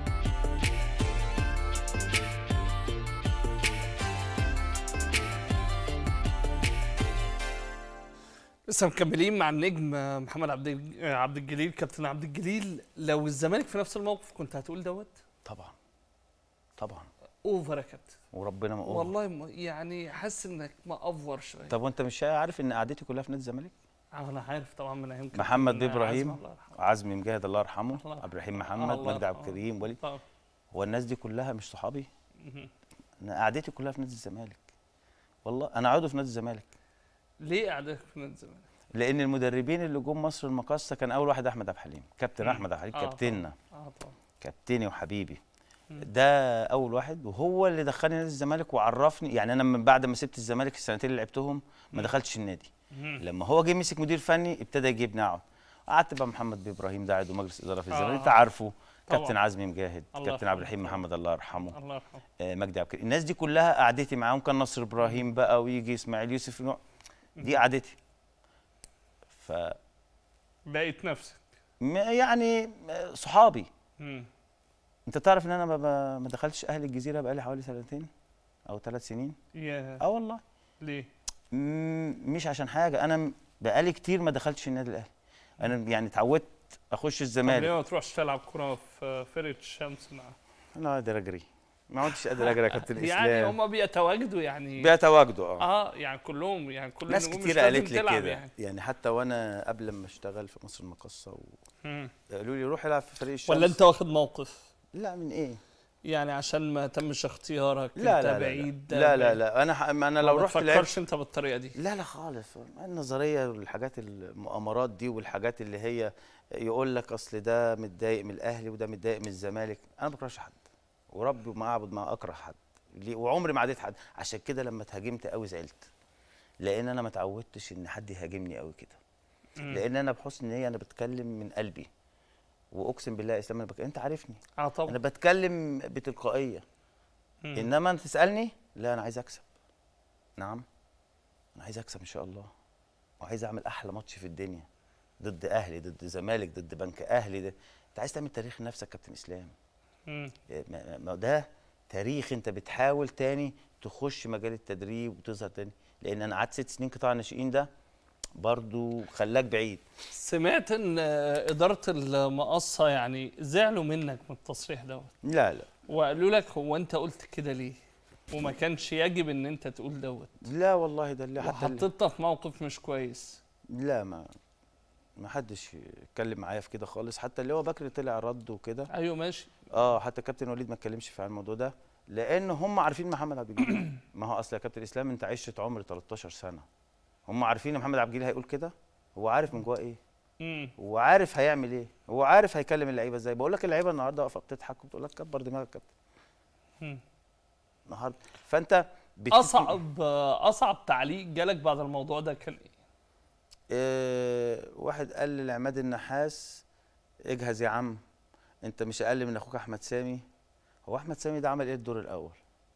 لسه مكملين مع النجم محمد عبد الج- عبد الجليل كابتن عبد الجليل لو الزمالك في نفس الموقف كنت هتقول دوت طبعا طبعا اوفر يا كابتن وربنا ما أقول والله م- يعني حاسس انك مأفور شويه طب وانت مش عارف ان قعدتي كلها في نادي الزمالك انا عارف طبعا من ايام كابتن محمد بيه عزمي ابراهيم الله يرحمه. عزمي مجاهد الله يرحمه الله عبد الرحيم يرحمه. محمد الله مجدي عبد يرحمه. الكريم ولي طبعا. هو الناس دي كلها مش صحابي مهم. انا قعدتي كلها في نادي الزمالك والله انا عضو في نادي الزمالك ليه قعدك في نادي الزمالك؟ لان المدربين اللي جم مصر المقاصه كان اول واحد احمد عبد الحليم كابتن مم. احمد عبد الحليم آه كابتننا طبعا. اه طبعا كابتني وحبيبي مم. ده اول واحد وهو اللي دخلني نادي الزمالك وعرفني يعني انا من بعد ما سبت الزمالك السنتين اللي لعبتهم ما دخلتش النادي مم. لما هو جه مسك مدير فني ابتدى يجيبني اقعد قعدت بقى محمد بيه ابراهيم ده عضو مجلس اداره في آه. الزمالك انت عارفه طبعاً. كابتن عزمي مجاهد الله كابتن عبد يرحمه الرحيم طبعاً. محمد الله يرحمه الله يرحمه آه، مجدي عبد الكريم الناس دي كلها قعدتي معاهم كان نصر ابراهيم بقى ويجي اسماعيل يوسف نوع دي قعدتي ف بقيت نفسك م- يعني آه، صحابي مم. انت تعرف ان انا ما- ما ما دخلتش اهل الجزيره بقالي حوالي سنتين او ثلاث سنين يا اه والله ليه؟ مم، مش عشان حاجه انا م- بقالي كتير ما دخلتش النادي الاهلي انا يعني اتعودت اخش طب ليه الزمالك ما تروحش تلعب كوره في فرقه الشمس مع لا ده رجري ما عدتش قادر اجري يا كابتن يعني اسلام هم بيتواجدوا يعني بيتواجدوا اه اه يعني كلهم يعني كل ناس النجوم مش كتير لازم قالت لي تلعب كده يعني. يعني. حتى وانا قبل ما اشتغل في مصر المقاصه مم. قالوا لي روح العب في فريق الشمس ولا انت واخد موقف لا من ايه يعني عشان ما تمش اختيارك لا انت لا لا بعيد لا لا لا انا ح... ما انا لو ما رحت لعبت بتفكرش انت بالطريقه دي لا لا خالص النظريه والحاجات المؤامرات دي والحاجات اللي هي يقول لك اصل ده متضايق من الاهلي وده متضايق من الزمالك انا ما بكرهش حد وربي وما اعبد ما اكره حد ليه؟ وعمري ما عديت حد عشان كده لما اتهاجمت قوي زعلت لان انا ما اتعودتش ان حد يهاجمني قوي كده مم. لان انا بحسن نيه انا بتكلم من قلبي واقسم بالله يا اسلام انا بك... انت عارفني اه طبعا انا بتكلم بتلقائيه مم. انما انت تسالني لا انا عايز اكسب نعم انا عايز اكسب ان شاء الله وعايز اعمل احلى ماتش في الدنيا ضد اهلي ضد زمالك ضد بنك اهلي ده انت عايز تعمل تاريخ لنفسك كابتن اسلام مم. ما ما ده تاريخ انت بتحاول تاني تخش مجال التدريب وتظهر تاني لان انا قعدت ست سنين قطاع الناشئين ده برضو خلاك بعيد سمعت ان آه، اداره المقصه يعني زعلوا منك من التصريح دوت لا لا وقالوا لك هو انت قلت كده ليه وما كانش يجب ان انت تقول دوت لا والله ده اللي حتى اللي وحطيتنا في موقف مش كويس لا ما ما حدش اتكلم معايا في كده خالص حتى اللي هو بكري طلع رد وكده ايوه ماشي اه حتى كابتن وليد ما اتكلمش في الموضوع ده لان هم عارفين محمد عبد الجليل ما هو اصل يا كابتن اسلام انت عشت عمر 13 سنه هم عارفين ان محمد عبد الجليل هيقول كده هو عارف من جواه ايه مم. وعارف هيعمل ايه هو عارف هيكلم اللعيبه ازاي بقول لك اللعيبه النهارده واقفه بتضحك وبتقول لك كبر دماغك يا كابتن مم. النهارده فانت بت- اصعب اصعب تعليق جالك بعد الموضوع ده كان ايه آه واحد قال لعماد النحاس اجهز يا عم انت مش اقل من اخوك احمد سامي هو احمد سامي ده عمل ايه الدور الاول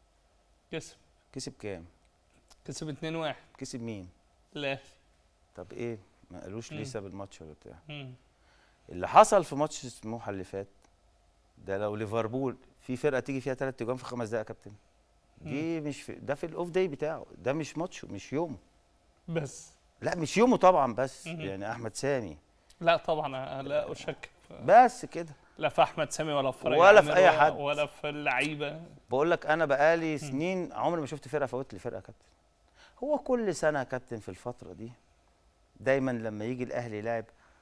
كسب كسب كام كسب 2 1 كسب مين لا طب ايه ما قالوش ليه مم. ساب الماتش ولا بتاع مم. اللي حصل في ماتش سموحه اللي فات ده لو ليفربول في فرقه تيجي فيها ثلاث اجوان في خمس دقائق يا كابتن دي مش في ده في الاوف داي بتاعه ده مش ماتش مش يومه بس لا مش يومه طبعا بس مم. يعني احمد سامي لا طبعا أنا لا اشك بس كده لا في احمد سامي ولا في فريق ولا في عامر أي ولا- حد. ولا في اللعيبه بقول لك انا بقالي سنين عمري ما شفت فرقه فوت لي فرقه يا كابتن هو كل سنه يا كابتن في الفتره دي دايما لما يجي الاهلي لاعب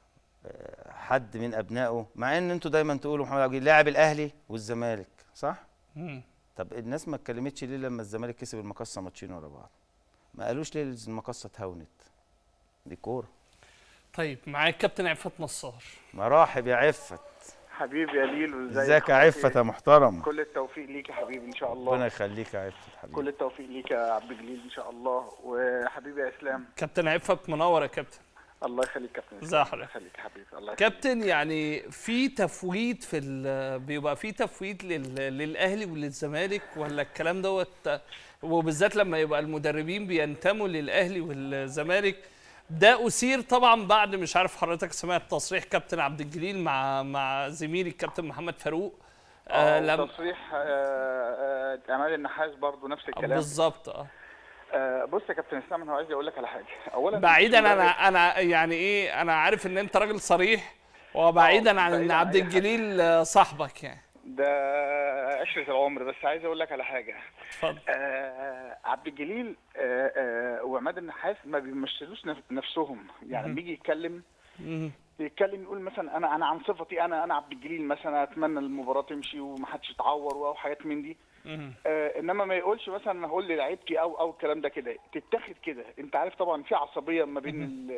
آه، حد من ابنائه مع ان انتوا دايما تقولوا محمد عبد الجليل لاعب الاهلي والزمالك صح مم. طب الناس ما اتكلمتش ليه لما الزمالك كسب المقصه ماتشين ورا بعض ما قالوش ليه المقصه اتهونت دي كوره طيب معاك كابتن عفت نصار مراحب يا عفت حبيبي يا ليلو ازيك ازيك يا عفت يا محترم كل التوفيق ليك يا حبيبي ان شاء الله ربنا يخليك يا عفت حبيبي كل التوفيق ليك يا عبد الجليل ان شاء الله وحبيبي يا اسلام كابتن عفت منور يا كابتن الله يخليك كابتن ازي إسلام. حضرتك؟ الله يخليك يا حبيبي الله يخليك. كابتن يعني في تفويت في ال- بيبقى في تفويت لل- للاهلي وللزمالك ولا الكلام دوت وبالذات لما يبقى المدربين بينتموا للاهلي والزمالك ده اثير طبعا بعد مش عارف حضرتك سمعت تصريح كابتن عبد الجليل مع مع زميلي الكابتن محمد فاروق اه لم- تصريح آه، آه، عماد النحاس برضو نفس الكلام بالظبط اه آه، بص يا كابتن اسلام انا عايز اقول لك على حاجه اولا بعيدا مدرب- انا انا يعني ايه انا عارف ان انت راجل صريح وبعيدا عن ان بعيداً عن عبد أي الجليل آه، صاحبك يعني ده عشرة العمر بس عايز اقول لك على حاجه اتفضل آه عبد الجليل آه آه وعماد النحاس ما بيمثلوش نف- نفسهم يعني مهم. بيجي يتكلم مم. يتكلم يقول مثلا انا انا عن صفتي انا انا عبد الجليل مثلا اتمنى المباراه تمشي ومحدش يتعور او حاجات من دي مم. آه انما ما يقولش مثلا انا هقول لعيبتي او او الكلام ده كده تتاخد كده انت عارف طبعا في عصبيه ما بين ال-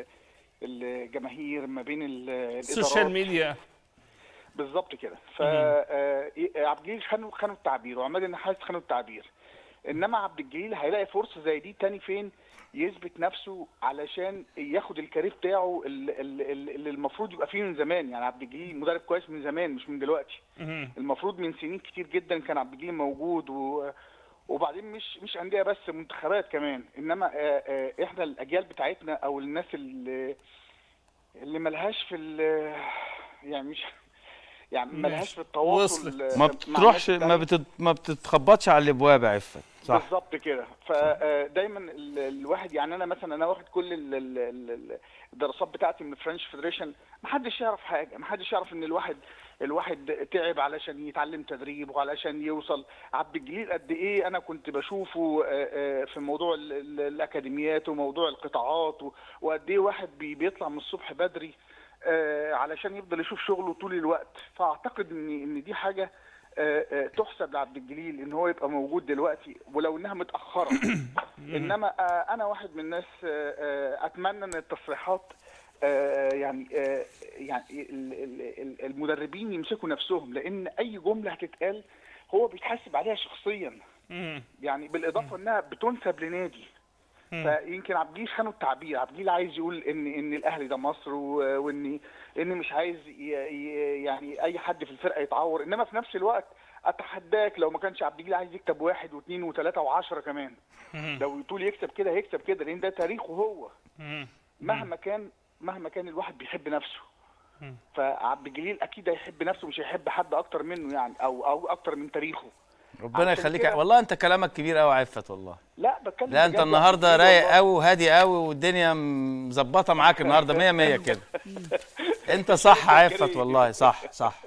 الجماهير ما بين ال- السوشيال الادارات ميديا بالظبط كده ف آه، عبد الجليل خانوا خانوا التعبير وعماد النحاس خانوا التعبير انما عبد الجليل هيلاقي فرصه زي دي تاني فين يثبت نفسه علشان ياخد الكارير بتاعه ال- ال- ال- اللي المفروض يبقى فيه من زمان يعني عبد الجليل مدرب كويس من زمان مش من دلوقتي مم. المفروض من سنين كتير جدا كان عبد الجليل موجود و وبعدين مش مش انديه بس منتخبات كمان انما آه، آه، احنا الاجيال بتاعتنا او الناس اللي اللي ملهاش في ال- يعني مش يعني ملهاش في التواصل وصلت. آه، ما مع بتروحش الناس ما التانية. بتت ما بتتخبطش على الابواب يا عفت صح بالظبط كده فدايما الواحد يعني انا مثلا انا واخد كل ال ال ال ال الدراسات بتاعتي من الفرنش فيدريشن ما حدش يعرف حاجه ما حدش يعرف ان الواحد الواحد تعب علشان يتعلم تدريب وعلشان يوصل عبد الجليل قد ايه انا كنت بشوفه آه، آه، في موضوع ال- ال- الاكاديميات وموضوع القطاعات و- وقد ايه واحد بي- بيطلع من الصبح بدري آه، علشان يفضل يشوف شغله طول الوقت فاعتقد ان ان دي حاجه آه، آه، تحسب لعبد الجليل ان هو يبقى موجود دلوقتي ولو انها متاخره انما آه، انا واحد من الناس آه، آه، اتمنى ان التصريحات آه، يعني آه، يعني ال- ال- ال- المدربين يمسكوا نفسهم لان اي جمله هتتقال هو بيتحاسب عليها شخصيا يعني بالاضافه انها بتنسب لنادي فيمكن عبد الجليل خانوا التعبير عبد الجليل عايز يقول ان ان الاهلي ده مصر و- وان ان مش عايز ي- ي- يعني اي حد في الفرقه يتعور انما في نفس الوقت اتحداك لو ما كانش عبد الجليل عايز يكتب واحد واثنين وثلاثه وعشره كمان لو يطول يكسب كده هيكسب كده لان ده تاريخه هو مهما كان مهما كان الواحد بيحب نفسه فعبد الجليل اكيد هيحب نفسه مش هيحب حد اكتر منه يعني او او اكتر من تاريخه ربنا عشان يخليك كده- والله انت كلامك كبير قوي يا عفت والله لا بتكلم لا انت بجد النهارده يعني رايق والله. قوي وهادي قوي والدنيا مظبطه معاك النهارده 100 100 كده انت صح يا عفت والله صح صح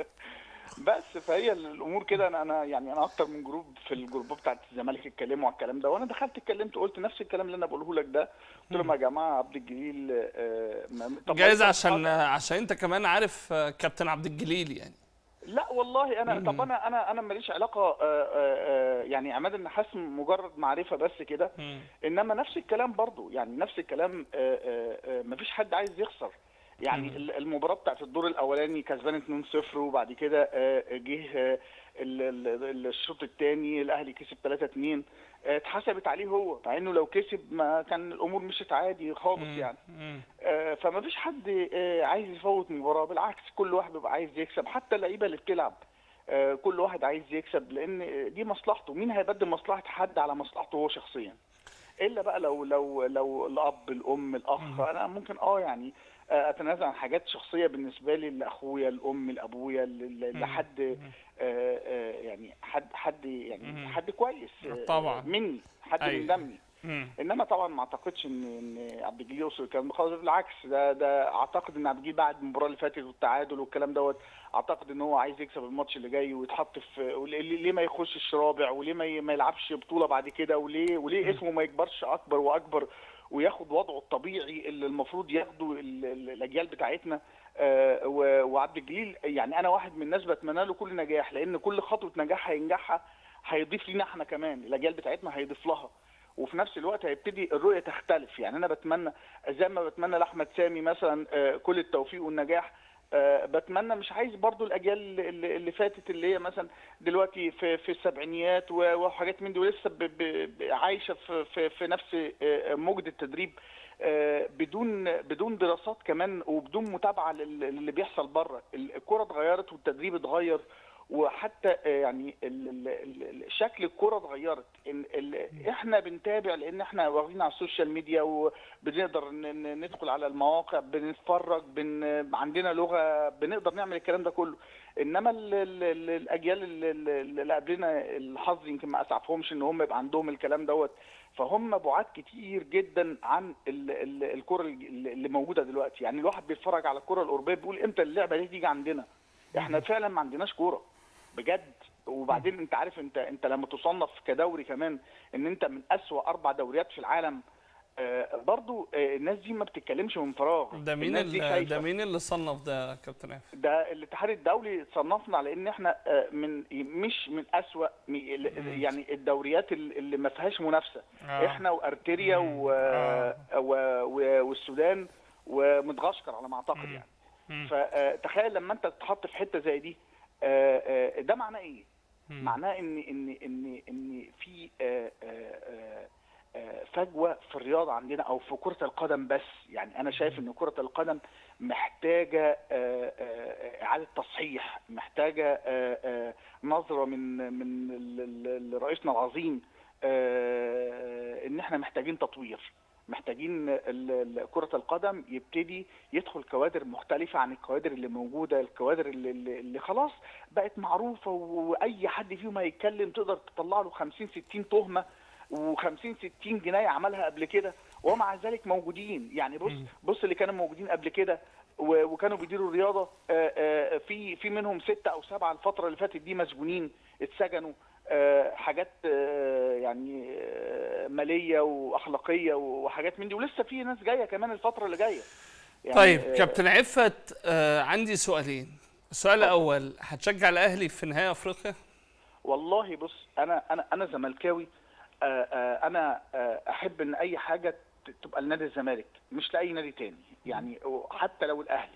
بس فهي الامور كده انا انا يعني انا اكتر من جروب في الجروب بتاعت الزمالك اتكلموا على الكلام ده وانا دخلت اتكلمت قلت نفس الكلام اللي انا بقوله لك ده قلت لهم يا جماعه عبد الجليل آه، ما- طب جايز ما- عشان عشان انت كمان عارف آه، كابتن عبد الجليل يعني لا والله انا طب انا انا انا ماليش علاقه آه، آه، آه، يعني عماد النحاس مجرد معرفه بس كده انما نفس الكلام برضو يعني نفس الكلام آه، آه، آه، مفيش حد عايز يخسر يعني ال- المباراه بتاعت الدور الاولاني كسبان 2-0 وبعد كده آه، جه آه، ال- ال- الشوط الثاني الاهلي كسب 3-2 آه، اتحسبت عليه هو مع انه لو كسب ما كان الامور مشيت عادي خالص يعني آه، فما فيش حد آه، عايز يفوت مباراه بالعكس كل واحد بيبقى عايز يكسب حتى اللعيبه اللي بتلعب آه، كل واحد عايز يكسب لان دي مصلحته مين هيبدل مصلحه حد على مصلحته هو شخصيا الا بقى لو لو لو الاب الام الاخ انا ممكن اه يعني آه، اتنازل عن حاجات شخصيه بالنسبه لي لاخويا الام لابويا ل- ل- لحد آه، آه، يعني حد حد يعني حد كويس آه، طبعا. مني حد أيوة. من دمي انما طبعا ما اعتقدش ان ان عبد الجليل يوصل الكلام ده خالص بالعكس ده ده اعتقد ان عبد الجليل بعد المباراه اللي فاتت والتعادل والكلام دوت اعتقد ان هو عايز يكسب الماتش اللي جاي ويتحط في وليه- ليه ما يخشش رابع وليه ما ي- ما يلعبش بطوله بعد كده وليه وليه اسمه ما يكبرش اكبر واكبر وياخد وضعه الطبيعي اللي المفروض ياخده ال- ال- الاجيال بتاعتنا آه، و- وعبد الجليل يعني انا واحد من الناس بتمنى له كل نجاح لان كل خطوه نجاح هينجحها هيضيف لينا احنا كمان الاجيال بتاعتنا هيضيف لها وفي نفس الوقت هيبتدي الرؤيه تختلف يعني انا بتمنى زي ما بتمنى لاحمد سامي مثلا آه، كل التوفيق والنجاح آه، بتمنى مش عايز برضو الاجيال اللي اللي فاتت اللي هي مثلا دلوقتي في في السبعينيات و- وحاجات من دي ولسه ب- ب- ب- عايشه في في, في نفس آه، موجه التدريب آه، بدون بدون دراسات كمان وبدون متابعه لل- للي بيحصل بره الكره اتغيرت والتدريب اتغير وحتى آه، يعني ال- ال- ال- ال- شكل الكره اتغيرت ال- ال- احنا بنتابع لان احنا واخدين على السوشيال ميديا وبنقدر ن- ن- ندخل على المواقع بنتفرج بن عندنا لغه بنقدر نعمل الكلام ده كله انما ال ال ال الاجيال اللي- اللي اللي قبلنا الحظ يمكن ما اسعفهمش ان هم يبقى عندهم الكلام دوت فهم بعاد كتير جدا عن ال- ال- الكره اللي اللي موجوده دلوقتي يعني الواحد بيتفرج على الكره الاوروبيه بيقول امتى اللعبه دي تيجي عندنا احنا فعلا ما عندناش كوره بجد وبعدين انت عارف انت انت لما تصنف كدوري كمان ان انت من اسوأ اربع دوريات في العالم آه، برضو آه، الناس دي ما بتتكلمش من فراغ ده مين الناس دي ال- خايفة. ده مين اللي صنف ده يا كابتن عافية؟ ده الاتحاد الدولي صنفنا على ان احنا آه، من مش من اسوأ م- ال- يعني الدوريات ال- اللي ما فيهاش منافسه آه. احنا وارتيريا و... و... و... والسودان ومدغشقر على ما اعتقد يعني فتخيل لما انت تتحط في حته زي دي آه، آه، ده معناه ايه؟ معناه ان ان ان ان في آه، آه، آه، آه، فجوه في الرياضه عندنا او في كره القدم بس يعني انا شايف ان كره القدم محتاجه آه، آه، اعاده تصحيح محتاجه آه، آه، نظره من من ال- ال- ال- رئيسنا العظيم آه، ان احنا محتاجين تطوير محتاجين ال- ال- كرة القدم يبتدي يدخل كوادر مختلفة عن الكوادر اللي موجودة الكوادر اللي, اللي اللي خلاص بقت معروفة وأي حد فيهم هيتكلم تقدر تطلع له 50 60 تهمة و50 60 جناية عملها قبل كده ومع ذلك موجودين يعني بص بص اللي كانوا موجودين قبل كده و- وكانوا بيديروا الرياضه آه، آه، في في منهم ستة او سبعة الفتره اللي فاتت دي مسجونين اتسجنوا آه، حاجات آه، يعني آه، ماليه واخلاقيه وحاجات من دي ولسه في ناس جايه كمان الفتره اللي جايه يعني طيب آه، كابتن عفت آه عندي سؤالين السؤال الاول هتشجع الاهلي في نهائي افريقيا والله بص انا انا انا زملكاوي آه، آه، انا آه، احب ان اي حاجه ت- تبقى لنادي الزمالك مش لاي نادي تاني يعني حتى لو الاهلي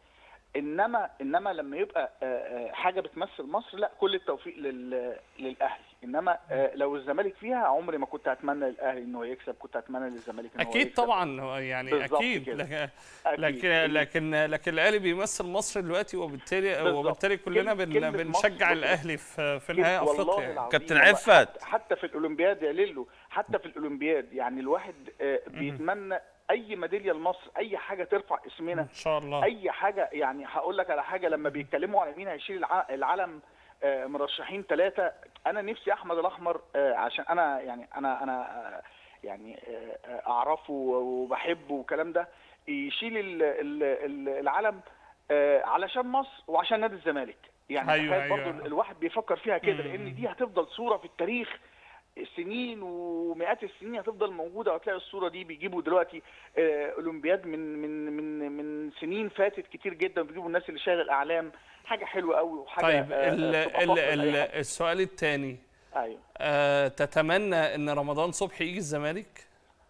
انما انما لما يبقى آه، آه، حاجه بتمثل مصر لا كل التوفيق لل- للاهلي انما آه، لو الزمالك فيها عمري ما كنت اتمنى للاهلي انه يكسب كنت اتمنى للزمالك انه اكيد يكسب. طبعا هو يعني بالظبط اكيد كده. لكن أكيد. لكن لكن لكن الاهلي بيمثل مصر دلوقتي وبالتالي بالظبط. وبالتالي كلنا كلمة- بن كلمة مصر بنشجع بص- الاهلي في في كده نهائي والله افريقيا يعني. العظيم كابتن والله عفت. حتى- حتى في الاولمبياد يا ليلو حتى في الاولمبياد يعني الواحد آه، بيتمنى اي ميداليه لمصر اي حاجه ترفع اسمنا ان شاء الله اي حاجه يعني هقول لك على حاجه لما بيتكلموا على مين هيشيل الع- العلم آه، مرشحين ثلاثه انا نفسي احمد الاحمر آه، عشان انا يعني انا انا آه، يعني آه، آه، اعرفه وبحبه والكلام ده يشيل ال- ال- ال- العلم آه، علشان مصر وعشان نادي الزمالك يعني أيوة، تخيل برضو أيوة. الواحد بيفكر فيها كده مم. لان دي هتفضل صوره في التاريخ سنين ومئات السنين هتفضل موجوده وهتلاقي الصوره دي بيجيبوا دلوقتي آه، اولمبياد من من من من سنين فاتت كتير جدا بيجيبوا الناس اللي شايله الاعلام حاجه حلوه قوي وحاجه طيب آه، ال آه، تبقى ال فخر ال لأي حد. السؤال الثاني ايوه آه تتمنى ان رمضان صبحي يجي الزمالك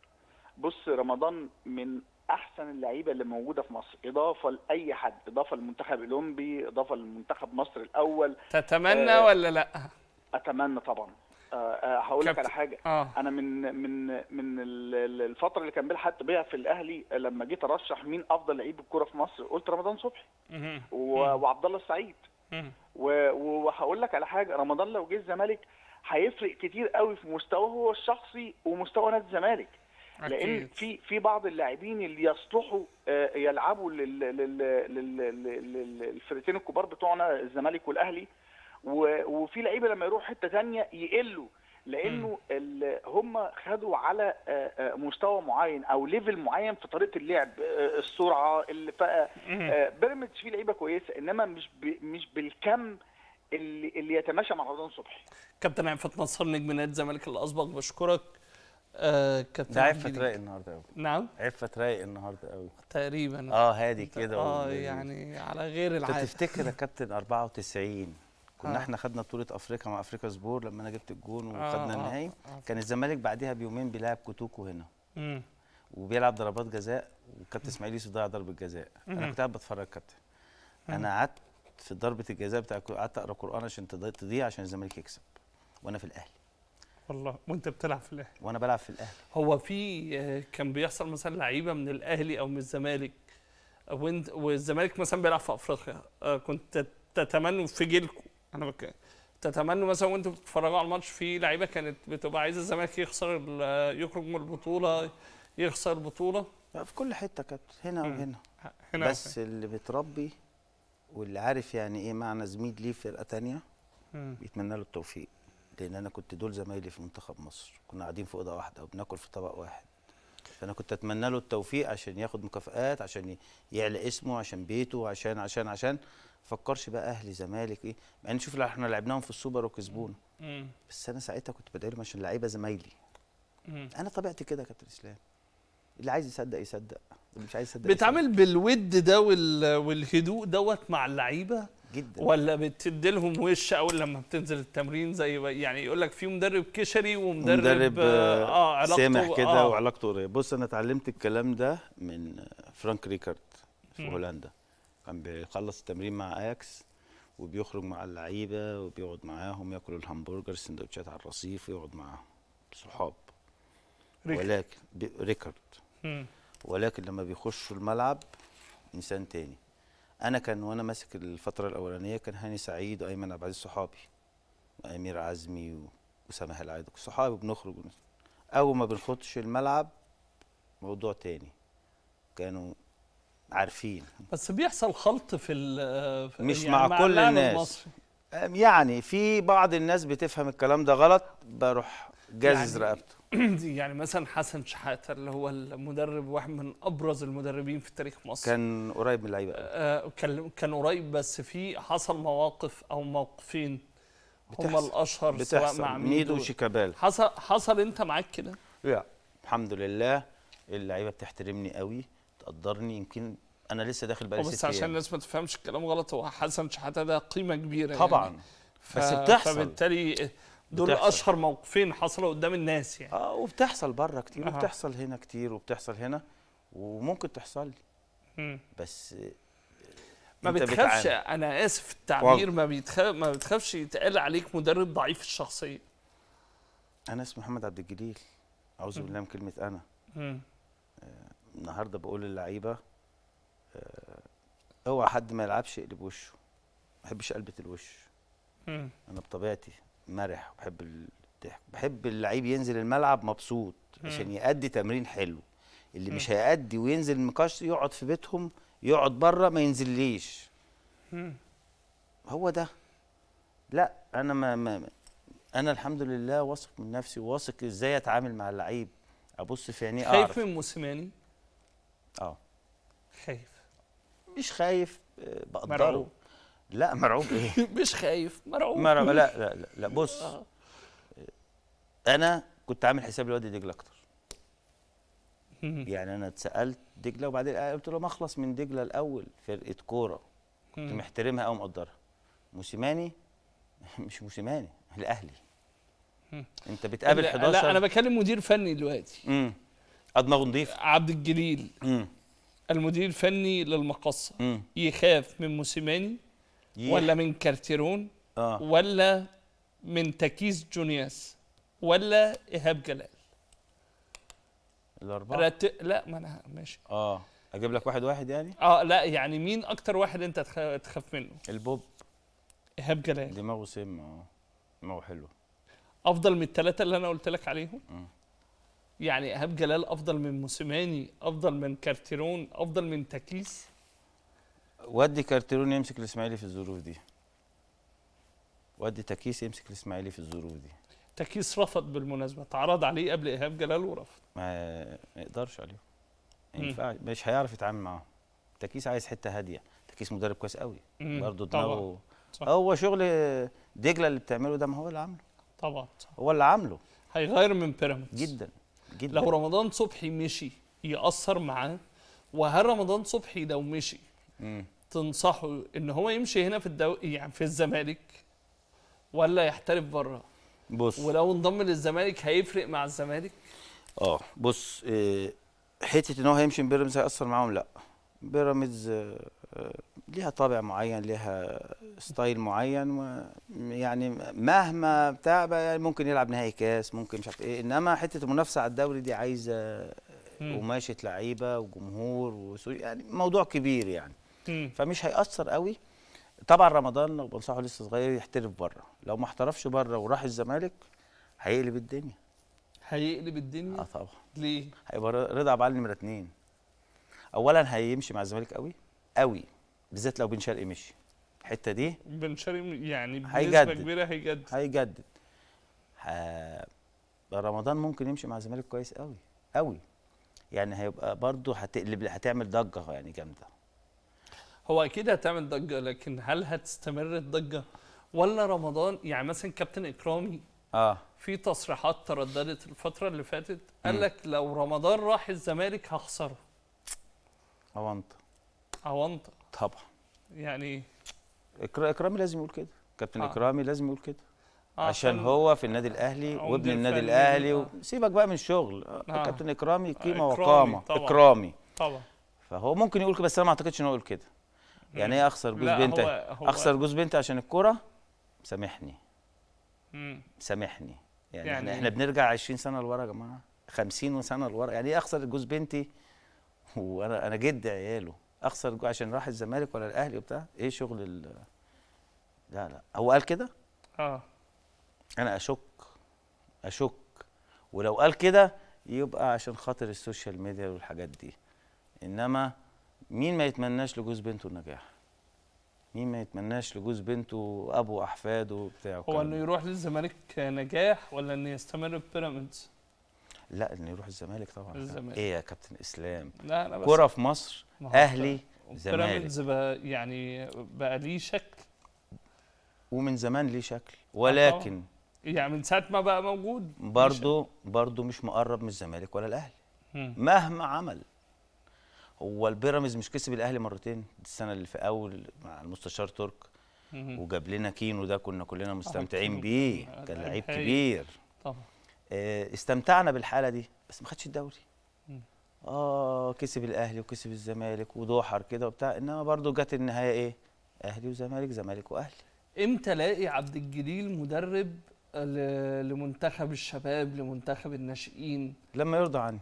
بص رمضان من احسن اللعيبه اللي موجوده في مصر اضافه لاي حد اضافه للمنتخب الاولمبي اضافه للمنتخب مصر الاول تتمنى آه، ولا لا اتمنى طبعا آه، آه، هقول لك كابتن- على حاجه اه انا من من من ال- ال- الفتره اللي كان بيلحق بيها في الاهلي لما جيت ارشح مين افضل لعيب الكوره في مصر قلت رمضان صبحي مهم. و- وعبد الله السعيد مهم. و- وهقول لك على حاجه رمضان لو جه الزمالك هيفرق كتير قوي في مستواه هو الشخصي ومستوى نادي الزمالك لان أكيد. في في بعض اللاعبين اللي يصلحوا آه، يلعبوا لل- لل- لل- لل- للفرقتين الكبار بتوعنا الزمالك والاهلي و- وفي لعيبه لما يروحوا حته ثانيه يقلوا لانه ال- هم خدوا على آه، آه، مستوى معين او ليفل معين في طريقه اللعب آه، السرعه اللي بقى آه، بيراميدز فيه لعيبه كويسه انما مش ب- مش بالكم اللي اللي يتماشى مع رمضان صبحي كابتن عفت نصر نجم نادي الزمالك الاسبق بشكرك آه كابتن ده عبد عفت الجليل. رايق النهارده قوي نعم عفت رايق النهارده قوي تقريبا اه هادي كده اه وال- يعني على غير انت العاده تفتكر يا كابتن 94 كنا آه. احنا خدنا بطوله افريقيا مع افريقيا سبور لما انا جبت الجون آه، وخدنا آه، النهائي آه. كان الزمالك بعديها بيومين بيلعب كوتوكو هنا مم. وبيلعب ضربات جزاء وكابتن اسماعيل يوسف ضيع ضربه جزاء انا مهم. كنت قاعد بتفرج كابتن انا قعدت في ضربه الجزاء بتاع قعدت اقرا قران عشان تضيع- تضيع عشان الزمالك يكسب وانا في الاهلي والله وانت بتلعب في الاهلي وانا بلعب في الاهلي هو في آه، كان بيحصل مثلا لعيبه من الاهلي او من الزمالك وانت والزمالك مثلا بيلعب في افريقيا آه، كنت تتمنوا في جيلكم انا بك تتمنوا مثلا وانتوا بتتفرجوا على الماتش في لعيبه كانت بتبقى عايزه الزمالك يخسر ال- يخرج من البطوله يخسر البطوله في كل حته كابتن هنا مم. وهنا هنا بس اللي بيتربي واللي عارف يعني ايه معنى زميل ليه في فرقه تانية مم. بيتمنى له التوفيق لان انا كنت دول زمايلي في منتخب مصر كنا قاعدين في اوضه واحده وبناكل في طبق واحد فانا كنت اتمنى له التوفيق عشان ياخد مكافآت عشان ي- يعلى اسمه عشان بيته عشان عشان عشان فكرش بقى اهلي زمالك ايه مع ان شوف احنا لعبناهم في السوبر وكسبونا مم. بس انا ساعتها كنت بدعي لهم عشان لعيبه زمايلي مم. انا طبيعتي كده يا كابتن اسلام اللي عايز يصدق يصدق اللي مش عايز يصدق بتعامل بالود ده وال- والهدوء دوت مع اللعيبه جدا ولا بتدي لهم وش اول لما بتنزل التمرين زي ما- يعني يقول لك في مدرب كشري ومدرب مدرب اه, آه آه علاقته سامح كده آه. وعلاقته قريبه بص انا اتعلمت الكلام ده من آه، فرانك ريكارد في مم. هولندا كان بيخلص التمرين مع اياكس وبيخرج مع اللعيبه وبيقعد معاهم ياكلوا الهمبرجر سندوتشات على الرصيف ويقعد معاهم صحاب ريكارد. ولكن بي- ريكارد مم. ولكن لما بيخشوا الملعب انسان تاني انا كان وانا ماسك الفتره الاولانيه كان هاني سعيد وايمن عبد العزيز صحابي وامير عزمي و- وسامح العيد صحابي بنخرج ونس- اول ما بنخدش الملعب موضوع تاني كانوا عارفين بس بيحصل خلط في ال- في- مش يعني مع كل اللاعب الناس. المصري. أم يعني في بعض الناس بتفهم الكلام ده غلط بروح جازز يعني- رقبته يعني مثلا حسن شحاته اللي هو المدرب واحد من ابرز المدربين في تاريخ مصر كان قريب من اللعيبه آه، كان كان قريب بس في حصل مواقف او موقفين هما بتحصل. الاشهر سواء بتحصل مع ميدو ميدو وشيكابالا حصل حصل انت معاك كده لا الحمد لله اللعيبه بتحترمني قوي تقدرني يمكن انا لسه داخل بقالي بس ست عشان ايام الناس ما تفهمش الكلام غلط هو حسن شحاته ده قيمه كبيره طبعا يعني. بس بتحصل فبالتالي دول بتحصل. اشهر موقفين حصلوا قدام الناس يعني اه وبتحصل بره كتير أها. وبتحصل هنا كتير وبتحصل هنا وممكن تحصل لي مم. بس ما أنت بتخافش بتعاني. انا اسف التعبير ما بيتخاف ما بتخافش يتقال عليك مدرب ضعيف الشخصيه انا اسمي محمد عبد الجليل اعوذ بالله من كلمه انا مم. النهارده بقول للعيبه آه، اوعى حد ما يلعبش يقلب وشه ما بحبش قلبة الوش مم. انا بطبيعتي مرح وبحب الضحك بحب اللعيب ينزل الملعب مبسوط عشان يأدي تمرين حلو اللي مش هيأدي وينزل مكش يقعد في بيتهم يقعد بره ما ينزليش مم. هو ده لا انا ما, ما ما- انا الحمد لله واثق من نفسي وواثق ازاي اتعامل مع اللعيب ابص في عينيه خايف اعرف من موسيماني اه خايف مش خايف آه، بقدره مرعوب. لا مرعوب ايه مش خايف مرعوب مرعوب لا لا لا, لا بص آه. انا كنت عامل حساب لوادي دجله اكتر مم. يعني انا اتسالت دجله وبعدين قلت له ما اخلص من دجله الاول فرقه كوره كنت مم. محترمها او مقدرها موسيماني مش موسيماني الاهلي مم. انت بتقابل لا, 11 لا انا بكلم مدير فني دلوقتي امم دماغه نضيف عبد الجليل امم المدير الفني للمقصه امم يخاف من موسيماني يح- ولا من كارتيرون اه ولا من تكيس جونياس ولا ايهاب جلال الاربعه رت... لا ما انا ماشي اه اجيب لك واحد واحد يعني اه لا يعني مين اكتر واحد انت تخ- تخاف منه البوب ايهاب جلال دماغه سم اه دماغه حلو افضل من الثلاثه اللي انا قلت لك عليهم مم. يعني ايهاب جلال افضل من موسيماني افضل من كارتيرون افضل من تكيس ودي كارتيرون يمسك الاسماعيلي في الظروف دي ودي تكيس يمسك الاسماعيلي في الظروف دي تكيس رفض بالمناسبه اتعرض عليه قبل ايهاب جلال ورفض ما ما يقدرش عليهم ما مم. ينفعش مش هيعرف يتعامل معاهم تكيس عايز حته هاديه تكيس مدرب كويس قوي مم. برضه طبعاً. دماغه صح. هو شغل دجله اللي بتعمله ده ما هو اللي عامله طبعا صح. هو اللي عامله هيغير من بيراميدز جدا جدا لو رمضان صبحي مشي يأثر معاه وهل رمضان صبحي لو مشي مم. تنصحه ان هو يمشي هنا في الدو... يعني في الزمالك ولا يحترف بره بص ولو انضم للزمالك هيفرق مع الزمالك اه بص آه، حته ان هو هيمشي من بيراميدز هيأثر معاهم لا بيراميدز آه، آه، ليها طابع معين ليها ستايل معين و- يعني مهما بتاع بقى يعني ممكن يلعب نهائي كاس ممكن مش عارف ايه انما حته المنافسه على الدوري دي عايزه مم. قماشه لعيبه وجمهور وسو- يعني موضوع كبير يعني مم. فمش هيأثر قوي طبعا رمضان لو بنصحه لسه صغير يحترف بره لو ما احترفش بره وراح الزمالك هيقلب الدنيا هيقلب الدنيا اه طبعا ليه هيبقى ر- رضا عبد العال نمره اتنين اولا هيمشي مع الزمالك قوي قوي بالذات لو بن شرقي مشي الحته دي بن شرقي يعني بنسبه هيجدد. كبيره هيجدد هيجدد ه... رمضان ممكن يمشي مع الزمالك كويس قوي قوي يعني هيبقى برضه هتقلب هتعمل ضجه يعني جامده هو اكيد هتعمل ضجه لكن هل هتستمر الضجه ولا رمضان يعني مثلا كابتن اكرامي اه في تصريحات ترددت الفتره اللي فاتت قال لك لو رمضان راح الزمالك هخسره هو انت او انت طبعا يعني إكرا... اكرامي لازم يقول كده كابتن آه. آه. اكرامي لازم يقول كده عشان عشان هو في النادي الاهلي أو وابن مدير النادي فني، الاهلي آه. و... سيبك بقى من الشغل آه. آه. كابتن اكرامي قيمه إكرامي وقامه طبعاً. اكرامي طبعا فهو ممكن يقول كده بس انا ما اعتقدش انه يقول كده يعني ايه اخسر جوز لا، بنتي هو- هو- اخسر جوز بنتي عشان الكوره سامحني مم. سامحني يعني, يعني يعني احنا بنرجع 20 سنه لورا يا جماعه 50 سنه لورا يعني ايه اخسر جوز بنتي وانا انا جد عياله اخسر جو عشان راح الزمالك ولا الاهلي وبتاع ايه شغل ال لا لا هو قال كده اه انا اشك اشك ولو قال كده يبقى عشان خاطر السوشيال ميديا والحاجات دي انما مين ما يتمناش لجوز بنته النجاح مين ما يتمناش لجوز بنته وابو احفاده وبتاع هو والكلام انه ده. يروح للزمالك نجاح ولا انه يستمر في بيراميدز؟ لا انه يروح الزمالك طبعا الزمالك. ايه يا كابتن اسلام لا انا بس كرة في مصر ما هو اهلي زمالك بيراميدز بقى يعني بقى ليه شكل ومن زمان ليه شكل ولكن يعني من ساعه ما بقى موجود برضه برضه مش مقرب من الزمالك ولا الاهلي مم. مهما عمل هو البيراميدز مش كسب الاهلي مرتين السنه اللي في اول مع المستشار ترك مم. وجاب لنا كينو ده كنا كلنا مستمتعين كينو بيه كان كان لعيب لعيب هايل. كبير طبعا آه، استمتعنا بالحاله دي بس ما خدش الدوري مم. اه كسب الاهلي وكسب الزمالك ودوحر كده وبتاع انما برضه جت النهايه ايه اهلي وزمالك زمالك واهلي امتى الاقي عبد الجليل مدرب ل- لمنتخب الشباب لمنتخب الناشئين لما يرضى عني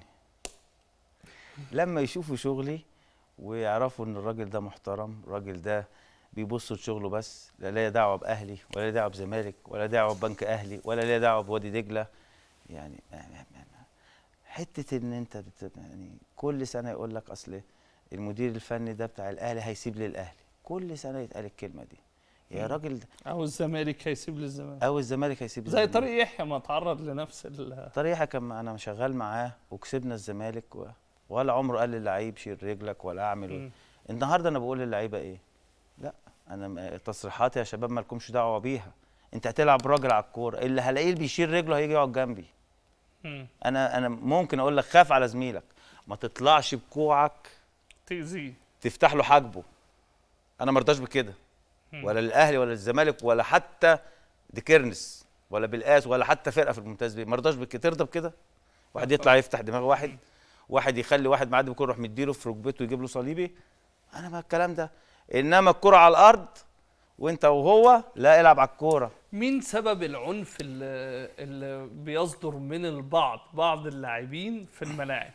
لما يشوفوا شغلي ويعرفوا ان الراجل ده محترم الراجل ده بيبص لشغله بس لا ليه دعوه باهلي ولا ليه دعوه بزمالك ولا دعوه ببنك اهلي ولا ليه دعوه بوادي دجله يعني حته ان انت بت يعني كل سنه يقول لك اصل المدير الفني ده بتاع الاهلي هيسيب للاهلي كل سنه يتقال الكلمه دي يا مم. راجل او الزمالك هيسيب للزمالك او الزمالك هيسيب زي للزمالك. طارق يحيى ما تعرض لنفس ال طريقة كان انا شغال معاه وكسبنا الزمالك و... ولا عمره قال للعيب شيل رجلك ولا اعمل و... مم. النهارده انا بقول للعيبه ايه لا انا م- تصريحاتي يا شباب ما لكمش دعوه بيها انت هتلعب راجل على الكوره اللي هلاقيه بيشيل رجله هيجي يقعد جنبي مم. انا انا ممكن اقول لك خاف على زميلك ما تطلعش بكوعك تأذيه تفتح له حاجبه انا ما ارضاش بكده مم. ولا الاهلي ولا الزمالك ولا حتى ديكيرنس ولا بالقاس ولا حتى فرقه في الممتاز بيه ما ارضاش بكده ترضى بكده واحد يطلع يفتح دماغ واحد واحد يخلي واحد معدي بالكوره يروح مديله في ركبته يجيب له صليبي انا ما الكلام ده انما الكوره على الارض وانت وهو لا العب على الكوره مين سبب العنف اللي, اللي بيصدر من البعض بعض اللاعبين في الملاعب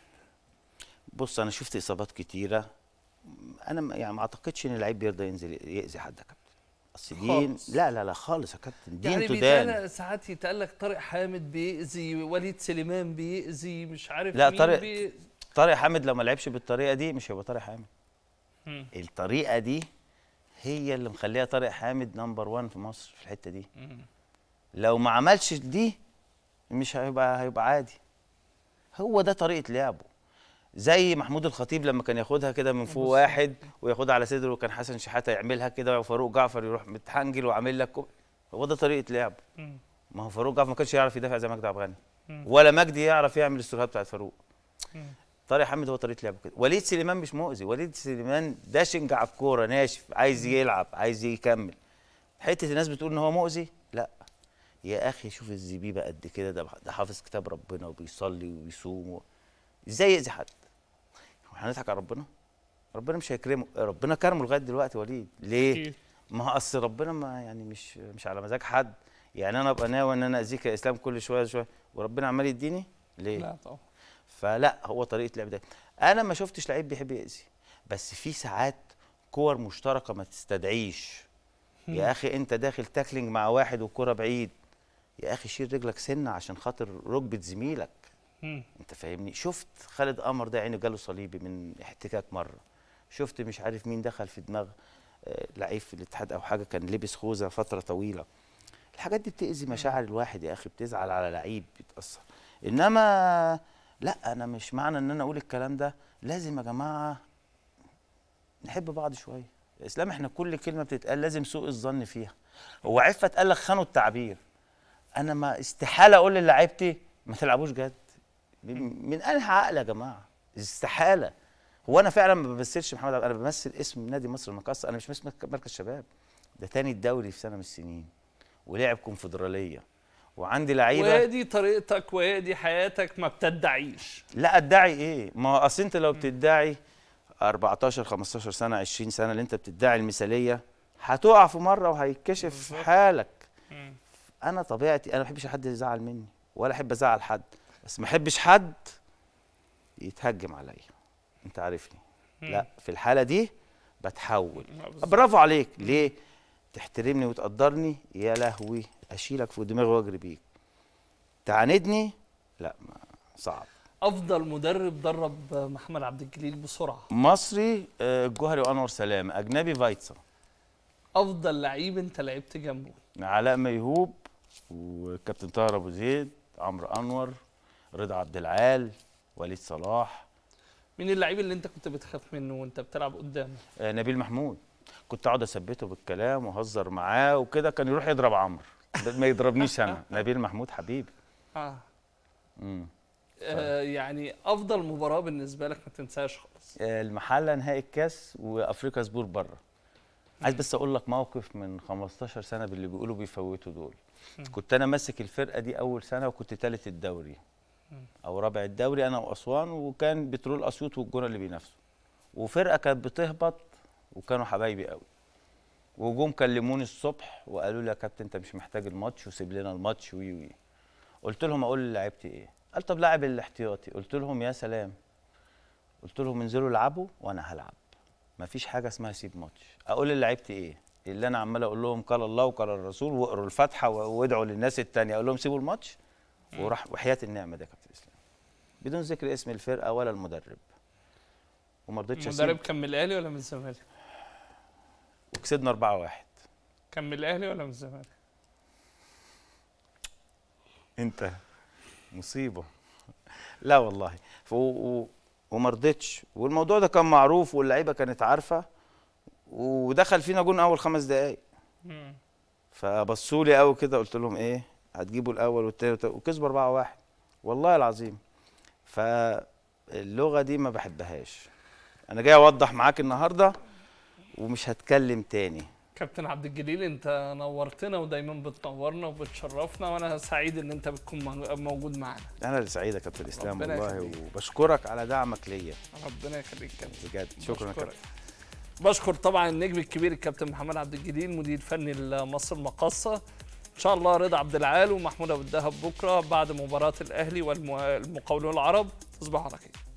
بص انا شفت اصابات كتيره انا ما- يعني ما اعتقدش ان اللعيب بيرضى ينزل ياذي حد يا كابتن اصل دي خالص. لا لا لا خالص يا كابتن دي يعني انتوا دان بيتقال ساعات يتقال لك طارق حامد بيأذي وليد سليمان بيأذي مش عارف لا مين طارق بي... طارق حامد لو ما لعبش بالطريقه دي مش هيبقى طارق حامد مم. الطريقه دي هي اللي مخليها طارق حامد نمبر 1 في مصر في الحته دي مم. لو ما عملش دي مش هيبقى هيبقى عادي هو ده طريقه لعبه زي محمود الخطيب لما كان ياخدها كده من فوق بالظبط. واحد وياخدها على صدره وكان حسن شحاته يعملها كده وفاروق جعفر يروح متحنجل وعامل لك كو- هو ده طريقه لعبه مم. ما هو فاروق جعفر ما كانش يعرف يدافع زي مجدي عبد الغني مم. ولا مجدي يعرف يعمل السيرفات بتاعت فاروق مم. طارق حامد هو طريقه لعبه كده وليد سليمان مش مؤذي وليد سليمان داشنج على الكوره ناشف عايز يلعب عايز يكمل حته الناس بتقول ان هو مؤذي لا يا اخي شوف الزبيبه قد كده ده ده حافظ كتاب ربنا وبيصلي وبيصوم و... ازاي يأذي حد هو احنا هنضحك على ربنا ربنا مش هيكرمه ربنا كرمه لغايه دلوقتي وليد ليه أكيد. ما هو اصل ربنا ما يعني مش مش على مزاج حد يعني انا ابقى ناوي ان انا اذيك يا اسلام كل شويه شويه وربنا عمال يديني ليه لا طبعا فلا هو طريقه لعب ده انا ما شفتش لعيب بيحب يأذي بس في ساعات كور مشتركه ما تستدعيش يا اخي انت داخل تاكلينج مع واحد والكره بعيد يا اخي شيل رجلك سنه عشان خاطر ركبه زميلك مم. انت فاهمني شفت خالد قمر ده عينه جاله صليبي من احتكاك مره شفت مش عارف مين دخل في دماغ آه، لعيب في الاتحاد او حاجه كان لبس خوذه فتره طويله الحاجات دي بتاذي مشاعر الواحد يا اخي بتزعل على لعيب بيتاثر انما لا انا مش معنى ان انا اقول الكلام ده لازم يا جماعه نحب بعض شويه يا اسلام احنا كل كلمه بتتقال لازم سوء الظن فيها هو عفت قال لك خانوا التعبير انا ما استحاله اقول للاعيبتي ما تلعبوش جد من من انهي عقل يا جماعه استحاله هو انا فعلا ما بمثلش محمد عبد انا بمثل اسم نادي مصر المقاصه انا مش بمثل مركز شباب ده تاني الدوري في سنه من السنين ولعب كونفدراليه وعندي لعيبه وهي دي طريقتك وهي دي حياتك ما بتدعيش لا ادعي ايه ما هو اصل انت لو بتدعي 14 15 سنه 20 سنه اللي انت بتدعي المثاليه هتقع في مره وهيتكشف حالك مم. انا طبيعتي انا ما بحبش حد يزعل مني ولا احب ازعل حد بس ما احبش حد يتهجم عليا انت عارفني لا في الحاله دي بتحول برافو عليك ليه تحترمني وتقدرني يا لهوي اشيلك فوق دماغي واجري بيك تعاندني لا ما صعب افضل مدرب درب محمد عبد الجليل بسرعه مصري آه، الجوهري وانور سلامه اجنبي فايتسا افضل لعيب انت لعبت جنبه علاء ميهوب وكابتن طاهر ابو زيد عمرو انور رضا عبد العال وليد صلاح مين اللعيب اللي انت كنت بتخاف منه وانت بتلعب قدامه آه، نبيل محمود كنت اقعد اثبته بالكلام واهزر معاه وكده كان يروح يضرب عمرو ده ما يضربنيش انا نبيل محمود حبيبي اه, مم. آه يعني افضل مباراه بالنسبه لك ما تنساش خالص آه، المحله نهائي الكاس وافريقيا سبور بره عايز بس اقول لك موقف من 15 سنه باللي بيقولوا بيفوتوا دول كنت انا ماسك الفرقه دي اول سنه وكنت ثالث الدوري او رابع الدوري انا واسوان وكان بترول اسيوط والجونه اللي بينافسوا وفرقه كانت بتهبط وكانوا حبايبي قوي وجم كلموني الصبح وقالوا لي يا كابتن انت مش محتاج الماتش وسيب لنا الماتش وي وي قلت لهم اقول لعيبتي ايه قال طب لاعب الاحتياطي قلت لهم يا سلام قلت لهم انزلوا العبوا وانا هلعب مفيش حاجه اسمها سيب ماتش اقول للعيبتي ايه اللي انا عمال اقول لهم قال الله وقال الرسول واقروا الفاتحه و- وادعوا للناس التانية اقول لهم سيبوا الماتش وراح وحياه النعمه ده يا كابتن اسلام بدون ذكر اسم الفرقه ولا المدرب وما رضيتش المدرب اسيب كان من الاهلي ولا من الزمالك وكسبنا 4 1 كان من الاهلي ولا من الزمالك انت مصيبه لا والله ف... و... وما رضيتش والموضوع ده كان معروف واللعيبه كانت عارفه ودخل فينا جون اول خمس دقائق مم. فبصوا لي قوي كده قلت لهم ايه هتجيبوا الاول والتاني والتالت وكسبوا 4 1 والله العظيم فاللغه دي ما بحبهاش انا جاي اوضح معاك النهارده ومش هتكلم تاني كابتن عبد الجليل انت نورتنا ودايما بتنورنا وبتشرفنا وانا سعيد ان انت بتكون مو- موجود معانا انا اللي سعيد يا كابتن اسلام ربنا والله يخليك. وبشكرك على دعمك ليا ربنا يخليك كابتن بجد شكرا يا بشكرك. كابتن بشكر طبعا النجم الكبير الكابتن محمد عبد الجليل مدير فني لمصر المقاصة ان شاء الله رضا عبد العال ومحمود ابو الدهب بكره بعد مباراه الاهلي والمقاولون العرب تصبحوا على خير